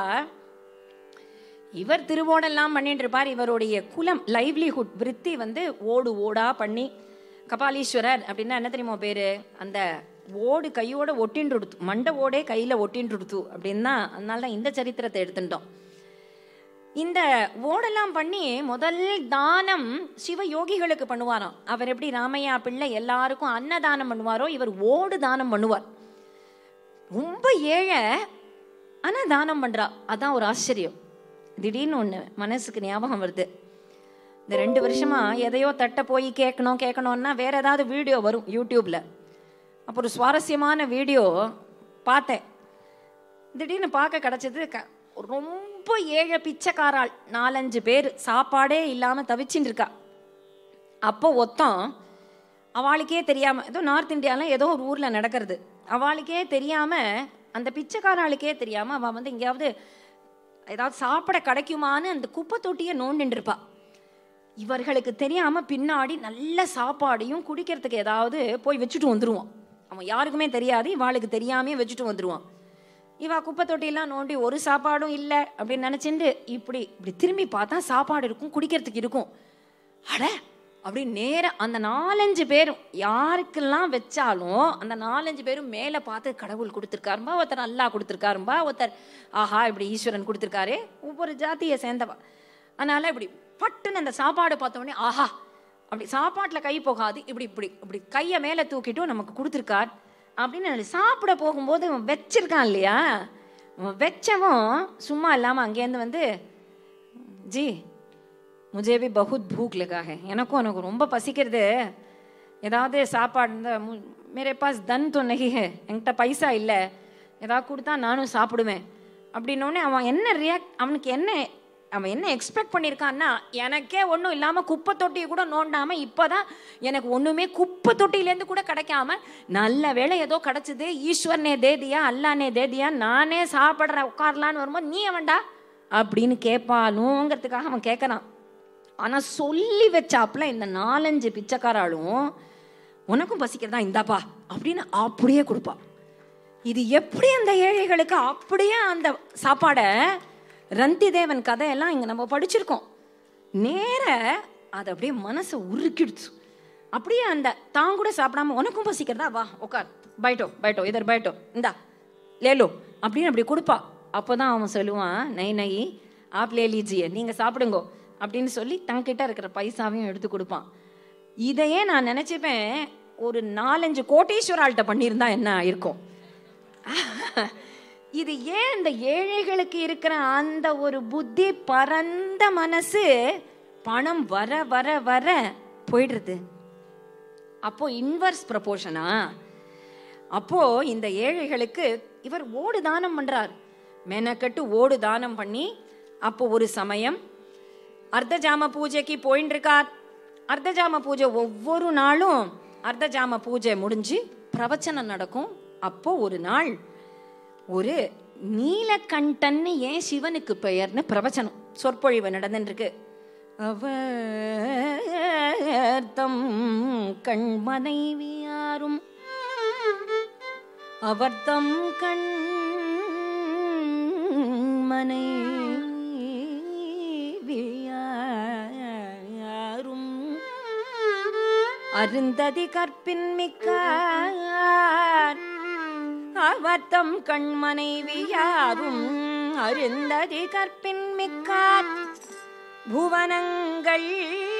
இவர் திருவோடெல்லாம் பண்ணிட்டு இருப்பார் இவருடைய குலம் லைவ்லிஹுட் விருத்தி வந்து ஓடு ஓடா பண்ணி கபாலீஸ்வரர் அப்படின்னா என்ன தெரியுமா பேரு அந்த ஓடு கையோட ஒட்டின்றுடுத்து மண்டை ஓடே கையில ஒட்டின்றுடுத்து அப்படின்னு தான் அதனால தான் இந்த சரித்திரத்தை எடுத்துட்டோம் இந்த ஓடெல்லாம் பண்ணி முதல் தானம் சிவ யோகிகளுக்கு பண்ணுவாராம் அவர் எப்படி ராமையா பிள்ளை எல்லாருக்கும் அன்னதானம் பண்ணுவாரோ இவர் ஓடு தானம் பண்ணுவார் ரொம்ப ஏழை ஆனா தானம் பண்றா அதான் ஒரு ஆச்சரியம் திடீர்னு ஒண்ணு மனசுக்கு ஞாபகம் வருது இந்த ரெண்டு வருஷமா எதையோ தட்ட போய் கேட்கணும் கேட்கணும்னா வேற ஏதாவது வீடியோ வரும் யூடியூப்ல அப்போ ஒரு சுவாரஸ்யமான வீடியோ பார்த்தேன் திடீர்னு பார்க்க கிடைச்சது க- ரொம்ப ஏழை பிச்சைக்காராள் நாலஞ்சு பேர் சாப்பாடே இல்லாம தவிச்சுட்டு இருக்கா அப்போ ஒத்தம் அவளுக்கே தெரியாம ஏதோ நார்த் இந்தியால ஏதோ ஒரு ஊர்ல நடக்கிறது அவளுக்கே தெரியாம அந்த பிச்சைக்காராளுக்கே தெரியாம அவ வந்து எங்கேயாவது ஏதாவது சாப்பிட கிடைக்குமான்னு அந்த குப்பை தொட்டியை நோண்டின்னு இருப்பா இவர்களுக்கு தெரியாம பின்னாடி நல்ல சாப்பாடையும் குடிக்கிறதுக்கு ஏதாவது போய் வச்சுட்டு வந்துருவான் அவன் யாருக்குமே தெரியாது இவாளுக்கு தெரியாமே வச்சுட்டு வந்துருவான் இவா குப்பை தொட்டியெல்லாம் நோண்டி ஒரு சாப்பாடும் இல்லை அப்படின்னு நினைச்சிட்டு இப்படி இப்படி திரும்பி பார்த்தா சாப்பாடு இருக்கும் குடிக்கிறதுக்கு இருக்கும் அட அப்படி நேரா அந்த நாலஞ்சு பேரும் யாருக்கெல்லாம் வச்சாலும் அந்த நாலஞ்சு பேரும் மேலே பார்த்து கடவுள் கொடுத்துருக்காரும்பா ஒருத்தர் நல்லா கொடுத்துருக்காரும்பா ஒருத்தர் ஆஹா இப்படி ஈஸ்வரன் கொடுத்துருக்காரு ஒவ்வொரு ஜாதியை சேர்ந்தவா அதனால இப்படி பட்டுன்னு அந்த சாப்பாடு பார்த்த உடனே ஆஹா அப்படி சாப்பாட்டில் கை போகாது இப்படி இப்படி இப்படி கையை மேலே தூக்கிட்டும் நமக்கு கொடுத்துருக்கார் அப்படின்னு நான் சாப்பிட போகும்போது இவன் வச்சிருக்கான் இல்லையா இவன் வச்சவன் சும்மா இல்லாமல் அங்கேருந்து வந்து ஜி முझे भी बहुत भूख लगा है எனக்கும் எனக்கு ரொம்ப பசிக்கிறது ஏதாவது சாப்பாடு இந்த மு- मेरे पास தன் तो नहीं है என்கிட்ட பைசா இல்லை ஏதாவது கொடுத்தா நானும் சாப்பிடுவேன் அப்படின்னோடனே அவன் என்ன ரியாக்ட் அவனுக்கு என்ன அவன் என்ன எக்ஸ்பெக்ட் பண்ணியிருக்கான்னா எனக்கே ஒன்றும் இல்லாமல் குப்பை தொட்டியை கூட நோண்டாமல் இப்போ தான் எனக்கு ஒன்றுமே குப்பை தொட்டியிலேருந்து கூட கிடைக்காம நல்ல வேளை ஏதோ கிடச்சிது ஈஸ்வரனே தேதியா அல்லானே தேதியா நானே சாப்பிட்ற உட்காரலான்னு வரும்போது நீ அவன்டா அப்படின்னு கேட்பாலுங்கிறதுக்காக அவன் கேட்கறான் ஆனா சொல்லி வச்சாப்புல இந்த நாலஞ்சு பிச்சைக்காராலும் உனக்கும் பசிக்கிறதா இந்தாப்பா அப்படின்னு அப்படியே கொடுப்பா இது எப்படி அந்த ஏழைகளுக்கு அப்படியே அந்த சாப்பாடை ரந்தி தேவன் கதையெல்லாம் இங்க நம்ம படிச்சிருக்கோம் நேர அது அப்படியே மனசை உருக்கிடுச்சு அப்படியே அந்த தான் கூட சாப்பிடாம உனக்கும் பசிக்கிறதா வா உட்கார் பைட்டோ பைட்டோ இதர் பைட்டோ இந்தா லேலோ அப்படின்னு அப்படி கொடுப்பா அப்போதான் அவன் சொல்லுவான் நை நை ஆப் லே லீஜியே நீங்க சாப்பிடுங்கோ அப்படின்னு சொல்லி தங்கிட்ட இருக்கிற பைசாவையும் எடுத்து கொடுப்பான் இதையே நான் நினைச்சுப்பேன் ஒரு நாலஞ்சு கோட்டீஸ்வராள்கிட்ட பண்ணியிருந்தா என்ன இருக்கும் இது ஏன் இந்த ஏழைகளுக்கு இருக்கிற அந்த ஒரு புத்தி பரந்த மனசு பணம் வர வர வர போயிடுறது அப்போ இன்வர்ஸ் ப்ரப்போர்ஷனா அப்போ இந்த ஏழைகளுக்கு இவர் ஓடு தானம் பண்றார் மெனக்கட்டு ஓடு தானம் பண்ணி அப்போ ஒரு சமயம் அர்த்தஜாம பூஜைக்கு போயின்னு இருக்கார் அர்த்தஜாம பூஜை ஒவ்வொரு நாளும் அர்த்தஜாம பூஜை முடிஞ்சு பிரவச்சனம் நடக்கும் அப்போ ஒரு நாள் ஒரு நீலகண்டன்னு ஏன் சிவனுக்கு பெயர்னு பிரவச்சனம் சொற்பொழிவு நடந்துருக்கு அவர்தம் கண் மனைவியாரும் அவர்தம் கண் அருந்ததி கற்பின் மிக்கார் அவர்த்தம் கண் மனைவியாரும் அருந்ததி கற்பின் மிக்கார் புவனங்கள்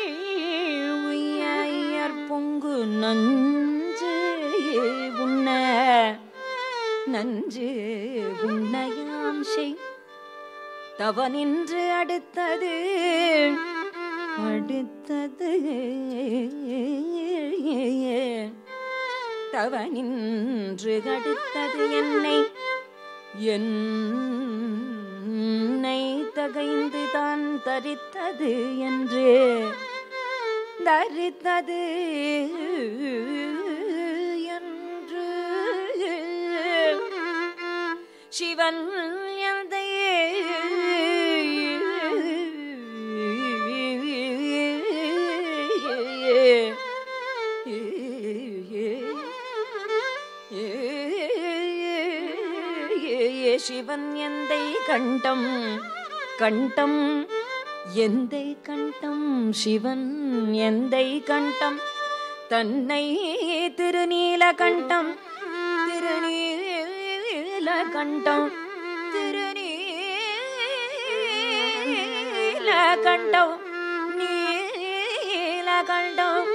உய்யர் பொங்கு நஞ்சு உண்ண நஞ்சு உண்ணையாம் செய் தவ நின்று அடுத்தது அடுத்தது தவ நின்று அடுத்தது என்னை என்னை தகைந்து தான் தரித்தது என்று தரித்தது என்று சிவன் எந்தையே சிவன் எந்தை கண்டம் கண்டம் எந்தை கண்டம் சிவன் எந்தை கண்டம் தன்னை திருநீல கண்டம் திருநீல கண்டம் திருநீல கண்டம் நீல கண்டம்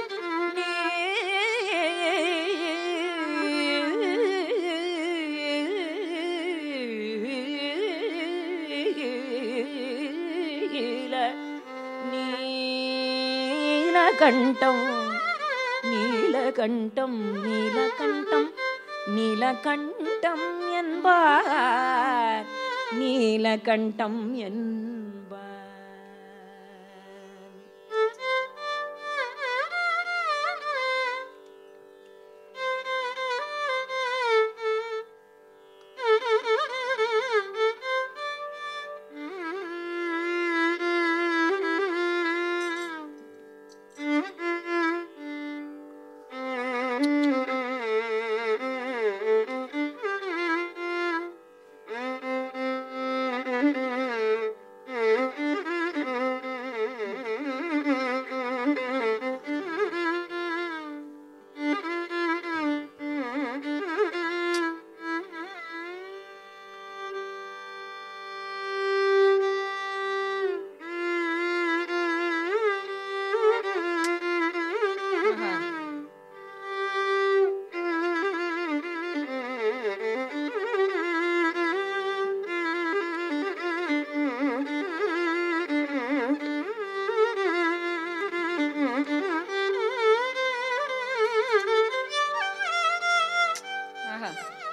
நீல நீலகண்டம் நீலகண்டம் நீலகண்டம் நீலகண்டம் என்பார் நீலகண்டம் என்பார் ஆஹா.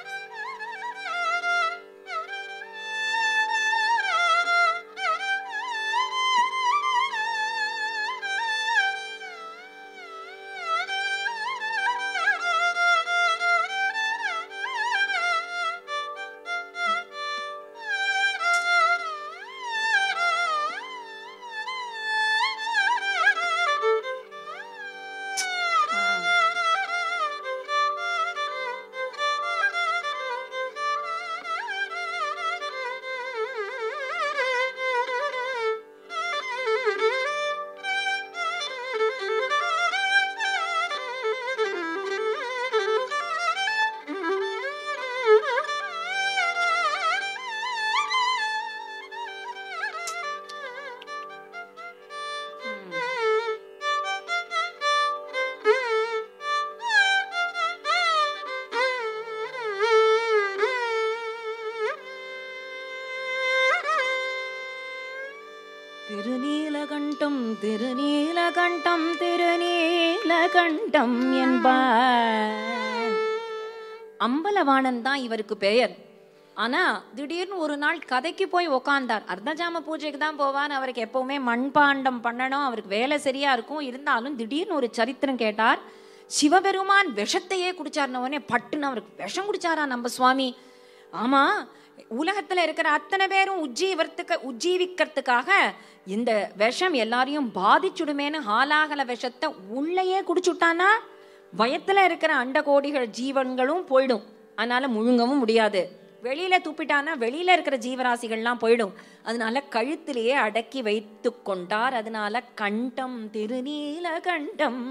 திருநீலகண்டம் திருநீலகண்டம் திருநீலகண்டம் என்பார் அம்பலவாணன் தான் இவருக்கு பெயர் ஆனா திடீர்னு ஒரு நாள் கதைக்கு போய் உக்காந்தார் அர்த்தஜாம பூஜைக்கு தான் போவான் அவருக்கு எப்பவுமே மண்பாண்டம் பண்ணணும் அவருக்கு வேலை சரியா இருக்கும் இருந்தாலும் திடீர்னு ஒரு சரித்திரம் கேட்டார் சிவபெருமான் விஷத்தையே குடிச்சார்ன உடனே பட்டுன்னு அவருக்கு விஷம் குடிச்சாரா நம்ம சுவாமி ஆமா உலகத்துல இருக்கிற அத்தனை பேரும் உஜ்ஜீவர்த்துக்கு உஜ்ஜீவிக்கிறதுக்காக இந்த விஷம் எல்லாரையும் பாதிச்சுடுமேன்னு ஹாலாகல விஷத்தை உள்ளேயே குடிச்சுட்டானா வயத்துல இருக்கிற அண்டகோடிகள் ஜீவன்களும் போயிடும் அதனால முழுங்கவும் முடியாது வெளியில துப்பிட்டானா வெளியில இருக்கிற ஜீவராசிகள்லாம் போயிடும் அதனால கழுத்திலேயே அடக்கி வைத்து கொண்டார் அதனால கண்டம் திருநீல கண்டம்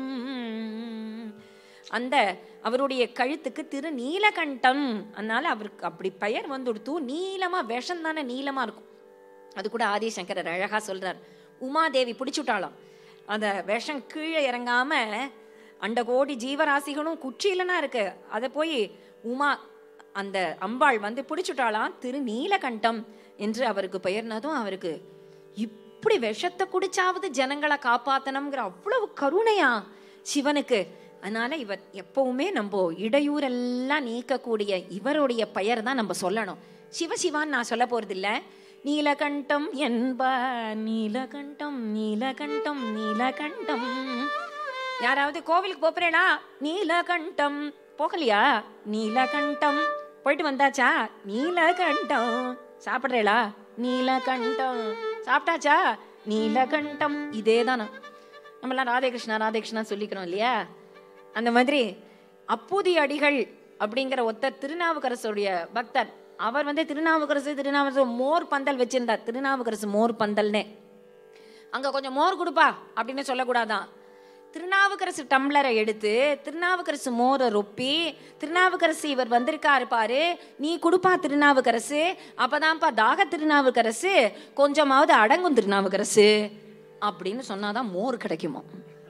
அந்த அவருடைய கழுத்துக்கு திரு நீலகண்டம் அதனால அவருக்கு அப்படி பெயர் வந்துடுத்து நீளமா விஷம் தானே நீளமா இருக்கும் அது கூட ஆதிசங்கரர் அழகா சொல்றார் உமாதேவி பிடிச்சுட்டாளாம் அந்த விஷம் கீழே இறங்காம அண்ட கோடி ஜீவராசிகளும் குச்சியிலனா இருக்கு அதை போய் உமா அந்த அம்பாள் வந்து பிடிச்சுட்டாளாம் திரு நீலகண்டம் என்று அவருக்கு பெயர்னதும் அவருக்கு இப்படி விஷத்தை குடிச்சாவது ஜனங்களை காப்பாத்தணுங்கிற அவ்வளவு கருணையா சிவனுக்கு அதனால இவர் எப்பவுமே நம்ம இடையூறெல்லாம் நீக்கக்கூடிய இவருடைய பெயர் தான் நம்ம சொல்லணும் சிவசிவான்னு நான் சொல்ல போறது இல்ல நீலகண்டம் என்ப நீலகண்டம் நீலகண்டம் நீலகண்டம் யாராவது கோவிலுக்கு போறேடா நீலகண்டம் போகலையா நீலகண்டம் போயிட்டு வந்தாச்சா நீலகண்டம் சாப்பிட்றேளா நீலகண்டம் சாப்பிட்டாச்சா நீலகண்டம் இதே தானா நம்மளாம் ராதே கிருஷ்ணா ராதே கிருஷ்ணா சொல்லிக்கிறோம் இல்லையா அந்த மாதிரி அப்பூதி அடிகள் அப்படிங்கிற ஒருத்தர் திருநாவுக்கரசுடைய பக்தர் அவர் வந்து திருநாவுக்கரசு திருநாவுக்கரசு மோர் பந்தல் வச்சிருந்தார் திருநாவுக்கரசு மோர் பந்தல்னே அங்க கொஞ்சம் மோர் கொடுப்பா அப்படின்னு சொல்லக்கூடாதான் திருநாவுக்கரசு டம்ளரை எடுத்து திருநாவுக்கரசு மோரை ரொப்பி திருநாவுக்கரசு இவர் வந்திருக்காரு பாரு நீ கொடுப்பா திருநாவுக்கரசு அப்பதான்ப்பா தாக திருநாவுக்கரசு கொஞ்சமாவது அடங்கும் திருநாவுக்கரசு அப்படின்னு சொன்னாதான் மோர் கிடைக்குமா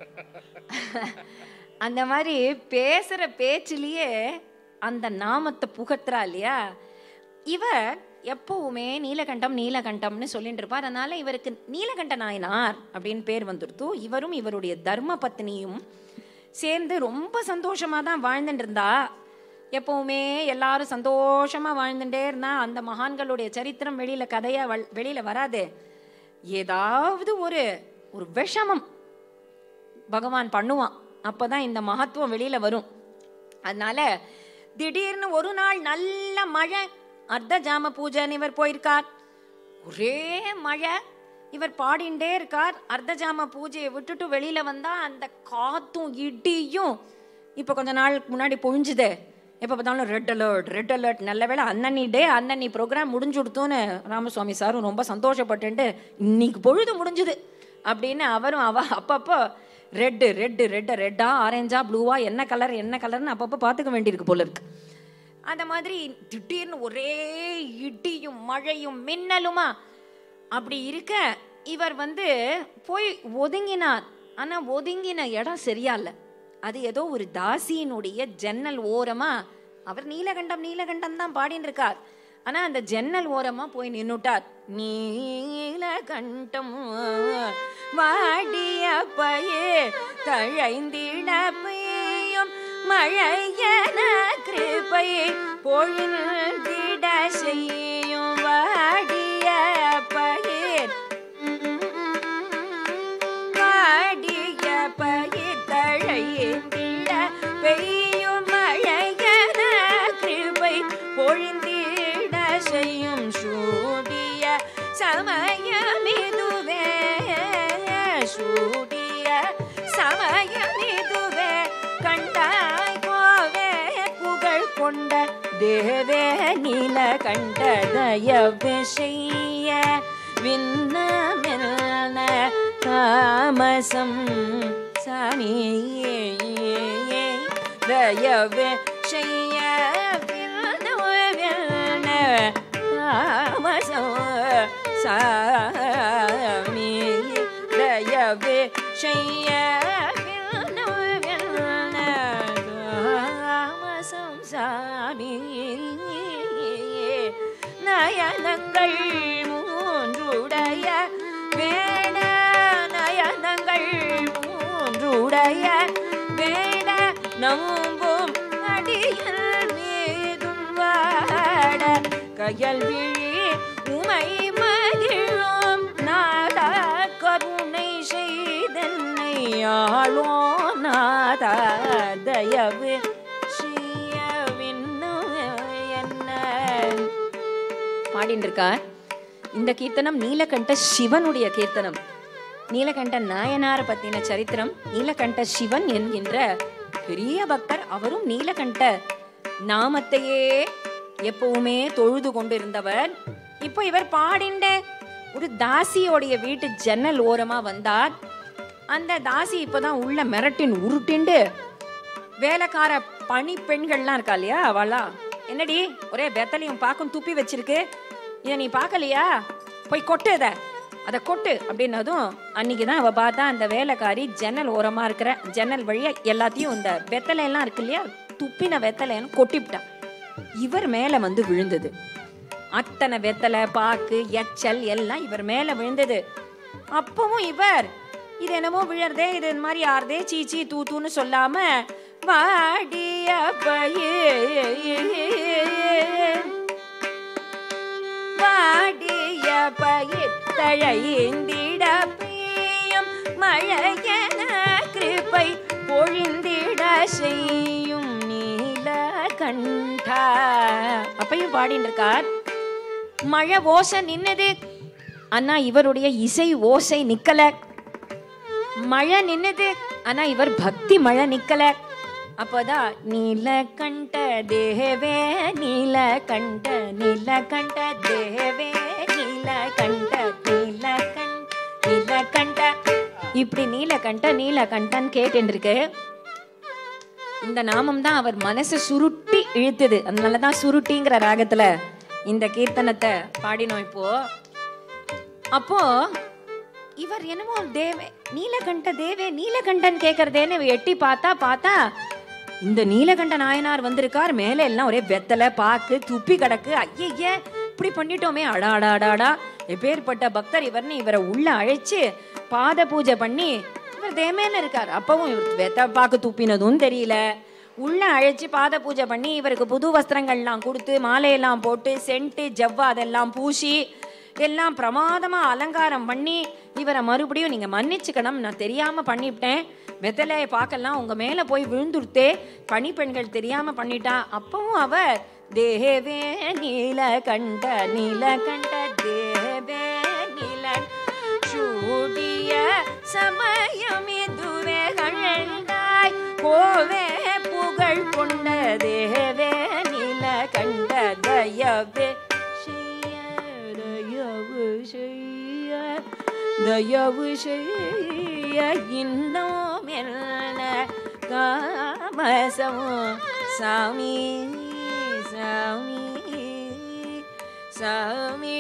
அந்த மாதிரி பேசுற பேச்சிலேயே அந்த நாமத்தை புகத்துறா இல்லையா இவர் எப்பவுமே நீலகண்டம் நீலகண்டம்னு சொல்லிட்டு இருப்பார் அதனால இவருக்கு நீலகண்ட நாயனார் அப்படின்னு பேர் வந்துடுத்து இவரும் இவருடைய தர்ம பத்னியும் சேர்ந்து ரொம்ப சந்தோஷமா தான் வாழ்ந்துட்டு இருந்தா எப்பவுமே எல்லாரும் சந்தோஷமா வாழ்ந்துட்டே இருந்தா அந்த மகான்களுடைய சரித்திரம் வெளியில கதையா வல்- வெளியில வராது ஏதாவது ஒரு ஒரு விஷமம் பகவான் பண்ணுவான் அப்பதான் இந்த மகத்துவம் வெளியில வரும் அதனால திடீர்னு ஒரு நாள் நல்ல மழை அர்த்த ஜாம பூஜைன்னு இவர் போயிருக்கார் ஒரே மழை இவர் பாடிண்டே இருக்கார் அர்த்த ஜாம பூஜையை விட்டுட்டு வெளியில வந்தா அந்த காத்தும் இடியும் இப்ப கொஞ்ச நாள் முன்னாடி பொழிஞ்சுதே எப்ப பார்த்தாலும் ரெட் அலர்ட் ரெட் அலர்ட் நல்ல வேளை அன்னனி டே அன்னனி ப்ரோக்ராம் முடிஞ்சுடுத்தோன்னு ராமசுவாமி சாரும் ரொம்ப சந்தோஷப்பட்டுட்டு இன்னைக்கு பொழுது முடிஞ்சுது அப்படின்னு அவரும் அவ அப்பப்போ ரெட்டு ரெட்டு ரெட்டு ரெட்டா ஆரஞ்சா ப்ளூவா என்ன கலர் என்ன கலர்னு அப்பப்போ பார்த்துக்க வேண்டியிருக்கு போல இருக்கு அந்த மாதிரி திடீர்னு ஒரே இடியும் மழையும் மின்னலுமா அப்படி இருக்க இவர் வந்து போய் ஒதுங்கினார் ஆனா ஒதுங்கின இடம் சரியா இல்ல அது ஏதோ ஒரு தாசியினுடைய ஜன்னல் ஓரமா அவர் நீலகண்டம் நீலகண்டம் தான் பாடின்னு இருக்கார் ஆனா அந்த ஜன்னல் ஓரமா போய் நின்னுட்டார் நீலகண்டம் வாடிய பயே தழைந்திட பெய்யும் மழையன கிருபை பொழிந்திட செய்யும் வாடிய பயிர் வாடிய பயிர் தழைந்திட பெய்யும் மழையன கிருபை பொழிந்திட செய்யும் சூடிய சமயமிதுவே சூடிய சமயமிதுவே கண்டாய் கோவே புகழ் கொண்ட தேவே நீல கண்ட தயவு செய்ய விண்ணமில்ன தாமசம் சாமியே தயவு செய்ய விண்ணமில்ன தாமசம் சாமி தயவு செய்ய விண்ணமில்ன தாமசம் சாமி நயனங்கள் மூன்றுடைய வேட நயனங்கள் மூன்றுடைய வேட நம்பும் அடியல் மீதும் வாட கயல் விழி உமை மகிழும் நாத கருணை செய்தன்னை ஆளோ நாத தயவு செய்யவின்னு என்ன பாடின்னு இருக்கார் இந்த கீர்த்தனம் நீலகண்ட சிவனுடைய கீர்த்தனம் நீலகண்ட நாயனார் பத்தின சரித்திரம் நீலகண்ட சிவன் என்கின்ற பெரிய பக்தர் அவரும் நீலகண்ட நாமத்தையே எப்பவுமே தொழுது கொண்டு இருந்தவர் இப்போ இவர் பாடிண்ட ஒரு தாசியோடைய வீட்டு ஜன்னல் ஓரமா வந்தார் அந்த தாசி இப்பதான் உள்ள மிரட்டின் உருட்டிண்டு வேலைக்கார பணி பெண்கள்லாம் இருக்கா இல்லையா அவளா என்னடி ஒரே பெத்தலையும் பாக்கும் துப்பி வச்சிருக்கு இதை நீ பார்க்கலையா போய் கொட்டு இத அதை கொட்டு அப்படின்னதும் அன்னைக்கு தான் அவ பார்த்தா அந்த வேலைக்காரி ஜன்னல் ஓரமா இருக்கிற ஜன்னல் வழியா எல்லாத்தையும் இந்த வெத்தலை எல்லாம் இருக்கு இல்லையா துப்பின வெத்தலைன்னு கொட்டிவிட்டா இவர் மேல வந்து விழுந்தது அத்தனை வெத்தலை பாக்கு எச்சல் எல்லாம் இவர் மேல விழுந்தது அப்பவும் இவர் இது என்னமோ விழறதே இது இந்த மாதிரி யாரதே சீச்சி தூத்துன்னு சொல்லாம வாடிய பயிர் வாடிய பயிர்த்தழைந்திட பிரியம் மழையன கிருபை பொழிந்திட செய்யும் நீல கண்டா அப்பையும் பாடின்னு இருக்கார் மழை ஓசை நின்னது ஆனா இவருடைய இசை ஓசை நிக்கல மழை நின்னது ஆனா இவர் பக்தி மழை நிக்கல அப்போதான் நீலகண்ட தேவே நீலகண்ட நீலகண்ட தேவே நீலகண்ட நீலகண்ட நீலகண்ட இப்படி நீலகண்ட நீலகண்டன் கேட்டு இருக்கு இந்த நாமம் தான் அவர் மனசை சுருட்டி இழுத்துது அதனாலதான் சுருட்டிங்கிற ராகத்துல இந்த கீர்த்தனத்தை பாடினோம் இப்போ அப்போ இவர் என்னமோ தேவே நீலகண்ட தேவே நீலகண்டன் கேக்குறதேன்னு இவ எட்டி பார்த்தா பார்த்தா இந்த நீலகண்ட நாயனார் வந்திருக்கார் மேலே எல்லாம் ஒரே வெத்தலை பாக்கு துப்பி கிடக்கு ஐயய்ய இப்படி பண்ணிட்டோமே அடா அடா அடா அடா எப்பேற்பட்ட பக்தர் இவர்னு இவரை உள்ள அழைச்சு பாத பூஜை பண்ணி இவர் தேமேன்னு இருக்கார் அப்பவும் இவர் வெத்த பாக்கு துப்பினதும் தெரியல உள்ள அழைச்சு பாத பூஜை பண்ணி இவருக்கு புது வஸ்திரங்கள்லாம் கொடுத்து மாலையெல்லாம் போட்டு சென்ட்டு ஜவ்வா அதெல்லாம் பூசி எல்லாம் பிரமாதமா அலங்காரம் பண்ணி இவரை மறுபடியும் நீங்க மன்னிச்சுக்கணும் நான் தெரியாம பண்ணிவிட்டேன் வெத்தலையை பார்க்கலாம் உங்க மேல போய் விழுந்துருத்தே பணி பெண்கள் தெரியாம பண்ணிட்டா அப்பவும் அவர் தேவே நீல கண்ட நீல கண்ட தேவே நீல சூடிய சமயம் இதுவே கண்டாய் கோவே புகழ் கொண்ட தேவே நீல கண்ட தயவே செய்ய தயவு செய்ய தயவு செய்ய இன்னும் என்ன காமசம் சாமி சாமி சாமி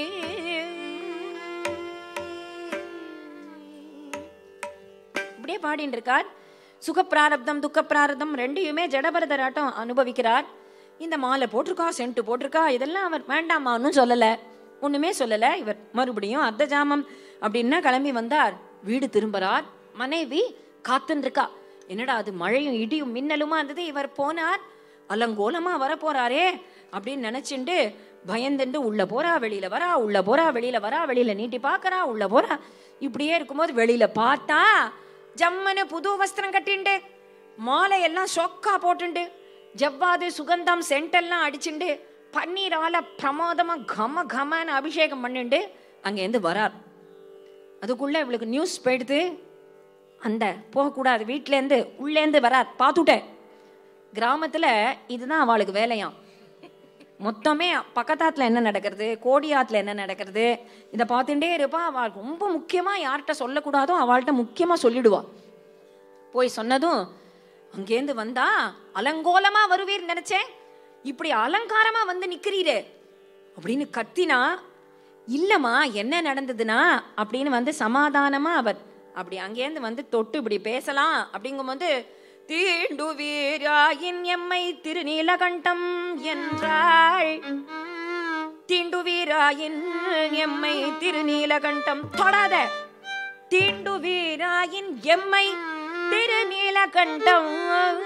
இப்படியே பாடிட்டு இருக்கார் சுகப்பிராரப்தம் துக்க பிராரப்தம் ரெண்டையுமே ஜடபரதராட்டம் அனுபவிக்கிறார் இந்த மாலை போட்டிருக்கா சென்ட்டு போட்டிருக்கா இதெல்லாம் அவர் வேண்டாமான்னு சொல்லல ஒண்ணுமே சொல்லல இவர் மறுபடியும் அர்த்த ஜாமம் அப்படின்னா கிளம்பி வந்தார் வீடு திரும்புறார் மனைவி காத்துன்னு இருக்கா என்னடா அது மழையும் இடியும் மின்னலுமா இருந்தது இவர் போனார் அலங்கோலமா வர போறாரே அப்படின்னு நினைச்சுண்டு பயந்துண்டு உள்ள போறா வெளியில வரா உள்ள போறா வெளியில வரா வெளியில நீட்டி பார்க்கறா உள்ள போறா இப்படியே இருக்கும்போது வெளியில பார்த்தா ஜம்மனு புது வஸ்திரம் கட்டிண்டு மாலை எல்லாம் சொக்கா போட்டுண்டு ஜவ்வாது சுகந்தம் சென்டெல்லாம் அடிச்சுண்டு பன்னீரால பிரமாதமா கம கமன்னு அபிஷேகம் பண்ணிண்டு அங்கேருந்து வரார் அதுக்குள்ள இவளுக்கு நியூஸ் போயிடுது அந்த போகக்கூடாது வீட்டிலேருந்து உள்ளேருந்து வரார் பார்த்துட்டேன் கிராமத்துல இதுதான் அவளுக்கு வேலையாம் மொத்தமே பக்கத்தாத்துல என்ன நடக்கிறது கோடியாத்துல என்ன நடக்கிறது இதை பார்த்துட்டே இருப்பா அவள் ரொம்ப முக்கியமா யார்கிட்ட சொல்லக்கூடாதோ அவள்கிட்ட முக்கியமா சொல்லிடுவா போய் சொன்னதும் அங்கேருந்து வந்தா அலங்கோலமா வருவீர் நினைச்சேன் இப்படி அலங்காரமா வந்து நிக்கிறீரே அப்படின்னு கத்தினா இல்லம்மா என்ன நடந்ததுன்னா அப்படின்னு வந்து சமாதானமா அவர் அப்படி அங்கேருந்து வந்து தொட்டு இப்படி பேசலாம் அப்படிங்கும்போது தீண்டு வீராயின் எம்மை திருநீலகண்டம் என்றாள் தீண்டு வீராயின் எம்மை திருநீலகண்டம் தொடாத தீண்டு வீராயின் எம்மை திருநீலகண்டம்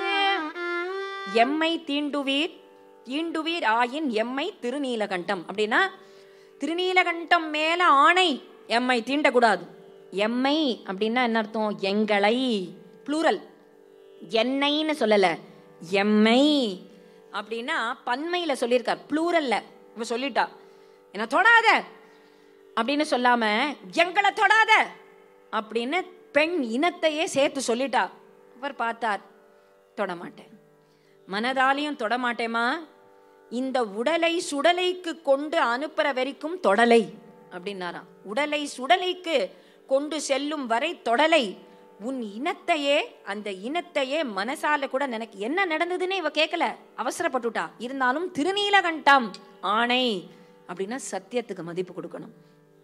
எம்மை தீண்டுவீர் தீண்டுவீர் ஆயின் எம்மை திருநீலகண்டம் அப்படின்னா திருநீலகண்டம் மேல ஆணை எம்மை தீண்டக்கூடாது எம்மை அப்படின்னா என்ன அர்த்தம் எங்களை ப்ளூரல் என்னைன்னு சொல்லல எம்மை அப்படின்னா பன்மையில சொல்லியிருக்கார் ப்ளூரல்ல இவ சொல்லிட்டா என்ன தொடாத அப்படின்னு சொல்லாம எங்களை தொடாத அப்படின்னு பெண் இனத்தையே சேர்த்து சொல்லிட்டா அவர் பார்த்தார் தொடமாட்டேன் மனதாலையும் தொடமாட்டேமா இந்த உடலை சுடலைக்கு கொண்டு அனுப்புற வரைக்கும் தொடலை அப்படின்னாராம் உடலை சுடலைக்கு கொண்டு செல்லும் வரை தொடலை உன் இனத்தையே அந்த இனத்தையே மனசால கூட நினைக்க என்ன நடந்ததுன்னு இவ கேட்கல அவசரப்பட்டுட்டா இருந்தாலும் திருநீலகண்டம் ஆணை அப்படின்னா சத்தியத்துக்கு மதிப்பு கொடுக்கணும்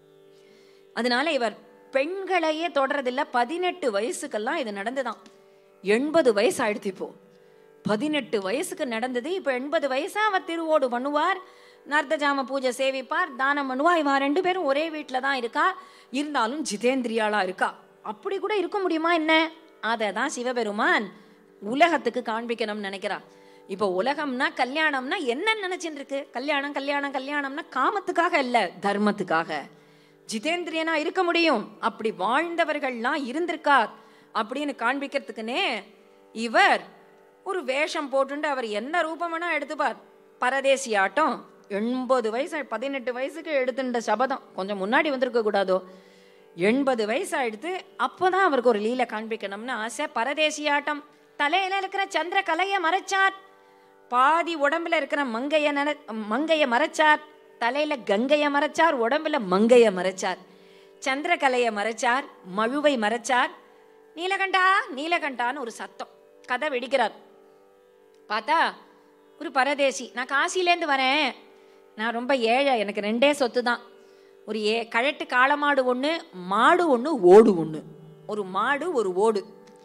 அதனால இவர் பெண்களையே தொடறதில்ல பதினெட்டு வயசுக்கெல்லாம் இது நடந்துதான் எண்பது வயசு ஆயிடுத்து இப்போ பதினெட்டு வயசுக்கு நடந்தது இப்போ எண்பது வயசா அவர் திருவோடு பண்ணுவார் நர்த்தஜாம பூஜை சேவிப்பார் தானம் பண்ணுவா இவன் ரெண்டு பேரும் ஒரே வீட்டில் தான் இருக்கா இருந்தாலும் ஜிதேந்திரியாளா இருக்கா அப்படி கூட இருக்க முடியுமா என்ன அதை தான் சிவபெருமான் உலகத்துக்கு காண்பிக்கணும்னு நினைக்கிறா இப்போ உலகம்னா கல்யாணம்னா என்ன நினைச்சுட்டு இருக்கு கல்யாணம் கல்யாணம் கல்யாணம்னா காமத்துக்காக இல்ல தர்மத்துக்காக ஜிதேந்திரியனா இருக்க முடியும் அப்படி வாழ்ந்தவர்கள்லாம் இருந்திருக்கார் அப்படின்னு காண்பிக்கிறதுக்குனே இவர் ஒரு வேஷம் போட்டுண்டு அவர் என்ன ரூபம் வேணா எடுத்துப்பார் பரதேசி ஆட்டம் எண்பது வயசு பதினெட்டு வயசுக்கு எடுத்துட்ட சபதம் கொஞ்சம் முன்னாடி வந்திருக்க கூடாதோ எண்பது வயசு ஆயிடுத்து அப்போதான் அவருக்கு ஒரு லீலை காண்பிக்கணும்னு ஆசை பரதேசி ஆட்டம் தலையில இருக்கிற சந்திர கலையை மறைச்சார் பாதி உடம்புல இருக்கிற மங்கைய நன மங்கைய மறைச்சார் தலையில கங்கைய மறைச்சார் உடம்புல மங்கைய மறைச்சார் சந்திரகலைய மறைச்சார் மழுவை மறைச்சார் நீலகண்டா நீலகண்டான்னு ஒரு சத்தம் கதை வெடிக்கிறார் பார்த்தா ஒரு பரதேசி நான் காசிலேருந்து வரேன் நான் ரொம்ப ஏழை எனக்கு ரெண்டே சொத்து தான் ஒரு ஏ கழட்டு காளமாடு ஒன்று மாடு ஒன்று ஓடு ஒன்று ஒரு மாடு ஒரு ஓடு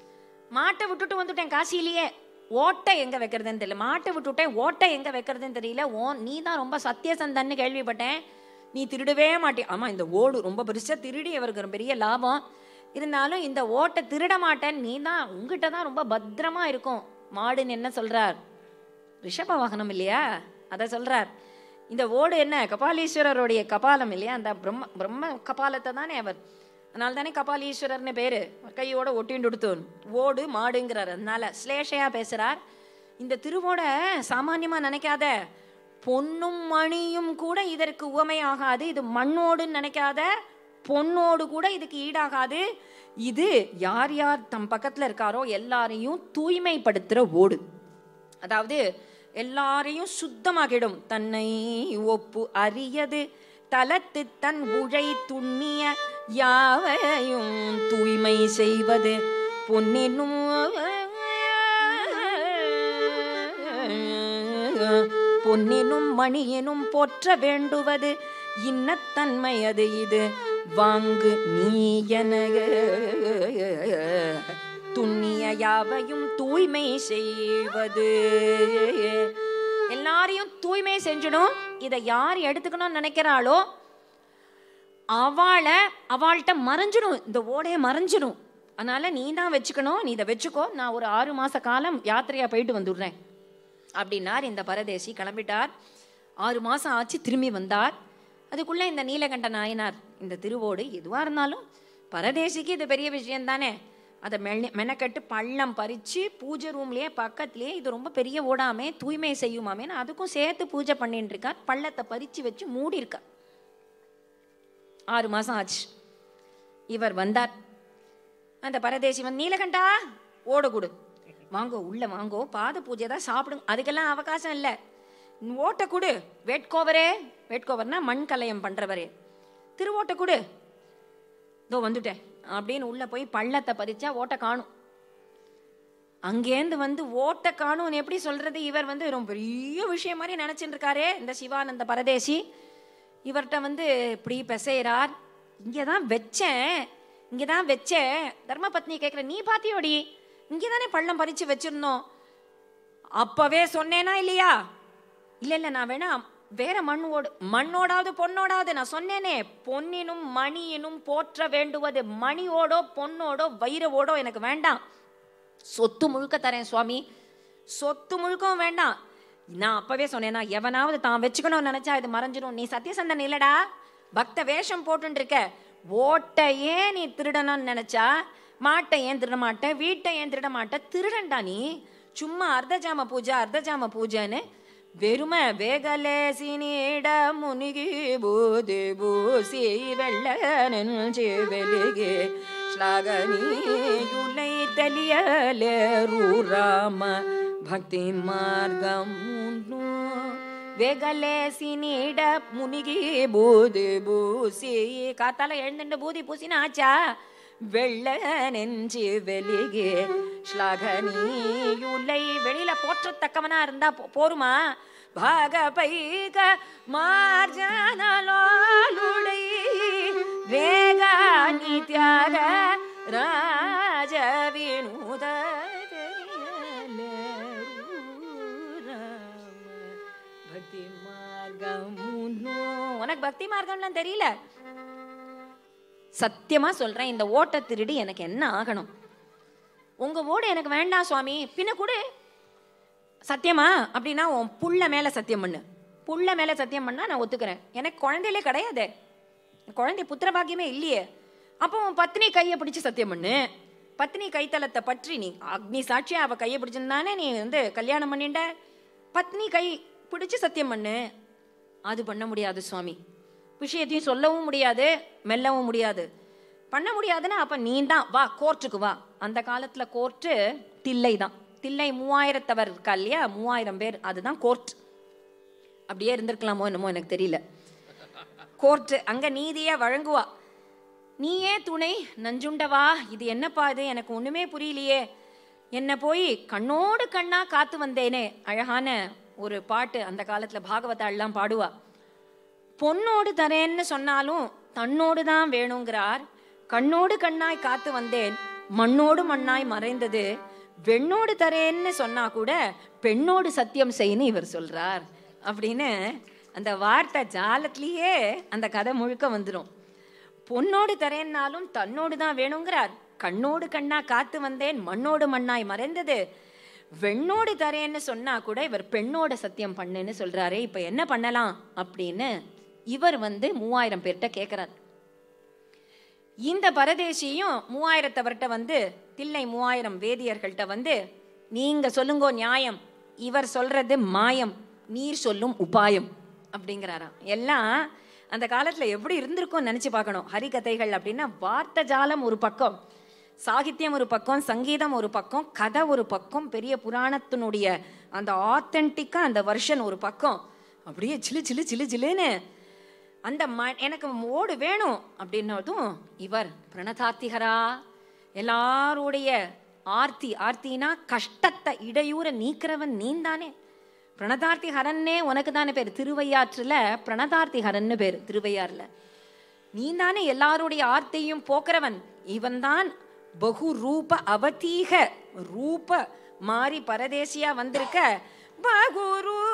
மாட்டை விட்டுட்டு வந்துட்டேன் காசிலேயே ஓட்டை எங்க வைக்கிறதுன்னு தெரியல மாட்டை விட்டுட்டேன் ஓட்டை எங்க வைக்கிறதுன்னு தெரியல ஓ நீ தான் ரொம்ப சத்தியசந்தன்னு கேள்விப்பட்டேன் நீ திருடவே மாட்டே ஆமா இந்த ஓடு ரொம்ப பெருசா திருடி அவருக்கு ஒரு பெரிய லாபம் இருந்தாலும் இந்த ஓட்டை திருட மாட்டேன் நீ தான் உங்ககிட்ட தான் ரொம்ப பத்திரமா இருக்கும் மாடுன்னு என்ன சொல்றார் ரிஷப வாகனம் இல்லையா அதை சொல்றார் இந்த ஓடு என்ன கபாலீஸ்வரருடைய கபாலம் இல்லையா அந்த பிரம்ம பிரம்ம கபாலத்தை தானே அவர் அதனால தானே கபாலீஸ்வரர்னு பேரு கையோட ஒட்டிண்டு கொடுத்தோன் ஓடு மாடுங்கிறார் அதனால ஸ்லேஷையா பேசுறார் இந்த திருவோட சாமானியமா நினைக்காத பொன்னும் மணியும் கூட இதற்கு உவமையாகாது இது மண்ணோடுன்னு நினைக்காத பொன்னோடு கூட இதுக்கு ஈடாகாது இது யார் யார் தம் பக்கத்துல இருக்காரோ எல்லாரையும் தூய்மைப்படுத்துற ஓடு அதாவது எல்லாரையும் சுத்தமாகிடும் தன்னை ஒப்பு அறியது தலத்து தன் உழை துண்ணிய யாவையும் தூய்மை செய்வது பொன்னினும் பொன்னினும் மணியினும் போற்ற வேண்டுவது இன்னத்தன்மை அது இது வாங்கு நீ என துண்ணிய யாவையும் தூய்மை செய்வது எல்லாரையும் தூய்மை செஞ்சிடும் இதை யார் எடுத்துக்கணும்னு நினைக்கிறாளோ அவளை அவள்கிட்ட மறைஞ்சிடும் இந்த ஓடையை மறைஞ்சிடும் அதனால நீ தான் வச்சுக்கணும் நீ இதை வச்சுக்கோ நான் ஒரு ஆறு மாச காலம் யாத்திரையா போயிட்டு வந்துடுறேன் அப்படின்னார் இந்த பரதேசி கிளம்பிட்டார் ஆறு மாசம் ஆச்சு திரும்பி வந்தார் அதுக்குள்ள இந்த நீலகண்ட நாயனார் இந்த திருவோடு எதுவா இருந்தாலும் பரதேசிக்கு இது பெரிய விஷயம் தானே அதை மென மெனக்கட்டு பள்ளம் பறிச்சு பூஜை ரூம்லயே பக்கத்துலயே இது ரொம்ப பெரிய ஓடாமே தூய்மை செய்யுமாமேன்னு அதுக்கும் சேர்த்து பூஜை பண்ணிட்டு இருக்கார் பள்ளத்தை பறிச்சு வச்சு மூடி இருக்கார் ஆறு மாசம் ஆச்சு இவர் வந்தார் அந்த பரதேசி வந்து நீலகண்டா ஓட கொடு வாங்கோ உள்ள வாங்கோ பாத பூஜை தான் சாப்பிடுங்க அதுக்கெல்லாம் அவகாசம் இல்லை ஓட்டை கொடு வேட்கோவரே வேட்கோவர்னா மண் கலயம் பண்றவரே திருவோட்டை கொடு இதோ வந்துட்டேன் அப்படின்னு உள்ள போய் பள்ளத்தை பறிச்சா ஓட்டை காணும் அங்கேருந்து வந்து ஓட்டை காணும்னு எப்படி சொல்றது இவர் வந்து ரொம்ப பெரிய விஷயம் மாதிரி நினைச்சிட்டு இருக்காரே இந்த சிவானந்த பரதேசி இவர்கிட்ட வந்து இப்படி பெசைறார் இங்கே தான் வச்சேன் இங்கே தான் வச்சேன் தர்மபத்னி கேட்குற நீ பாத்தியோடி இங்கே தானே பள்ளம் பறிச்சு வச்சிருந்தோம் அப்பவே சொன்னேனா இல்லையா இல்ல இல்ல நான் வேணா வேற மண்ணோடு மண்ணோடாவது பொண்ணோடாவது நான் சொன்னேனே பொன்னினும் மணியினும் போற்ற வேண்டுவது மணியோடோ பொண்ணோடோ வைரவோடோ எனக்கு வேண்டாம் சொத்து முழுக்க தரேன் சுவாமி சொத்து முழுக்கவும் வேண்டாம் நான் அப்பவே சொன்னேனா எவனாவது தான் வச்சுக்கணும்னு நினைச்சா இது மறைஞ்சிடும் நீ சத்தியசந்தன் இல்லடா பக்த வேஷம் போட்டுன்னு இருக்க ஓட்டையே நீ திருடணும்னு நினைச்சா மாட்டை ஏன் திருட மாட்டேன் வீட்டை ஏன் திருட மாட்டேன் திருடன்டா நீ சும்மா அர்த்தஜாம பூஜை அர்த்தஜாம பூஜைன்னு வெறும வேகலேசினிட முனிகி பூதி பூசி வெள்ள நெஞ்சு வெலிಗೆ ಶ್ಲಾಘನೀಯುಲೈ ತಲಿಯಲೇರು ರಾಮ ಭಕ್ತಿ ಮಾರ್ಗಮುನು வெகலேசி நீட முனிகி பூதி பூசி காத்தால எழுந்துட்டு பூதி பூசின்னு ஆச்சா வெள்ள நெஞ்சு வெலிகே ஸ்லகனியுலை வெளியில போற்றத்தக்கவனா இருந்தா போ- போருமா பாக பைக மார்ஜனலோலுடை வேகா நித்யாக ராஜ வினூத பக்தி மார்க்கம் உனக்கு பக்தி மார்க்கம்லாம் தெரியல சத்தியமா சொல்றேன் இந்த ஓட்ட திருடி எனக்கு என்ன ஆகணும் உங்க ஓடு எனக்கு வேண்டாம் சுவாமி பின்ன கொடு சத்தியமா அப்படின்னா உன் புள்ள மேல சத்தியம் பண்ணு புள்ள மேல சத்தியம் பண்ணா நான் ஒத்துக்கிறேன் எனக்கு குழந்தையிலே கிடையாது குழந்தை புத்திர பாக்கியமே இல்லையே அப்போ உன் பத்னி கையை பிடிச்சு சத்தியம் பண்ணு பத்னி கைத்தலத்தை பற்றி நீ அக்னி சாட்சியா அவ கையை பிடிச்சிருந்தானே நீ வந்து கல்யாணம் பண்ணிட்ட பத்னி கை பிடிச்சு சத்தியம் பண்ணு அது பண்ண முடியாது சுவாமி விஷயத்தையும் சொல்லவும் முடியாது மெல்லவும் முடியாது பண்ண முடியாதுன்னா அப்ப நீ தான் வா கோர்ட்டுக்கு வா அந்த காலத்துல கோர்ட்டு தில்லை தான் தில்லை மூவாயிரத்தவர் இருக்கா இல்லையா மூவாயிரம் பேர் அதுதான் கோர்ட் அப்படியே இருந்திருக்கலாமோ என்னமோ எனக்கு தெரியல கோர்ட்டு அங்க நீதியை வழங்குவா நீயே துணை நஞ்சுண்டவா இது என்னப்பா இது எனக்கு ஒண்ணுமே புரியலையே என்ன போய் கண்ணோடு கண்ணா காத்து வந்தேனே அழகான ஒரு பாட்டு அந்த காலத்துல பாகவதாள்லாம் பாடுவா பொன்னோடு தரேன்னு சொன்னாலும் தன்னோடு தான் வேணுங்கிறார் கண்ணோடு கண்ணாய் காத்து வந்தேன் மண்ணோடு மண்ணாய் மறைந்தது வெண்ணோடு தரேன்னு சொன்னா கூட பெண்ணோடு சத்தியம் செய்யன்னு இவர் சொல்றார் அப்படின்னு அந்த வார்த்தை ஜாலத்திலேயே அந்த கதை முழுக்க வந்துடும் பொன்னோடு தரேன்னாலும் தன்னோடு தான் வேணுங்கிறார் கண்ணோடு கண்ணா காத்து வந்தேன் மண்ணோடு மண்ணாய் மறைந்தது வெண்ணோடு தரேன்னு சொன்னா கூட இவர் பெண்ணோட சத்தியம் பண்ணுன்னு சொல்றாரே இப்ப என்ன பண்ணலாம் அப்படின்னு இவர் வந்து மூவாயிரம் பேர்கிட்ட கேட்கிறார் இந்த பரதேசியும் மூவாயிரத்தவர்கிட்ட வந்து தில்லை மூவாயிரம் வேதியர்கள்ட்ட வந்து நீங்க சொல்லுங்கோ நியாயம் இவர் சொல்றது மாயம் நீர் சொல்லும் உபாயம் அப்படிங்கிறாராம் எல்லாம் அந்த காலத்துல எப்படி இருந்திருக்கும் நினைச்சு பார்க்கணும் ஹரிகதைகள் அப்படின்னா வார்த்தை ஜாலம் ஒரு பக்கம் சாகித்யம் ஒரு பக்கம் சங்கீதம் ஒரு பக்கம் கதை ஒரு பக்கம் பெரிய புராணத்தினுடைய அந்த ஆத்தென்டிக்கா அந்த வருஷன் ஒரு பக்கம் அப்படியே சிலு சிலு சிலு சிலுன்னு அந்த ம எனக்கு ஓடு வேணும் அப்படின்னதும் இவர் பிரணதார்த்திகரா எல்லாருடைய ஆர்த்தி ஆர்த்தினா கஷ்டத்தை இடையூற நீக்கிறவன் நீந்தானே பிரணதார்த்தி ஹரன்னே உனக்கு தானே பேர் திருவையாற்றுல பிரணதார்த்தி ஹரன்னு பேர் திருவையாறுல நீ தானே எல்லாருடைய ஆர்த்தியும் போக்குறவன் இவன்தான் பகு ரூப அவதீக ரூப மாறி பரதேசியா வந்திருக்க பகு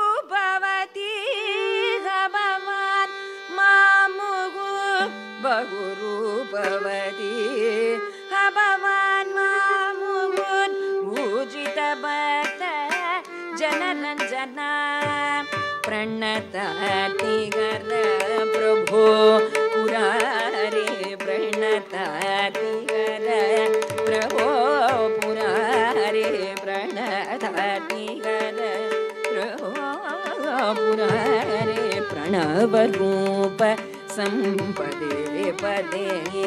ரூபவதீக பவான் மாமுகு பகு ரூபவதி பவான் மாமுகுன் பூஜித பக்த ಜನರಂಜನ ಪ್ರಣತ ತಿಗರ ಪ್ರಭೋ ಪುರಾರಿ ಪ್ರಣತ ತಿಗರ ಪ್ರಭೋ ಪುರಾರಿ ಪ್ರಣತ ತಿಗರ ಪ್ರಭೋ ಪುರಾರಿ ಪ್ರಣವ ರೂಪ ಸಂಪದೇ ಪದೇ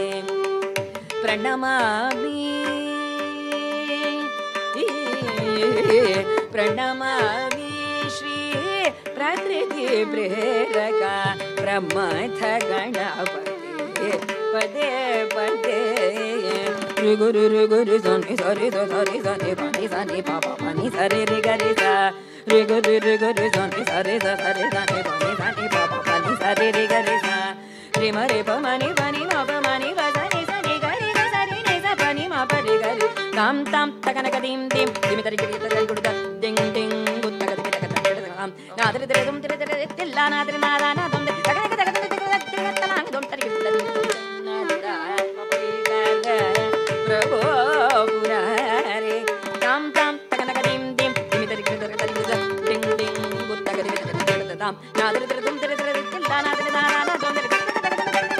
ಪ್ರಣಮಾಮಿ ಪ್ರಣಮಾಮಿ ಶ್ರೀ ಪ್ರಕೃತಿ ಪ್ರೇರಕ ಪ್ರಮಥ ಗಣಪತಿ ಪದೇ ಪದೇ ಗುರು ಗುರು ಸನಿ ಸರಿ ಸರಿ ಸನಿ ಪನಿ ಸನಿ ಪಾಪ ಪನಿ ಸರಿ ರಿ ಗರಿ ಸ ರಿ ಗುರು ರಿ ಗುರು ಸನಿ ಸರಿ ಸರಿ ಸನಿ ಪನಿ ಸನಿ ಪಾಪ ಪನಿ ಸರಿ ರಿ ಗರಿ ಸ ರಿ ಮರಿ ಪ ಮನಿ ಪನಿ ಮ ಪ ಮನಿ ಪ ಸನಿ ಸನಿ ಗರಿ ಗ ಸರಿ ನಿ ಸ ಪನಿ ಮ ಪ ರಿ ಗರಿ ತಾಂ ತಾಂ ತಗನಕ ದೀಂ ದೀಂ ದಿಮಿ ತರಿ ಗಿರಿ ತರಿ ಗುಡುದ ದಿಂಗ್ ದಿಂಗ್ ಗುತ್ತಕ ದಿಮಿ ತಕ ತಕ ತಕ ನಾದರಿ ತರಿ ದುಮ್ ತರಿ ತರಿ ತಿಲ್ಲ ನಾದರಿ ನಾದ ನಾ ದುಮ್ ತಗನಕ ತಕ ತಕ ತಕ ತಕ ತಲಾಂಗ್ ದುಮ್ ತರಿ ಗಿರಿ ತರಿ ನಾದ ಪಪೈ ಗರ ಪ್ರಭೋ ಪುರಾರೆ ತಾಂ ತಾಂ ತಗನಕ ದೀಂ ದೀಂ ದಿಮಿ ತರಿ ಗಿರಿ ತರಿ ತರಿ ಗುಡುದ ದಿಂಗ್ ದಿಂಗ್ ಗುತ್ತಕ ದಿಮಿ ತಕ ತಕ ತಕ ತಾಂ ನಾದರಿ ತರಿ ದುಮ್ ತರಿ ತರಿ ತಿಲ್ಲ ನಾದರಿ ನಾದ ನಾ ದುಮ್ ತರಿ ತಕ ತಕ ತಕ ತಕ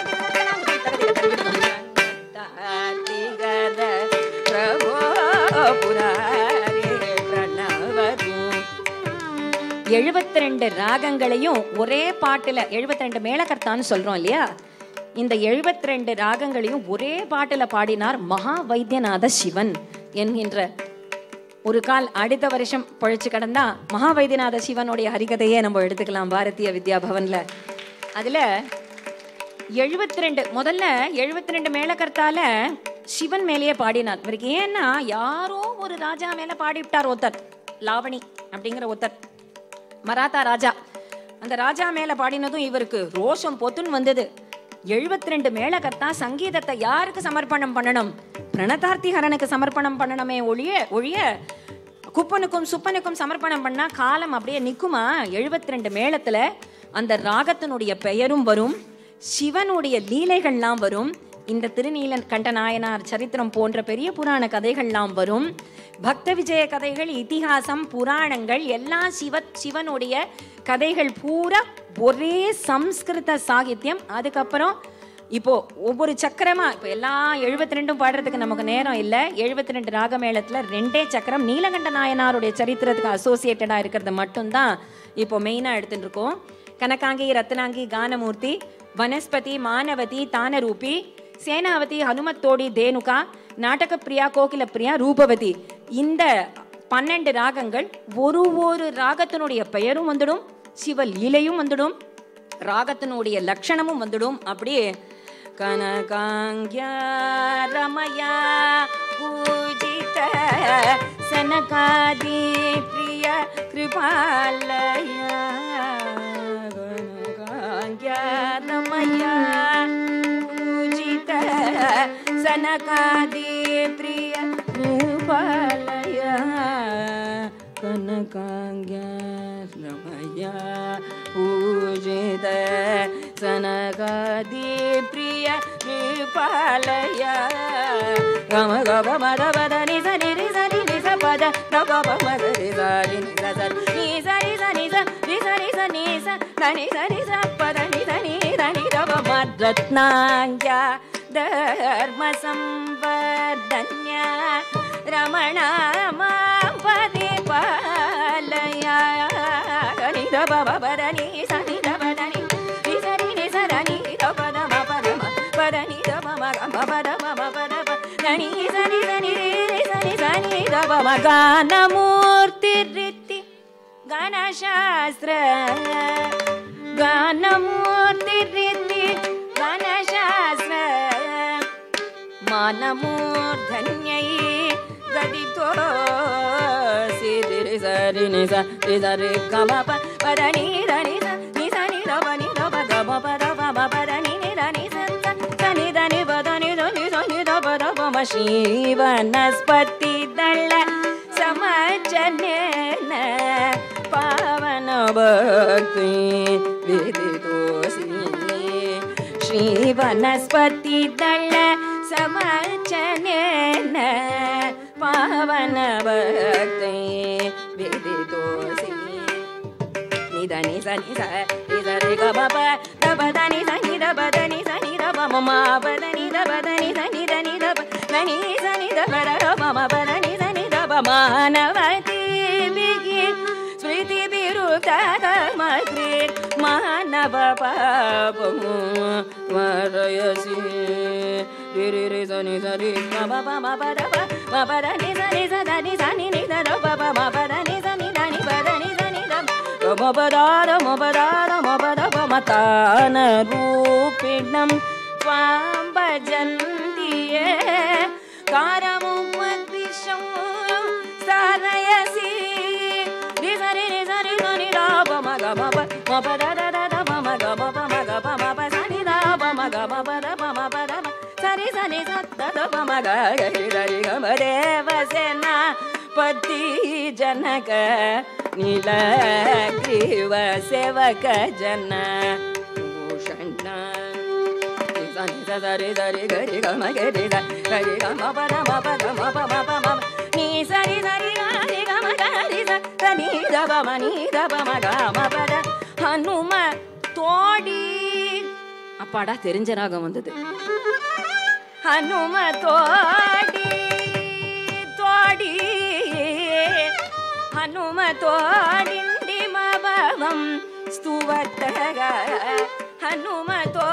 ತಾತಿಗದ ಪ್ರಭೋ ಪುರಾರಿ ಪ್ರಣವರು எழுபத்தி ரெண்டு ராகங்களையும் ஒரே பாட்டுல எழுபத்தி ரெண்டு மேலகர்த்தான்னு சொல்றோம் இல்லையா இந்த எழுபத்தி ரெண்டு ராகங்களையும் ஒரே பாட்டுல பாடினார் மகா வைத்தியநாத சிவன் என்கின்ற ஒரு கால் அடுத்த வருஷம் பொழைச்சு கடந்தா மகாவைத்தியநாத சிவனுடைய ஹரிகதையே நம்ம எடுத்துக்கலாம் பாரதிய வித்யா பவன்ல அதுல எழுபத்தி ரெண்டு முதல்ல எழுபத்தி ரெண்டு மேலக்கர்த்தால சிவன் மேலேயே பாடினார் இவருக்கு ஏன்னா யாரோ ஒரு ராஜா மேல பாடிவிட்டார் ஒருத்தர் லாவணி அப்படிங்கிற ஒருத்தர் மராத்தா ராஜா அந்த ராஜா மேல பாடினதும் இவருக்கு ரோஷம் பொத்துன்னு வந்தது எழுபத்தி ரெண்டு மேலகர்த்தா சங்கீதத்தை யாருக்கு சமர்ப்பணம் பண்ணணும் பிரணதார்த்திஹரனுக்கு சமர்ப்பணம் பண்ணணுமே ஒழிய ஒழிய குப்பனுக்கும் சுப்பனுக்கும் சமர்ப்பணம் பண்ணா காலம் அப்படியே நிக்குமா எழுபத்தி ரெண்டு மேளத்துல அந்த ராகத்தினுடைய பெயரும் வரும் சிவனுடைய லீலைகள்லாம் வரும் இந்த திருநீல கண்டநாயனார் சரித்திரம் போன்ற பெரிய புராண கதைகள்லாம் வரும் பக்த விஜய கதைகள் இதிகாசம் புராணங்கள் எல்லாம் சிவ சிவனுடைய கதைகள் பூரா ஒரே சம்ஸ்கிருத சாகித்யம் அதுக்கப்புறம் இப்போ ஒவ்வொரு சக்கரமா இப்போ எல்லாம் எழுபத்தி ரெண்டும் பாடுறதுக்கு நமக்கு நேரம் இல்லை எழுபத்தி ரெண்டு ராகமேளத்துல ரெண்டே சக்கரம் நீலகண்ட நாயனாருடைய சரித்திரத்துக்கு அசோசியேட்டடா இருக்கிறது மட்டும்தான் இப்போ மெயினா எடுத்துட்டு இருக்கோம் கனகாங்கி ரத்னாங்கி கானமூர்த்தி வனஸ்பதி மானவதி தானரூபி சேனாவதி ஹனுமத்தோடி தேனுகா நாடகப்பிரியா கோகிலப்பிரியா ரூபவதி இந்த பன்னெண்டு ராகங்கள் ஒரு ஒரு ராகத்தினுடைய பெயரும் வந்துடும் சிவ லீலையும் வந்துடும் ராகத்தினுடைய லட்சணமும் வந்துடும் அப்படியே கனகாங்கியா ரமயா பூஜித சனகாதி பிரிய கிருபாலயா கனகாங்கியா ரமயா பூஜித சனகாதி பிரிய கிருபாலயா கனகாங்கியா ரமயா பூஜித சனகாதி பிரிய கிருபாலய கம கப மத பத நி ச நி ரி ச ரி நி ச பத த க ப ம க ரி ச ரி நி ச ச நி ச ரி ச நி ச ரி ச ரி ச நி ச த நி ச ரி ச பத நி த நி த நி த ப ம ரத்னாஞ்ச ಧರ್ಮ ಸಂವರ್ಧನ್ಯ ರಮಣ ಮಾಪದಿ ಪಾಲಯ ನಿಧ ಬಬ ಬದನಿ ಸನಿ ದ ಬದನಿ ನಿ ಸರಿ ನಿ ಸರನಿ ದ ಪದ ಮ ಪದ ಮ ಪದ ನಿ ದ ಮ ಮ ಗ ಮ ಪದ ಮ ಮ ಪದ ಪ ನಿ ಸನಿ ಸನಿ ರಿ ಸನಿ ಸನಿ ದ ಬ ಮ ಗಾನ ಮೂರ್ತಿ ರೀತಿ ಗಣಶಾಸ್ತ್ರ ಗಾನಮೂರ್ತಿ ರೀತಿ ಗಣಶಾಸ್ತ್ರ ಮಾನಮೂರ್ಧನ್ಯೈ ಗದಿತೋ ಸಿರಿ ಸರಿ ನಿ ಸ ರಿ ಸ ರಿ ಗ ಮ ಪ ಪದ ನಿ ದ ನಿ ಸ ನಿ ಸ ನಿ ದ ಪ ನಿ ದ ಪ ಗ ಮ ಪ ದ ಪ ಮ ಪ ದ ನಿ ನಿ ದ ನಿ ಸ ಸ ಸ ನಿ ದ ನಿ ಪ ದ ನಿ ದ ನಿ ಸ ನಿ ದ ಪ ದ ಪ ಮ ಶ್ರೀ ವನಸ್ಪತಿ ದಳ ಸಮಜನೇನ ಪಾವನ ಭಕ್ತಿ ವಿದಿತೋಸಿ ಶ್ರೀ ವನಸ್ಪತಿ ದಳ ಸಮಚನೇನ ಪಾವನ ಭಕ್ತಿ ವಿದಿತೋಸಿ ನಿದ ನಿ ಸ ನಿ ಸ ನಿ ಸ ರಿ ಗ ಮ ಪ ದ ಪ ದ ನಿ ಸ ನಿ ದ ಪ ದ ನಿ ಸ ನಿ ದ ಪ ಮ ಮ ಪ ದ ನಿ ದ ಪ ದ ನಿ ಸ ನಿ ದ ನಿ ದ ಪ ದ ನಿ ಸ ನಿ ದ ಪ ದ ರ ಪ ಮ ಪ ದ ನಿ ಸ ನಿ ದ ಪ ಮಾನವತಿ ಬಿಗಿ ಸ್ಮೃತಿ ಬಿರುತ ಮಗ್ರಿ ಮಾನವ ಪಾಪಮು ಮರಯಸಿ ರಿ ರಿ ರಿ ಸ ನಿ ಸ ರಿ ಗ ಮ ಪ ಮ ಪ ದ ಪ ಮ ಪ ದ ನಿ ಸ ನಿ ಸ ದ ನಿ ಸ ನಿ ನಿ ದ ರ ಪ ಪ ಮ ಪ ದ ನಿ ಸ ನಿ ದ ನಿ ಪ ದ ನಿ ಸ ನಿ ದ ಪ ಮ ಪ ದ ರ ಮ ಪ ದ ರ ಮ ಪ ದ ಪ ಮ ತಾನ ರೂಪಿಣಂ ತ್ವಾಂ ಭಜಂತಿಯೇ ಕಾರಮುಪದಿಶಂ ಸಾರಯಸಿ ರಿ ಸ ರಿ ರಿ ಸ ರಿ ಸ ನಿ ದ ಪ ಮ ಗ ಮ ಪ ಮ ಪ ದ ದ ದ ದ ಪ ಮ ಗ ಮ ಪ ಮ ಗ ಪ ಮ ಪ ಸ ನಿ ದ ಪ ಮ ಗ ಮ ಪ ದ ಪ ಮ ಪ ದ ಮ ಸ ರಿ ಸ ನಿ ಸ ದ ದ ಪ ಮ ಗ ಗ ರಿ ದ ರಿ ಗ ಮ ದೇವ ಸೇನಾ ಪತಿ ಜನಕ ನೀಲಗ್ರೀವ ಸೇವಕ ಜನ ಭೂಷಣ ಸನಿ ಸರಿ ಸರಿ ಗರಿ ಗ ಮ ಗರಿ ದ ಗರಿ ಗ ಮ ಪ ದ ಮ ಪ ದ ಮ ಪ ಮ ಪ ಮ ಪ. ನೀ ಸರಿ ಸರಿ ಗ ರಿ ಗ ಮ ಗ ರಿ ಸ ದ ನೀ ದ ಪ ಮ ನೀ ದ ಪ ಮ ಗ ಮ ಪ ದ ஹனும தோடி அப்பாடா தெரிஞ்ச ராகம் வந்தது ஹனும தோடி தோடி ಹನುಮ ತೋಡಿಂದಿಮ ಭವಂ ಸ್ತುವತ್ತಗ ಹನುಮ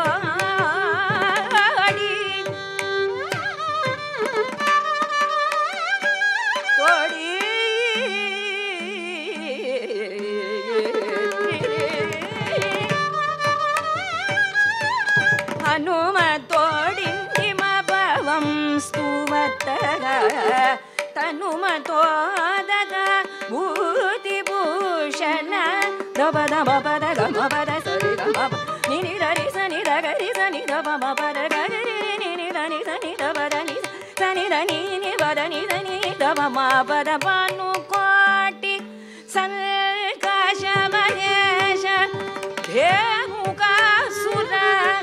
ತೋಡಿ ತೋಡಿ ತೋದಗ ಭೂತಿ ಭೂಷಣ ದಬ ದಬ ಪದ ಗಮ ಪದ ಸರಿ ಗಮ ನಿ ನಿ ದ ರಿ ಸ ನಿ ದ ಗ ರಿ ಸ ನಿ ದ ಪ ಮ ಪದ ಗ ರಿ ರಿ ರಿ ನಿ ನಿ ದ ನಿ ಸ ನಿ ದ ಪ ದ ನಿ ಸ ನಿ ದ ನಿ ನಿ ಪ ದ ನಿ ದ ನಿ ದ ಪ ಮ ಪದ ಪಾನು ಕೋಟಿ ಸಂಕಾಶ ಮಹೇಶ ಧೇನುಕಾಸುರ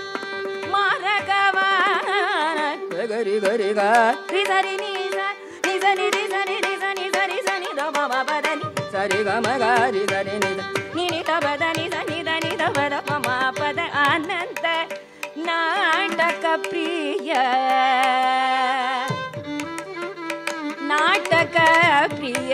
ಮಾರಕವಾನ ಗರಿ ಗರಿ ಗ ರಿ ಸರಿ ನಿ ಸ ನಿ ಸ ನಿ ರಿ ಸ ನಿ ರಿ ಸ ನಿ ಸ ರಿ ಸ ನಿ ದ ಮ ಮ ಪ ದ ನಿ ಸರಿ ಗ ಮ ಗ ರಿ ಸ ರಿ ನಿ ದ ನಿ ನಿ ದ ಪ ದ ನಿ ಸ ನಿ ದ ನಿ ದ ಪ ದ ಮ ಮ ಪ ದ ಅನಂತ ನಾಟಕ ಪ್ರಿಯ ನಾಟಕ ಪ್ರಿಯ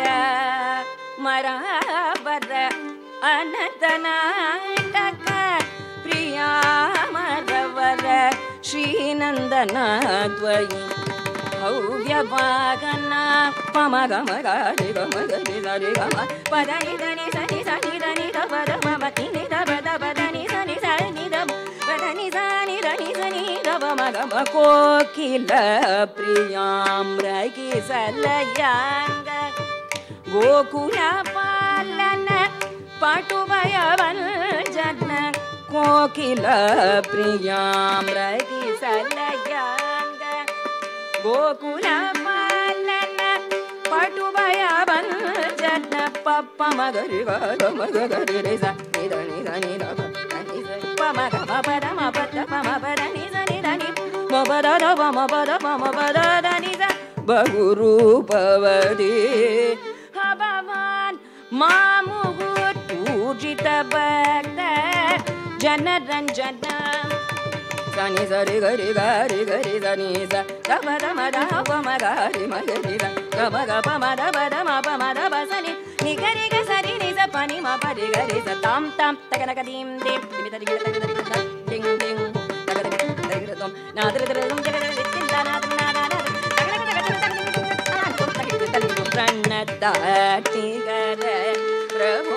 ಮರಬರ ಅನಂತ ನಾಟಕ ಪ್ರಿಯ ಮರವರ ಶ್ರೀನಂದನ ದ್ವಯಿ ಭವ್ಯ ವಾಗನ ಪಮ ಗಮ ಗಾರಿ ಗಮ ಗರಿ ಸರಿ ಗಮ ಪದ ನಿ ದ ನಿ ಸ ನಿ ಸ ನಿ ದ ನಿ ದ ಪದ ಮಮ ನಿ ನಿ ದ ಪದ ಪದ ನಿ ಸ ನಿ ಸ ನಿ ದ ಪದ ನಿ ಸ ನಿ ದ ನಿ ಸ ನಿ ದ ಪ ಮ ಗಮ ಕೋಕಿಲ ಪ್ರಿಯಾಮ್ರಗಿ ಸಲಯಾಂಗ ಗೋಕುಲ ಪಾಲನ ಪಾಟುಭಯವನ್ ಜನ ಕೋಕಿಲ ಪ್ರಿಯಾಮ್ರಗಿ ಸಲಯಾಂಗ ಗೋಕುಲ ಪಾಲನ ಪಟುಭಯವನ್ ಜನ ಪಪ್ಪ ಮಗರಿ ಗ ಮಗ ಗರಿ ರಿ ಸ ನಿ ದ ನಿ ದ ನಿ ದ ಪ ದ ನಿ ಸ ಪ ಮ ಗ ಮ ಪ ದ ಮ ಪ ದ ಪ ಮ ಪ ದ ನಿ ಸ ನಿ ದ ನಿ ಮ ಪ ದ ದ ಪ ಮ ಪ ದ ಪ ಮ ಪ ದ ದ ನಿ ಸ ಬಹುರೂಪವದಿ ಭಗವಾನ್ ಮಾಮುಗುರ್ ಪೂಜಿತ ಭಕ್ತ ಜನರಂಜನ ಸನಿ ಸರಿ ಗರಿ ಗಾರಿ ಗರಿ ಸನಿ ಸ ಗಮ ಗಮ ದ ಪ ಮ ಗಾರಿ ಮ ಗರಿ ದ ಗಮ ಗ ಪ ಮ ದ ಪ ದ ಮ ಪ ಮ ದ ಪ ಸನಿ ನಿ ಗರಿ ಗ ಸರಿ ನಿ ಸ ಪ ನಿ ಮ ಪ ರಿ ಗರಿ ಸ ತಾಮ್ ತಾಮ್ ತಗ ನಗ ದೀಂ ದೀಂ ದಿಮಿ ತರಿ ಗಿಡ ತರಿ ತರಿ ಗಿಡ ಡಿಂಗ್ ಡಿಂಗ್ ತಗ ತರಿ ಗಿಡ ತರಿ ಗಿಡ ತೊಂ ನಾದ್ರ ತರ ತೊಂ ಜಗ ಜಗ ದಿತ್ತಿಲ್ಲ ನಾದ್ರ ನಾದ ನಾದ ತಗ ನಗ ತಗ ತಗ ತಗ ತಗ ತಗ ತಗ ತಗ ತಗ ಪ್ರಣತಾಟಿಗರ ಪ್ರಭೋ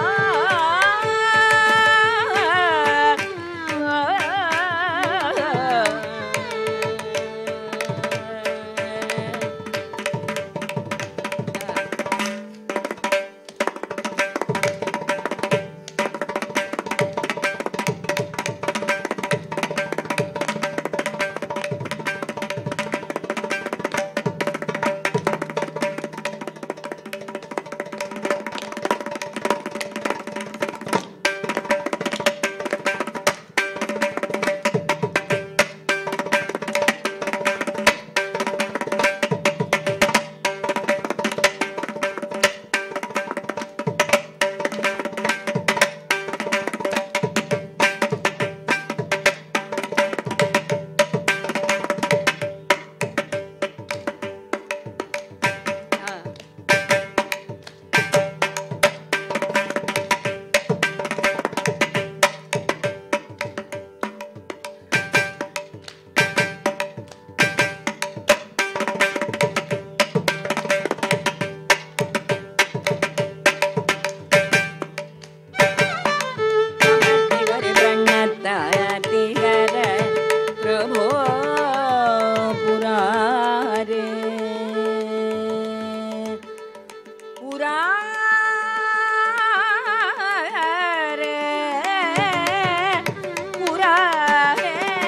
ಪ್ರಣತಾಟಿಗರ ಪ್ರಭೋ ಪುರಾರೆ ಪುರಾರೆ ಪುರಾರೆ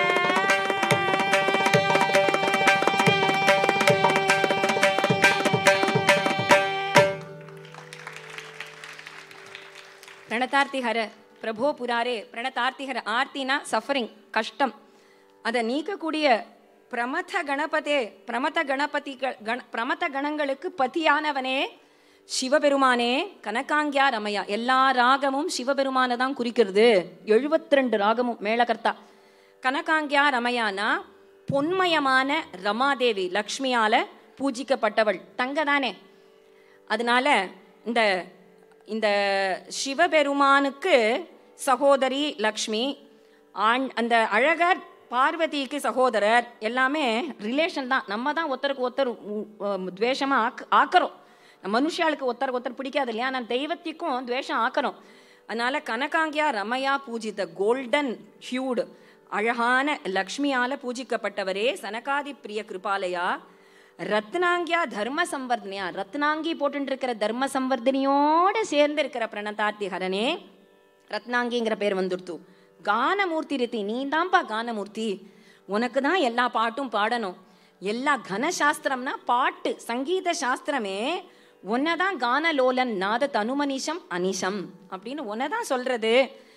பிரணதார்த்திஹர பிரபோ புராரே பிரணதார்த்திஹர ஆர்த்தினா சஃபரிங் கஷ்டம் அதை நீக்கக்கூடிய பிரமத கணபதே பிரமத கணபதி கண பிரமத கணங்களுக்கு பதியானவனே சிவபெருமானே கனகாங்கியா ரமையா எல்லா ராகமும் சிவபெருமானை தான் குறிக்கிறது எழுபத்தி ரெண்டு ராகமும் மேளகர்த்தா கனகாங்கியா ரமையானா பொன்மயமான ரமாதேவி லக்ஷ்மியால பூஜிக்கப்பட்டவள் தங்க தானே அதனால இந்த இந்த சிவபெருமானுக்கு சகோதரி லக்ஷ்மி ஆண் அந்த அழகர் பார்வதிக்கு சகோதரர் எல்லாமே ரிலேஷன் தான் நம்ம தான் ஒருத்தருக்கு ஒருத்தர் உ- உ- துவேஷமா ஆக் ஆக்கிறோம் மனுஷாளுக்கு ஒருத்தருக்கு ஒருத்தர் பிடிக்காது இல்லையா நான் தெய்வத்திற்கும் துவேஷம் ஆக்கிறோம் அதனால கனகாங்கியா ரமையா பூஜித்த கோல்டன் ஹியூடு அழகான லக்ஷ்மியால பூஜிக்கப்பட்டவரே சனகாதி பிரிய கிருபாலயா ரத்னாங்கியா தர்ம சம்பர்தனியா ரத்னாங்கி போட்டு இருக்கிற தர்ம சம்பர்தனியோட சேர்ந்து இருக்கிற பிரணதார்த்தி ஹரனே ரத்னாங்கிங்கிற பேர் வந்துடுத்து கானமூர்த்தி ரித்தி நீ தான்ப்பா கானமூர்த்தி உனக்கு தான் எல்லா பாட்டும் பாடணும் எல்லா கனசாஸ்திரம்னா பாட்டு சங்கீத சாஸ்திரமே உன்னதான் கானலோலன் நாத தனுமனிஷம் அனிஷம் அப்படின்னு உன்னதான் சொல்றது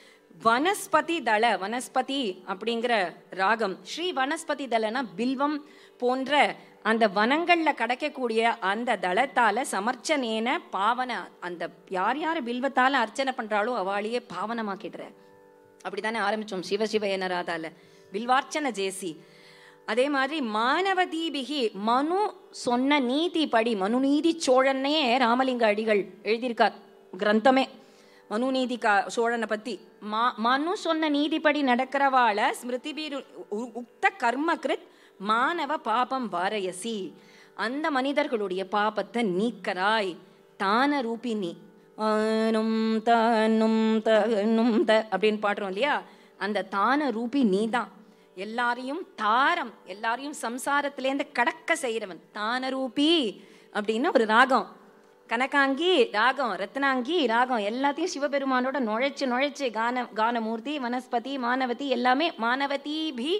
வனஸ்பதி தள வனஸ்பதி அப்படிங்கிற ராகம் ஸ்ரீ வனஸ்பதி தளனா பில்வம் போன்ற அந்த வனங்கள்ல கிடைக்கக்கூடிய அந்த தளத்தால சமர்ச்சனேன பாவன அந்த யார் யார் பில்வத்தால அர்ச்சனை பண்றாளோ அவளையே பாவனமாக்கிடுற அப்படித்தானே ஆரம்பிச்சோம் சிவ சிவ எனராதால பில்வார்ச்சன ஜேசி அதே மாதிரி மானவதீபிகி மனு சொன்ன நீதி படி மனு நீதி சோழன்னே ராமலிங்க அடிகள் எழுதியிருக்கார் கிரந்தமே மனு நீதி கா சோழனை பத்தி மா மனு சொன்ன நீதிப்படி நடக்கிறவாள ஸ்மிருதிபீர் உ- உக்த கர்ம கிருத் மானவ பாபம் வாரயசி அந்த மனிதர்களுடைய பாபத்தை நீக்கராய் தான ரூபினி ஆனும் தானும் தனும் த அப்படின்னு பாடுறோம் இல்லையா அந்த தான ரூபி நீதான் எல்லாரையும் தாரம் எல்லாரையும் சம்சாரத்திலேருந்து கடக்க செய்கிறவன் தான ரூபி அப்படின்னு ஒரு ராகம் கனகாங்கி ராகம் ரத்னாங்கி ராகம் எல்லாத்தையும் சிவபெருமானோட நுழைச்சு நுழைச்சு கான கானமூர்த்தி வனஸ்பதி மானவதி எல்லாமே மானவதீபி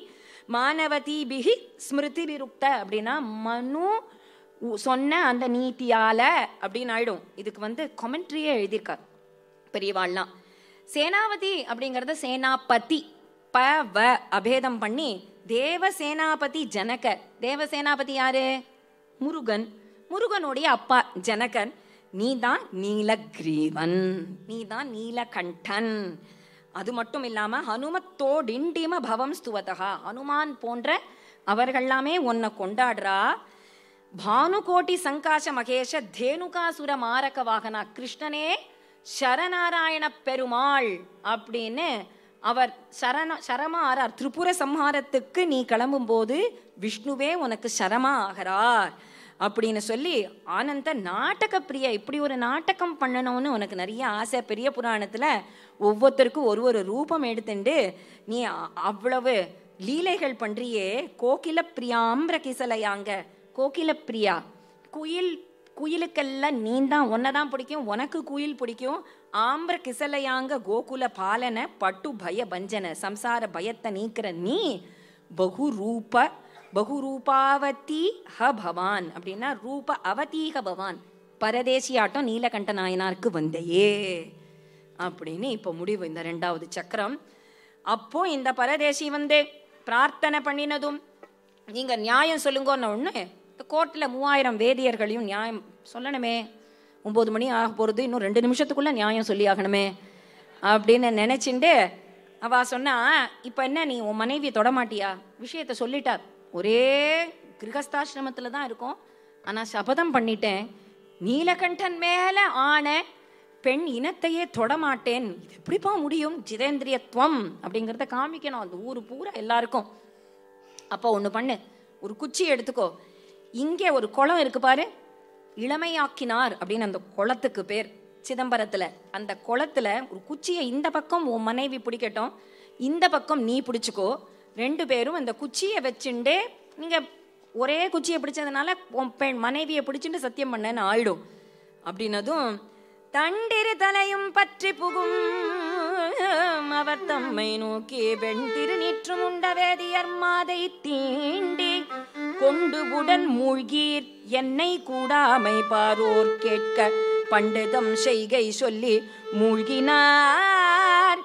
மானவதீபிகி ஸ்மிருதி விருக்த அப்படின்னா மனு உ- சொன்ன அந்த நீதியால அப்படின்னு ஆயிடும் இதுக்கு வந்து கொமெண்ட்ரியே எழுதியிருக்கார் பெரியவாள்லாம் சேனாபதி அப்படிங்கறத சேனாபதி ப வ அபேதம் பண்ணி தேவசேனாபதி ஜனக தேவசேனாபதி யாரு முருகன் முருகனுடைய அப்பா ஜனகன் நீதான் நீலக்ரீவன் நீதான் நீலகண்டன் அது மட்டும் இல்லாம ஹனுமத்தோடிண்டிம பவம் ஸ்துவதா ஹனுமான் போன்ற அவர்கள்லாமே உன்னை கொண்டாடுறா பானுகோட்டி சங்காச மகேஷ தேனுகாசுர மாரக வாகனா கிருஷ்ணனே சரணாராயண பெருமாள் அப்படின்னு அவர் சரண சரமா ஆறார் திரிபுர சம்ஹாரத்துக்கு நீ கிளம்பும்போது விஷ்ணுவே உனக்கு சரமா ஆகிறார் அப்படின்னு சொல்லி ஆனந்த நாடக பிரியா இப்படி ஒரு நாடகம் பண்ணணும்னு உனக்கு நிறைய ஆசை பெரிய புராணத்துல ஒவ்வொருத்தருக்கும் ஒரு ஒரு ரூபம் எடுத்துண்டு நீ அ- அவ்வளவு லீலைகள் பண்றியே கோகில பிரியாம்பிர கிசலையாங்க கோகில பிரியா குயில் குயிலுக்கெல்லாம் நீ தான் தான் பிடிக்கும் உனக்கு குயில் பிடிக்கும் ஆம்பிர கிசலையாங்க கோகுல பாலன பட்டு பய பஞ்சன சம்சார பயத்தை நீக்கிற நீ பகுரூப பகுரூபாவதி ஹ பவான் அப்படின்னா ரூப அவதீக பவான் பரதேசியாட்டம் நீலகண்ட நாயனாருக்கு வந்தையே அப்படின்னு இப்போ முடிவு இந்த ரெண்டாவது சக்கரம் அப்போ இந்த பரதேசி வந்து பிரார்த்தனை பண்ணினதும் நீங்க நியாயம் சொல்லுங்கன்னு ஒன்று இந்த கோர்ட்டில் மூவாயிரம் வேதியர்களையும் நியாயம் சொல்லணுமே ஒம்பது மணி ஆக போகிறது இன்னும் ரெண்டு நிமிஷத்துக்குள்ள நியாயம் சொல்லி ஆகணுமே அப்படின்னு நினைச்சுண்டு அவ சொன்னா இப்போ என்ன நீ உன் மனைவியை தொடமாட்டியா விஷயத்த சொல்லிட்டார் ஒரே கிரகஸ்தாசிரமத்தில் தான் இருக்கும் ஆனால் சபதம் பண்ணிட்டேன் நீலகண்டன் மேல ஆன பெண் இனத்தையே தொடமாட்டேன் இது எப்படிப்பா முடியும் ஜிதேந்திரியத்துவம் அப்படிங்கிறத காமிக்கணும் அந்த ஊர் பூரா எல்லாருக்கும் அப்போ ஒன்று பண்ணு ஒரு குச்சி எடுத்துக்கோ இங்கே ஒரு குளம் இருக்கு பாரு இளமையாக்கினார் அப்படின்னு அந்த குளத்துக்கு பேர் சிதம்பரத்துல அந்த குளத்துல ஒரு குச்சியை இந்த பக்கம் உன் மனைவி பிடிக்கட்டும் இந்த பக்கம் நீ பிடிச்சுக்கோ ரெண்டு பேரும் அந்த குச்சியை வச்சுண்டே நீங்க ஒரே குச்சியை பிடிச்சதுனால உன் பெண் மனைவியை பிடிச்சிட்டு சத்தியம் பண்ணேன்னு ஆயிடும் அப்படின்னதும் தண்டிரு தலையும் பற்றி புகும் அவர் தம்மை நோக்கி வெண் திருநீற்றும் உண்ட வேதியர் மாதை தீண்டி கொண்டு உடன் மூழ்கீர் என்னை கூடாமை பாரோர் கேட்க பண்டிதம் செய்கை சொல்லி மூழ்கினார்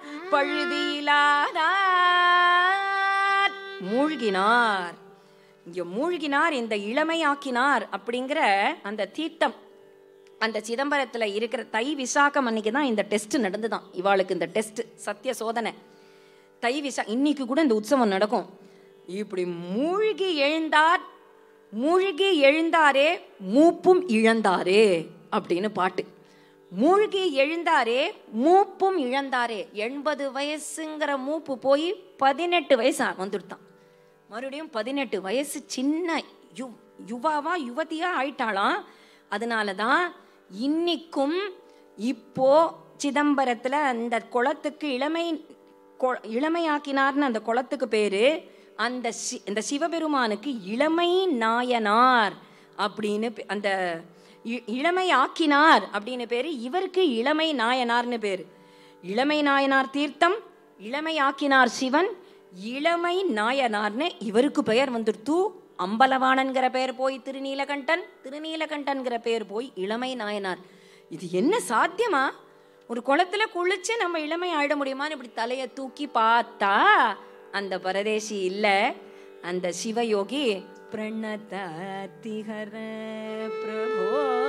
பழுதியிலாதார் மூழ்கினார் இங்க மூழ்கினார் இந்த இளமையாக்கினார் அப்படிங்கிற அந்த தீர்த்தம் அந்த சிதம்பரத்துல இருக்கிற தை விசாகம் அன்னைக்கு தான் இந்த டெஸ்ட் நடந்துதான் இவாளுக்கு இந்த டெஸ்ட் சத்திய சோதனை தை விசா இன்னைக்கு கூட இந்த உற்சவம் நடக்கும் இப்படி மூழ்கி எழுந்தார் மூழ்கி எழுந்தாரே மூப்பும் இழந்தாரே அப்படின்னு பாட்டு மூழ்கி எழுந்தாரே மூப்பும் இழந்தாரே எண்பது வயசுங்கிற மூப்பு போய் பதினெட்டு வயசு வந்துடுதான் மறுபடியும் பதினெட்டு வயசு சின்ன யு யுவாவா யுவதியா ஆயிட்டாளாம் அதனால தான் இன்னிக்கும் இப்போ சிதம்பரத்துல அந்த குளத்துக்கு இளமை கொ- இளமையாக்கினார்னு அந்த குளத்துக்கு பேரு அந்த சி இந்த சிவபெருமானுக்கு இளமை நாயனார் அப்படின்னு பே- அந்த இ- இளமை ஆக்கினார் அப்படின்னு பேரு இவருக்கு இளமை நாயனார்னு பேரு இளமை நாயனார் தீர்த்தம் இளமை ஆக்கினார் சிவன் இளமை நாயனார்னு இவருக்கு பெயர் வந்துடுத்து அம்பலவாணன்கிற பெயர் போய் திருநீலகண்டன் திருநீலகண்டன்கிற பெயர் போய் இளமை நாயனார் இது என்ன சாத்தியமா ஒரு குளத்துல குளிச்சு நம்ம இளமை ஆயிட முடியுமான்னு இப்படி தலையை தூக்கி பார்த்தா அந்த பரதேசி இல்ல அந்த சிவயோகி பிரணதாதிஹர பிரபோ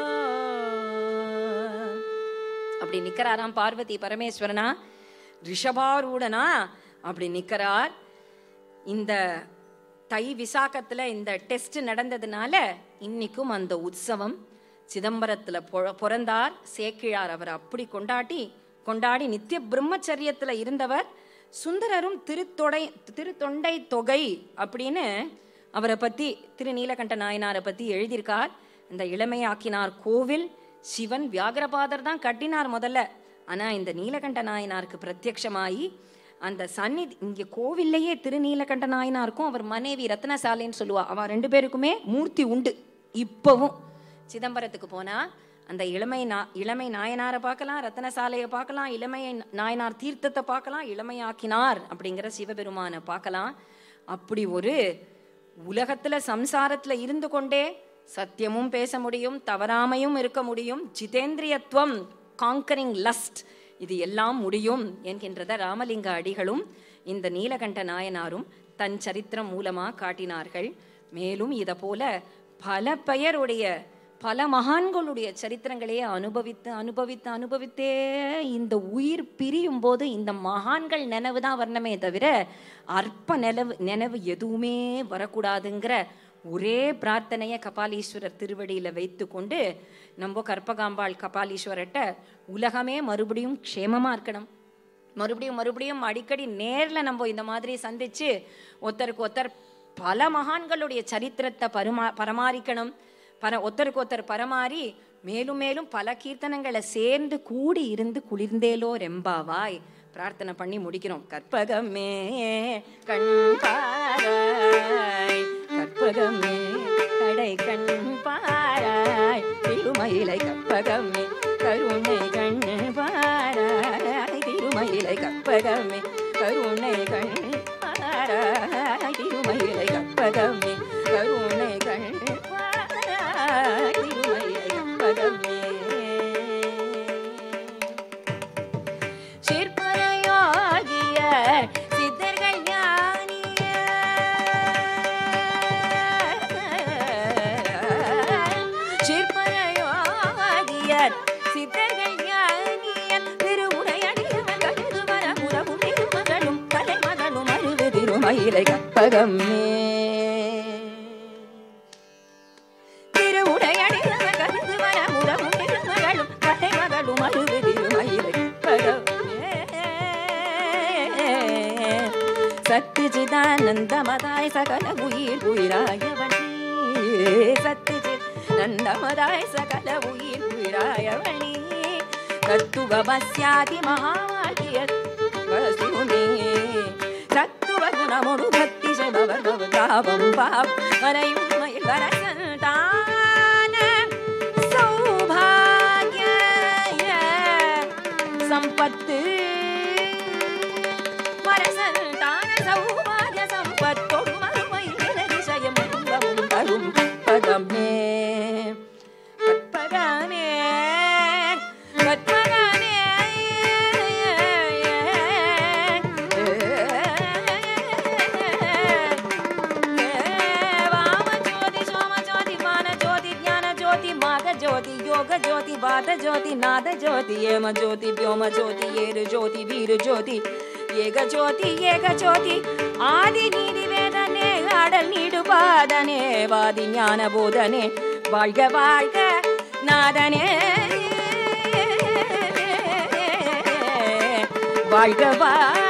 அப்படி நிக்கிறாராம் பார்வதி பரமேஸ்வரனா ரிஷபாரூடனா அப்படி நிக்கிறார் இந்த தை விசாகத்துல இந்த டெஸ்ட் நடந்ததுனால இன்னைக்கும் அந்த உற்சவம் சிதம்பரத்துல பொ- பிறந்தார் சேக்கிழார் அவர் அப்படி கொண்டாடி கொண்டாடி நித்திய பிரம்மச்சரியத்துல இருந்தவர் சுந்தரரும் திருத்தொடை திருத்தொண்டை தொகை அப்படின்னு அவரை பத்தி திரு நீலகண்ட நாயனாரை பத்தி எழுதியிருக்கார் இந்த இளமையாக்கினார் கோவில் சிவன் வியாகரபாதர் தான் கட்டினார் முதல்ல ஆனா இந்த நீலகண்ட நாயனாருக்கு பிரத்யக்ஷமாயி அந்த சந்நிதி இங்க கோவில்லையே திருநீலகண்ட நாயனாருக்கும் அவர் மனைவி ரத்னசாலைன்னு சொல்லுவா அவ ரெண்டு பேருக்குமே மூர்த்தி உண்டு இப்பவும் சிதம்பரத்துக்கு போனா அந்த இளமை நா இளமை நாயனாரை பார்க்கலாம் ரத்னசாலையை பார்க்கலாம் இளமை நாயனார் தீர்த்தத்தை பார்க்கலாம் இளமையாக்கினார் அப்படிங்கிற சிவபெருமானை பார்க்கலாம் அப்படி ஒரு உலகத்துல சம்சாரத்துல இருந்து கொண்டே சத்தியமும் பேச முடியும் தவறாமையும் இருக்க முடியும் ஜிதேந்திரியத்துவம் காங்கரிங் லஸ்ட் இது எல்லாம் முடியும் என்கின்றத ராமலிங்க அடிகளும் இந்த நீலகண்ட நாயனாரும் தன் சரித்திரம் மூலமா காட்டினார்கள் மேலும் இத போல பல பெயருடைய பல மகான்களுடைய சரித்திரங்களையே அனுபவித்து அனுபவித்து அனுபவித்தே இந்த உயிர் பிரியும் போது இந்த மகான்கள் நினைவு தான் வரணுமே தவிர அற்ப நினைவு நினைவு எதுவுமே வரக்கூடாதுங்கிற ஒரே பிரார்த்தனையை கபாலீஸ்வரர் திருவடியில வைத்துக்கொண்டு நம்ம கற்பகாம்பாள் கபாலீஸ்வரர்கிட்ட உலகமே மறுபடியும் க்ஷேமமா இருக்கணும் மறுபடியும் மறுபடியும் அடிக்கடி நேர்ல நம்ம இந்த மாதிரி சந்திச்சு ஒருத்தருக்கு ஒருத்தர் பல மகான்களுடைய சரித்திரத்தை பரிமா பரமாரிக்கணும் பர ஒருத்தருக்கு ஒருத்தர் பரமாறி மேலும் மேலும் பல கீர்த்தனங்களை சேர்ந்து கூடி இருந்து குளிர்ந்தேலோ ரெம்பாவாய் பிரார்த்தனை பண்ணி முடிக்கிறோம் கற்பகமே கண் பாராய் கற்பகமே கடை கண் பாராய் திருமயிலை கற்பகமே கருணை கண் பாராய் திருமயிலை கற்பகமே கருணை கண் பாராய் திருமயிலை கற்பகமே கருணை கண் பாராய் திருமயிலை கற்பகமே சிற்பரையாகிய சித்தர்கள் ஞானிய சிற்பரையாகிய சித்தர்கள் ஞானியன் திருமுறையடியவன் கருது வரமுறவும் திருமகளும் கலைமகளும் அருவு திருமயிலை கற்பகமே திருவுடையடியவன் கருது வரமுறவும் திருமகளும் கலைமகளும் அருவு திருமயிலை கற்பகமே சத்து சிதானந்தமதாய் சகல உயிர் உயிராயவன் சத்து நந்தமதாய் சகல உயிர் உயிராயவனி தத்துவமஸ்யாதி மகாவாகிய வசுமே தத்துவ குணமுடு பக்தி சபவ தாபம் பாப் வரையும் மயில் வரசந்தான சௌபாகிய சம்பத்து வரசந்தான சௌபாகிய சம்பத்தொடு மறுமை நிரதிசயம் இன்பமும் தரும் கற்பகமே கற்பகமே கற்பகமே வாம ஜோதி சோம ஜோதி மான ஜோதி ஞான ஜோதி மாக ஜோதி யோக ஜோதி வாத ஜோதி நாத ஜோதி ஏம ஜோதி ವ್ಯೋಮ ஜோதி ஏரு ஜோதி வீரு ஜோதி ஏக ஜோதி ஏக ஜோதி ஆதி நீதி வேதனே ஆடல் நீடு பாதனே வாதி ஞான போதனே வாழ்க வாழ்க நாதனே வாழ்க வாழ்க